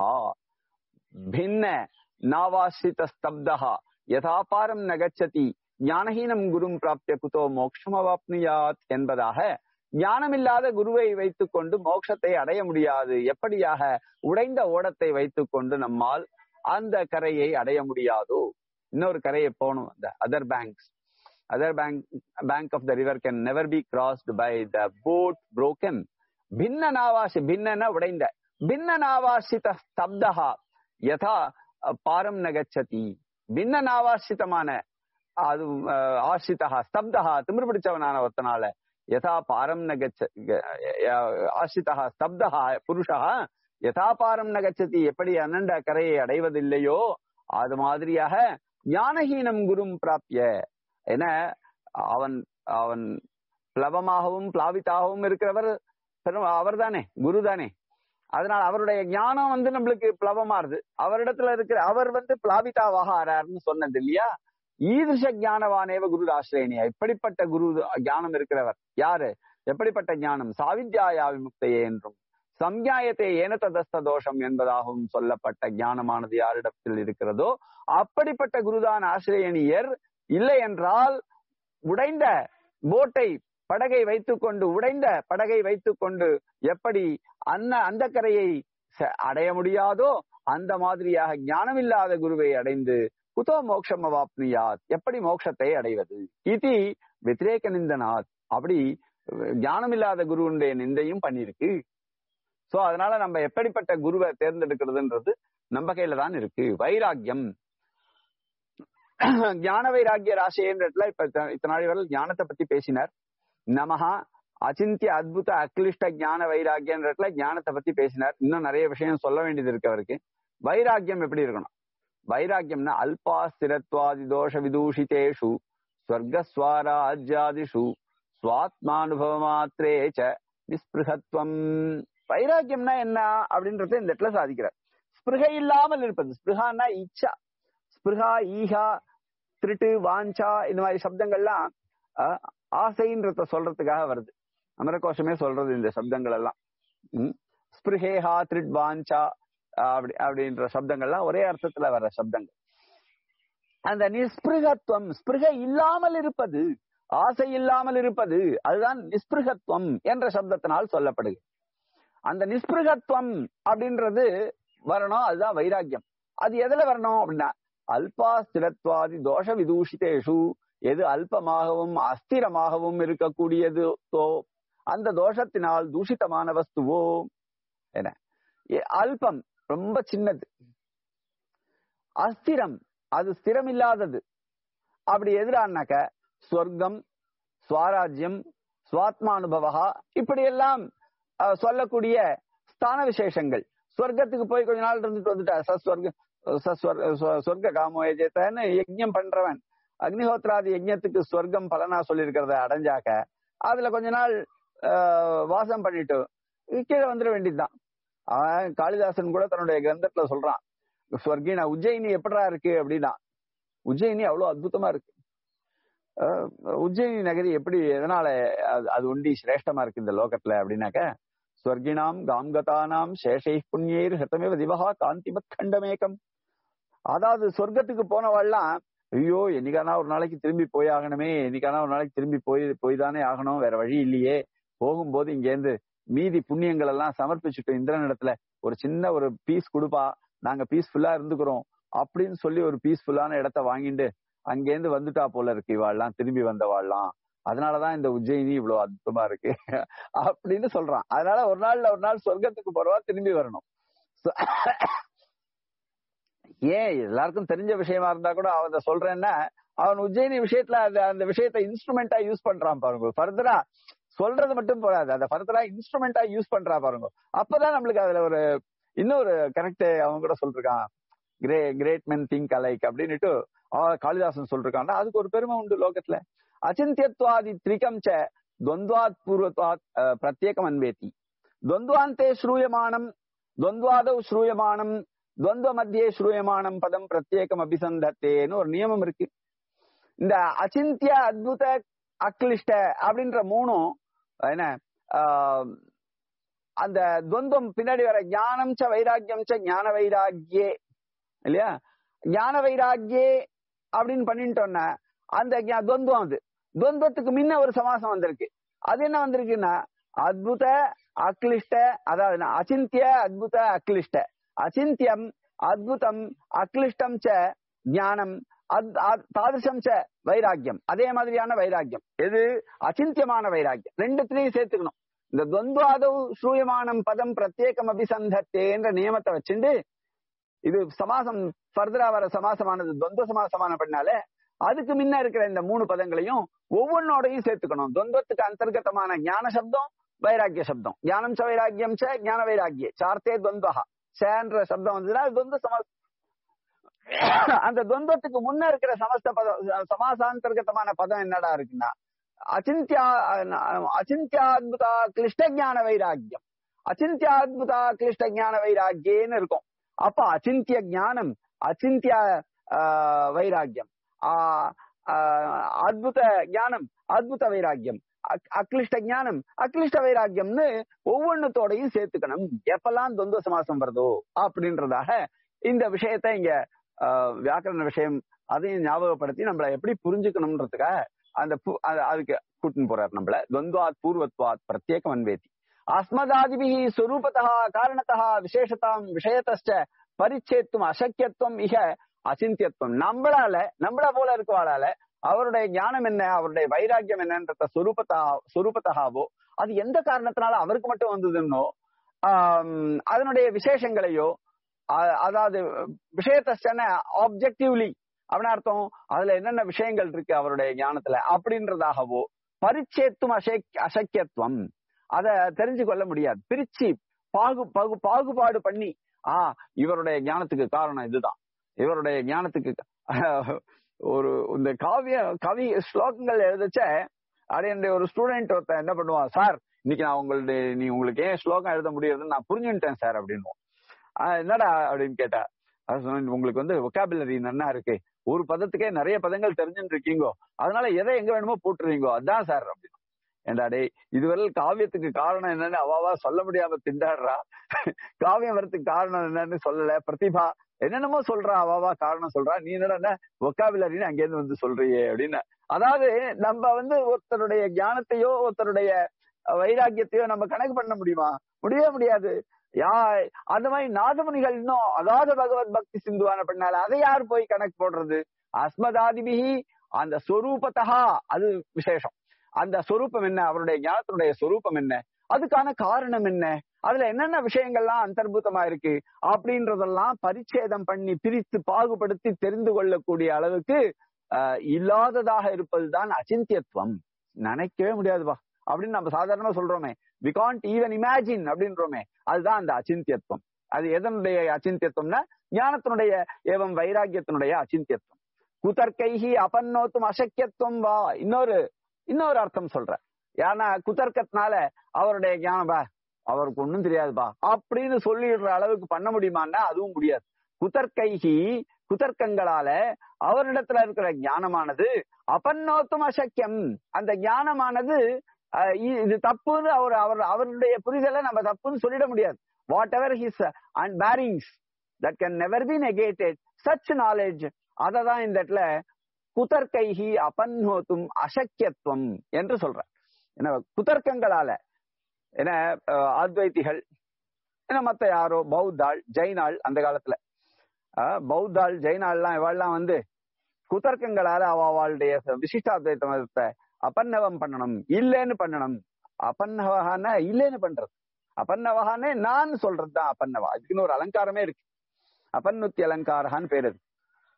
பின்ன நாவாசிரித ஸ்தப்தா யதாபாரம் நகச்சதி ஞானஹீனம் குரும் பிராப்திய குதோ மோக்ஷமவாப்னுயாத் என்பதாக ஞானமில்லாத குருவை வைத்துக் கொண்டு மோட்சத்தை அடைய முடியாது எப்படியாக உடைந்த ஓடத்தை வைத்துக் கொண்டு நம்மால் அந்த கரையை அடைய முடியாதோ இன்னொரு கரையை போகணும் அந்த other banks other bank bank of the river can never be crossed by the boat broken பின்ன நாவாசி பின்னன உடைந்த பின்ன நாவாசித ஸ்தப்தா யதா பாரம் நகச்சதி பின்ன நாவாசிதமான அது ஆசிரிதா ஸ்தப்தா திமிர் பிடிச்சவனான ஒருத்தனால யதா பாரம் நகச்ச ஆசிரிதா ஸ்தப்தா புருஷா யதா பாரம் நகச்சதி எப்படி அனண்ட கரையை அடைவதில்லையோ அது மாதிரியாக ஞானஹீனம் குரும் பிராப்திய என அவன் அவன் பிளவமாகவும் பிளாவித்தாகவும் இருக்கிறவர் அவர் தானே குரு தானே அதனால அவருடைய ஞானம் வந்து நம்மளுக்கு பிளவமாறுது அவரிடத்துல இருக்கிற அவர் வந்து பிளாவிதாவாக ஆறாருன்னு சொன்னது இல்லையா ஈதிருஷ ஞானவானேவ குரு ஆசிரியனியா இப்படிப்பட்ட குரு ஞானம் இருக்கிறவர் யாரு எப்படிப்பட்ட ஞானம் சாவித்யாயா விமுக்தையே என்றும் சம்யாயத்தை ஏன ததஸ்த தோஷம் என்பதாகவும் சொல்லப்பட்ட ஞானமானது யாரிடத்தில் இருக்கிறதோ அப்படிப்பட்ட குருதான் ஆசிரியனியர் இல்லை என்றால் உடைந்த போட்டை படகை வைத்துக்கொண்டு உடைந்த படகை வைத்துக்கொண்டு எப்படி அன்ன அந்த கரையை அடைய முடியாதோ அந்த மாதிரியாக ஞானமில்லாத குருவை அடைந்து குதோ மோட்சம் அவாப்னியாத் எப்படி மோட்சத்தை அடைவது இது வெத்திரேக நிந்தனாத் அப்படி ஞானமில்லாத குருவுடைய நிந்தையும் பண்ணிருக்கு சோ அதனால நம்ம எப்படிப்பட்ட குருவை தேர்ந்தெடுக்கிறதுன்றது நம்ம கையில தான் இருக்கு வைராக்கியம் ஞான வைராக்கிய ராசின்றதுல இப்ப இத்தனை நாள் வரை ஞானத்தை பத்தி பேசினார் நமஹா அச்சிந்திய அத்புத அக்லிஷ்ட ஞான வைராக்கியன்றதுல ஞானத்தை பத்தி பேசினார் இன்னும் நிறைய விஷயம் சொல்ல வேண்டியது இருக்கு அவருக்கு வைராக்கியம் எப்படி இருக்கணும் வைராக்கியம்னா அல்பா ஸ்திரத்வாதி தோஷ விதூஷிதேஷு ஸ்வர்கஸ்வாராஜ்யாதிஷு சுவாத்மானுபவ மாத்திரே ச நிஸ்பிருகத்துவம் வைராக்கியம்னா என்ன அப்படின்றத இந்த இடத்துல சாதிக்கிறார் ஸ்பிருகை இல்லாமல் இருப்பது ஸ்பிருகான்னா இச்சா ஸ்பிருகா ஈகா திருட்டு வாஞ்சா இந்த மாதிரி சப்தங்கள்லாம் ஆசைன்றத சொல்றதுக்காக வருது அமரகோஷமே சொல்றது இந்த சப்தங்கள் எல்லாம் ஸ்பிருஹேஹா திருட் வாஞ்சா அப்படி அப்படின்ற சப்தங்கள்லாம் ஒரே அர்த்தத்துல வர்ற சப்தங்கள் அந்த நிஸ்பிருகத்துவம் ஸ்பிருகை இல்லாமல் இருப்பது ஆசை இல்லாமல் இருப்பது அதுதான் நிஸ்பிருகத்துவம் என்ற சப்தத்தினால் சொல்லப்படுது அந்த நிஸ்பிருகத்துவம் அப்படின்றது வரணும் அதுதான் வைராக்கியம் அது எதுல வரணும் அப்படின்னா அல்பா ஸ்திரத்வாதி தோஷ விதூஷிதேஷு எது அல்பமாகவும் அஸ்திரமாகவும் இருக்கக்கூடியதோ அந்த தோஷத்தினால் தூஷிதமான வஸ்துவோ என்ன அல்பம் ரொம்ப சின்னது அஸ்திரம் அது ஸ்திரம் இல்லாதது அப்படி எதிரானாக்க ஸ்வர்க்கம் ஸ்வராஜ்யம் ஸ்வாத்மானுபவா இப்படி எல்லாம் சொல்லக்கூடிய ஸ்தான விசேஷங்கள் ஸ்வர்க்கத்துக்கு போய் கொஞ்ச நாள் இருந்துட்டு வந்துட்டா சஸ்வர்க சொர்க்க காமோயஜேத்தன்னு யஜ்யம் பண்றவன் அக்னிஹோத்ராதி யஜ்யத்துக்கு ஸ்வர்க்கம் பலனா சொல்லியிருக்கிறத அடைஞ்சாக்க அதுல கொஞ்ச நாள் வாசம் பண்ணிட்டு கீழே வந்துட வேண்டியதுதான் அவன் காளிதாசன் கூட தன்னுடைய கிரந்தத்துல சொல்றான் ஸ்வர்கினா உஜ்ஜயினி எப்படா இருக்கு அப்படின்னா உஜ்ஜயினி அவ்வளவு அற்புதமா இருக்கு உஜ்ஜயினி நகரி எப்படி எதனால அது ஒண்டி சிரேஷ்டமா இருக்கு இந்த லோகத்துல அப்படின்னாக்க ஸ்வர்கினாம் காம்கதானாம் சேஷை புண்ணியர் ஹத்தமேவ திவகா காந்திமத் கண்டமேகம் அதாவது சொர்க்கத்துக்கு போனவாள்லாம் ஐயோ என்னைக்கானா ஒரு நாளைக்கு திரும்பி போய் ஆகணுமே என்னைக்கானா ஒரு நாளைக்கு திரும்பி போய் போய் தானே ஆகணும் வேற வழி இல்லையே போகும்போது இங்கேருந்து மீதி புண்ணியங்கள் எல்லாம் சமர்ப்பிச்சுட்டோம் இந்திரன் இடத்துல ஒரு சின்ன ஒரு பீஸ் கொடுப்பா நாங்க பீஸ்ஃபுல்லா இருந்துக்கிறோம் அப்படின்னு சொல்லி ஒரு பீஸ்ஃபுல்லான இடத்த வாங்கிட்டு அங்கேருந்து வந்துட்டா போல இருக்கு இவாள்லாம் திரும்பி வந்தவாள்லாம் அதனாலதான் இந்த உஜ்ஜயினி இவ்வளவு அற்புதமா இருக்கு அப்படின்னு சொல்றான் அதனால ஒரு நாள்ல ஒரு நாள் சொர்க்கத்துக்கு போறவா திரும்பி வரணும் ஏன் எல்லாருக்கும் தெரிஞ்ச விஷயமா இருந்தா கூட அவன் சொல்றேன்னா அவன் உஜ்ஜயினி விஷயத்துல அந்த அந்த விஷயத்தை இன்ஸ்ட்ருமெண்டா யூஸ் பண்றான் பாருங்க ஃபர்தரா சொல்றது மட்டும் போதாது அதை ஃபர்தரா இன்ஸ்ட்ருமெண்டா யூஸ் பண்றா பாருங்க அப்பதான் நம்மளுக்கு அதுல ஒரு இன்னொரு கரெக்ட் அவன் கூட சொல்றான் கிரே கிரேட் மென் திங்க் அலைக் அப்படின்னுட்டு அவன் காளிதாசன் சொல்றான் அதுக்கு ஒரு பெருமை உண்டு லோகத்துல அச்சிந்தியத்வாதி திரிகம் ச துவந்த்வாத் பூர்வத்வாத் அஹ், பிரத்யேகம் அன்வேத்தி துவந்த்வாந்தே ஸ்ரூயமானம் துவந்த்வாதௌ ஸ்ரூயமானம் துவந்த மத்தியே ஸ்ரூயமானம் பதம் பிரத்யேகம் அபிசந்தத்தேன்னு ஒரு நியமம் இருக்கு இந்த அச்சிந்திய அத்புத அக்லிஷ்ட அப்படின்ற மூணும் என்ன ஆஹ், அந்த துவந்தம் பின்னாடி வர ஞானம் ச வைராக்கியம் ச ஞான வைராக்கியே இல்லையா ஞான வைராக்கியே அப்படின்னு பண்ணிட்டோம்னா அந்த ஞா- துவந்தம் அது துவந்தத்துக்கு முன்ன ஒரு சமாசம் வந்திருக்கு அது என்ன வந்திருக்குன்னா அத்புத அக்லிஷ்ட அதாவது என்ன, அச்சிந்திய அத்புத அக்லிஷ்ட அச்சிந்தியம் அத்புதம் அக்லிஷ்டம் ச ஞானம் அத்- அத்- தாதிருஷம் ச வைராக்கியம் அதே மாதிரியான வைராக்கியம் எது அச்சிந்தியமான வைராக்கியம் ரெண்டுத்திலையும் சேர்த்துக்கணும் இந்த துவந்தாதவ் ஸ்ரூயமானம் பதம் பிரத்யேகம் அபிசந்தத்தேன்ற நியமத்தை வச்சுண்டு இது சமாசம் ஃபர்தரா வர சமாசமானது துவந்த சமாசமான பண்ணால அதுக்கு முன்ன இருக்கிற இந்த மூணு பதங்களையும் ஒவ்வொன்னோடையும் சேர்த்துக்கணும் துவந்தத்துக்கு அந்தர்கதமான ஞான சப்தம் வைராக்கிய சப்தம் ஞானம் ச வைராக்கியம் ச ஞான வைராக்கிய சார்த்தே துவந்தஹா சேன்ற சப்தம் வந்ததுன்னா அது துவந்த சமா அந்த துவந்தத்துக்கு முன்ன இருக்கிற சமஸ்த பதம் சமாசாந்தர்கதமான பதம் என்னடா இருக்குன்னா அச்சிந்தியா அச்சிந்தியாத்புதா கிளிஷ்ட ஞான வைராக்கியம் அச்சிந்தியாத்புதா கிளிஷ்ட ஞான வைராக்கியன்னு இருக்கும் அப்ப அச்சிந்திய ஞானம் அச்சிந்திய ஆஹ், வைராக்கியம் ஆஹ், ஆஹ், அத்புத ஞானம் அத்புத வைராக்கியம் அக்- அக்லிஷ்ட ஞானம் அக்லிஷ்ட வைராக்கியம்னு ஒவ்வொன்னுத்தோடையும் சேர்த்துக்கணும் எப்பெல்லாம் துவந்த சமாசம் வருதோ அப்படின்றதாக இந்த விஷயத்தை இங்க ஆஹ், வியாக்கரண விஷயம் அதையும் ஞாபகப்படுத்தி நம்மள எப்படி புரிஞ்சுக்கணும்ன்றதுக்காக அந்த பு- அது- அதுக்கு கூட்டின்னு போறார் நம்மள துவந்த்வாத் பூர்வத்வாத் பிரத்யேகம் அன்வேதி அஸ்மதாதிபிஹி ஸ்வரூபதா காரணத்தா விசேஷதாம் விஷயத்தச்ச பரிச்சேத்தும் அசக்கியத்துவம் இக அசிந்தியத்துவம் நம்மளால நம்மள போல இருக்கவாளால அவருடைய ஞானம் என்ன அவருடைய வைராக்கியம் என்னன்றத சொரூபத்தா சொரூபத்தகாவோ அது எந்த காரணத்தினால அவருக்கு மட்டும் வந்ததுன்னோ ஆம், அதனுடைய விசேஷங்களையோ அ- அதாவது விஷயத்தன ஆப்ஜெக்டிவ்லி அப்படின்னு அர்த்தம் அதுல என்னென்ன விஷயங்கள் இருக்கு அவருடைய ஞானத்துல அப்படின்றதாகவோ பரிச்சேத்தும் அசக் அசக்கியத்துவம் அத தெரிஞ்சு கொள்ள முடியாது பிரிச்சு பாகு பகு பாகுபாடு பண்ணி ஆ இவருடைய ஞானத்துக்கு காரணம் இதுதான் இவருடைய ஞானத்துக்கு ஒரு இந்த காவிய கவி ஸ்லோகங்கள் எழுதச்ச அது என்னுடைய ஒரு ஸ்டூடெண்ட் ஒருத்தன் என்ன பண்ணுவான் சார் இன்னைக்கு நான் உங்களுடைய நீ உங்களுக்கு ஏன் ஸ்லோகம் எழுத முடியுதுன்னு நான் புரிஞ்சுட்டேன் சார் அப்படின்னுவோம் ஆஹ் என்னடா அப்படின்னு கேட்டா அது சொன்னேன், உங்களுக்கு வந்து ஒக்காபுலரி நன்னா இருக்கு ஒரு பதத்துக்கே நிறைய பதங்கள் தெரிஞ்சுட்டு இருக்கீங்கோ அதனால எதை எங்க வேணுமோ போட்டுருவீங்கோ அதான் சார் அப்படின்னு ஏண்டா டேய் இதுவரை காவியத்துக்கு காரணம் என்னன்னு அவாவா சொல்ல முடியாம திண்டாடுறா காவியம் வரத்துக்கு காரணம் என்னன்னு சொல்லல பிரதிபா என்னென்னமோ சொல்றா அவாவா காரணம் சொல்றா நீ என்னடா ஒக்காபுலரின்னு அங்கேருந்து வந்து சொல்றியே அப்படின்னு அதாவது நம்ம வந்து ஒருத்தருடைய ஞானத்தையோ ஒருத்தருடைய வைராக்கியத்தையோ நம்ம கணக்கு பண்ண முடியுமா முடியவே முடியாது யா அந்த மாதிரி நாதமுனிகள் இன்னும் அதாவது பகவத் பக்தி சிந்துவான பண்ணால அதை யார் போய் கணக்கு போடுறது அஸ்மதாதிபிகி அந்த சொரூபத்தகா அது விசேஷம் அந்த சொரூபம் என்ன அவருடைய ஞானத்தினுடைய சொரூபம் என்ன அதுக்கான காரணம் என்ன அதுல என்னென்ன விஷயங்கள்லாம் அந்தர்பூதமா இருக்கு அப்படின்றதெல்லாம் பரிச்சேதம் பண்ணி பிரித்து பாகுபடுத்தி தெரிந்து கொள்ளக்கூடிய அளவுக்கு ஆஹ், இல்லாததாக இருப்பதுதான் அச்சிந்தியத்துவம் நினைக்கவே முடியாதுப்பா அப்படின்னு நம்ம சாதாரணமா சொல்றோமே வி காண்ட் ஈவன் இமேஜின் அப்படின்றோமே அதுதான் அந்த அச்சிந்தியத்துவம் அது எதனுடைய அச்சிந்தியத்துவம்னா ஞானத்தினுடைய ஏவம் வைராக்கியத்தினுடைய அச்சிந்தியத்துவம் குதர்க்கைஹி அபன்னோத்தும் அசக்கியத்துவம் வா இன்னொரு இன்னொரு அர்த்தம் சொல்றேன் ஏன்னா குதர்க்கத்தினால அவருடைய ஞானம் பா அவருக்கு ஒண்ணும் தெரியாதுப்பா அப்படின்னு சொல்லிடுற அளவுக்கு பண்ண முடியுமான்னா அதுவும் முடியாது குதர்க்கைஹி குதர்க்கங்களால அவரிடத்துல இருக்கிற ஞானமானது அபன்னோத்தும் அசக்கியம் அந்த ஞானமானது அஹ், இ- இது தப்புன்னு அவர் அவர் அவருடைய புரிதலை நம்ம தப்புன்னு சொல்லிட முடியாது whatever his and bearings that can never be negated such knowledge அதை தான் இந்த இடத்துல குதர்க்கைஹி அபன்னோத்தும் அசக்கியத்துவம் என்று சொல்ற என்ன குதர்க்கங்களால என்ன அஹ், அத்வைத்திகள் என்ன மத்த யாரோ பௌத்தாள் ஜெயினாள் அந்த காலத்துல அஹ், பௌத்தாள் ஜெயினாள்லாம் இவாள்லாம் வந்து குதர்க்கங்களால அவ அவளுடைய விசிஷ்டாத்வைத்த மதத்தை அபன்னவம் பண்ணணும் இல்லைன்னு பண்ணணும் அபன்னவகான இல்லைன்னு பண்றது அபன்னவகானே நான் சொல்றது தான் அபன்னவா அதுக்குன்னு ஒரு அலங்காரமே இருக்கு அபன்னுத்தி அலங்காரகான்னு பேரு அது.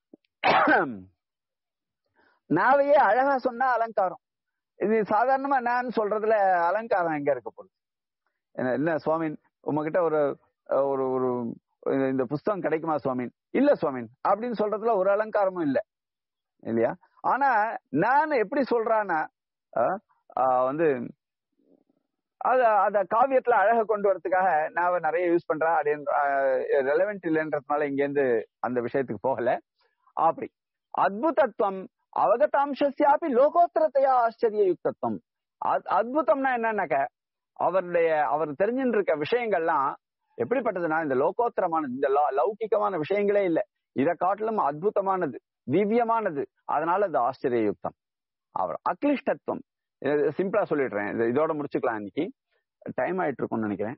நாவையே அழகா சொன்னா அலங்காரம் இது சாதாரணமா நான் சொல்றதுல அலங்காரம் எங்க இருக்க போகுது என்ன- என்ன சுவாமின் உங்ககிட்ட ஒரு ஒரு ஒரு இந்த- இந்த புஸ்தகம் கிடைக்குமா சுவாமின் இல்ல சுவாமின் அப்படின்னு சொல்றதுல ஒரு அலங்காரமும் இல்ல இல்லையா ஆனா நான் எப்படி சொல்றான்னா அஹ், அஹ், வந்து அத அத காவியத்துல அழக கொண்டு வரதுக்காக நான் நிறைய யூஸ் பண்றேன் அப்படின்னு ரெலவெண்ட் இல்லைன்றதுனால இங்க இருந்து அந்த விஷயத்துக்கு போகல அப்படி அத்புதத்துவம் அவகதாம்சியாப்பி லோகோத்தரத்தையா ஆச்சரிய யுக்தத்துவம் அத்- அத்புதம்னா என்னன்னாக்க அவருடைய அவர் தெரிஞ்சுட்டு இருக்க விஷயங்கள்லாம் எப்படிப்பட்டதுன்னா இந்த லோகோத்தரமானது இந்த லௌ- லௌகிகமான விஷயங்களே இல்ல இதை காட்டிலும் அத்புதமானது திவ்யமானது அதனால அது ஆச்சரிய யுக்தம் அவர் அக்லிஷ்டத்துவம் சிம்பிளா சொல்லிடுறேன் இது- இதோட முடிச்சுக்கலாம் இன்னைக்கு டைம் ஆயிட்டு இருக்கும்னு நினைக்கிறேன்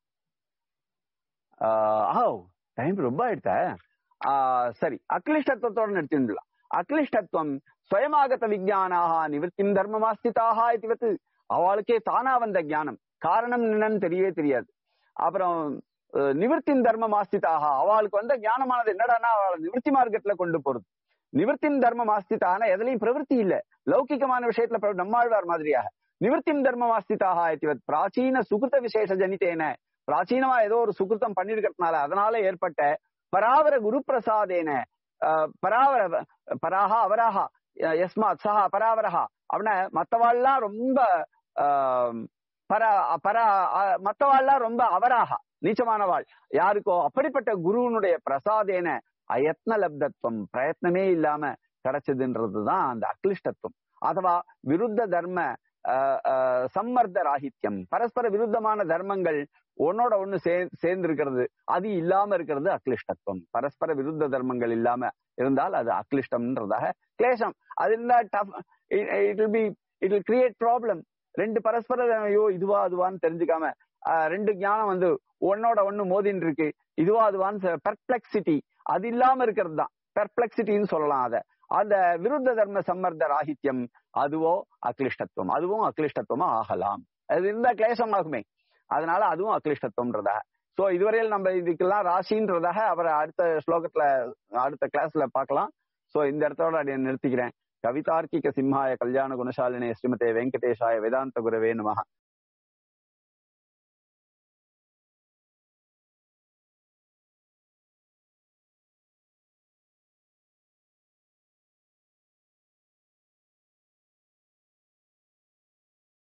டைம் ரொம்ப ஆயிடுத்த சரி அக்லிஷ்டத்துவத்தோட நிறுத்திடலாம் அக்லிஷ்டத்துவம் ஸ்வயமாகத விஜயானாக நிவர்த்திம் தர்மமாஸ்திதாக இதுவத்து அவளுக்கே தானா வந்த ஞானம் காரணம் என்னன்னு தெரியவே தெரியாது அப்புறம் அஹ், நிவர்த்தின் தர்மம் ஆஸ்திதாக அவளுக்கு வந்த ஞானமானது என்னடான்னா அவளை நிவர்த்தி மார்க்கத்துல கொண்டு போறது நிவர்த்தின் தர்மம் ஆஸ்திதான எதுலயும் பிரவருத்தி இல்ல லௌகிகமான விஷயத்துல பிரவ- நம்மாழ்வார் மாதிரியாக நிவர்த்தின் தர்மம் ஆஸ்திதாக இதுவத் பிராச்சீன சுகிருத விசேஷ ஜனித்தேன பிராச்சீனமா ஏதோ ஒரு சுகிருத்தம் பண்ணிருக்கிறதுனால அதனால ஏற்பட்ட பராவர குரு பிரசாதேன அஹ், பராவர பராஹா அவராஹா அஹ், யஸ்மாத் சஹா பராவரஹா அப்படின்னா மத்தவாள்லாம் ரொம்ப ஆஹ், பரா பரா அஹ், மத்தவாள்லாம் ரொம்ப அவராகா நீச்சமானவாள் யாருக்கோ அப்படிப்பட்ட குருவனுடைய பிரசாதேன அயத்ன லப்தத்துவம் பிரயத்னமே இல்லாம கிடைச்சதுன்றதுதான் அந்த அக்லிஷ்டத்துவம் அதுவா விருத்த தர்ம ஆஹ், ஆஹ், சம்மர்த்த ராகித்யம் பரஸ்பர விருத்தமான தர்மங்கள் ஒன்னோட ஒண்ணு சே சேர்ந்து இருக்கிறது அது இல்லாம இருக்கிறது அக்லிஷ்டத்துவம் பரஸ்பர விருத்த தர்மங்கள் இல்லாம இருந்தால் அது அக்லிஷ்டம்ன்றதாக கிளேசம் அது இருந்தா tough it will be it will create problem ரெண்டு பரஸ்பர ஐயோ இதுவா அதுவான்னு தெரிஞ்சுக்காம ஆஹ், ரெண்டு ஞானம் வந்து ஒன்னோட ஒண்ணு மோதின்னு இருக்கு இதுவா அதுவான்னு பெர்ப்ளெக்சிட்டி அது இல்லாம இருக்கிறது தான் பெர்ப்ளெக்சிட்டின்னு சொல்லலாம் அத அந்த விருத்த தர்ம சம்மர்த்த ராகித்யம் அதுவோ அக்லிஷ்டத்துவம் அதுவும் அக்லிஷ்டத்துவமா ஆகலாம் அது இருந்தா கிளேசம் ஆகுமே அதனால அதுவும் அக்லிஷ்டத்துவம்ன்றதாக சோ இதுவரையில் நம்ம இதுக்கெல்லாம் ராசின்றதாக அவரை அடுத்த ஸ்லோகத்துல அடுத்த கிளாஸ்ல பார்க்கலாம் சோ இந்த இடத்தோட அப்படியே நிறுத்திக்கிறேன் கவிதார்க்கிக சிம்ஹாய கல்யாண குணசாலினே ஸ்ரீமதே வெங்கடேஷாய வேதாந்த குரவே நமஹ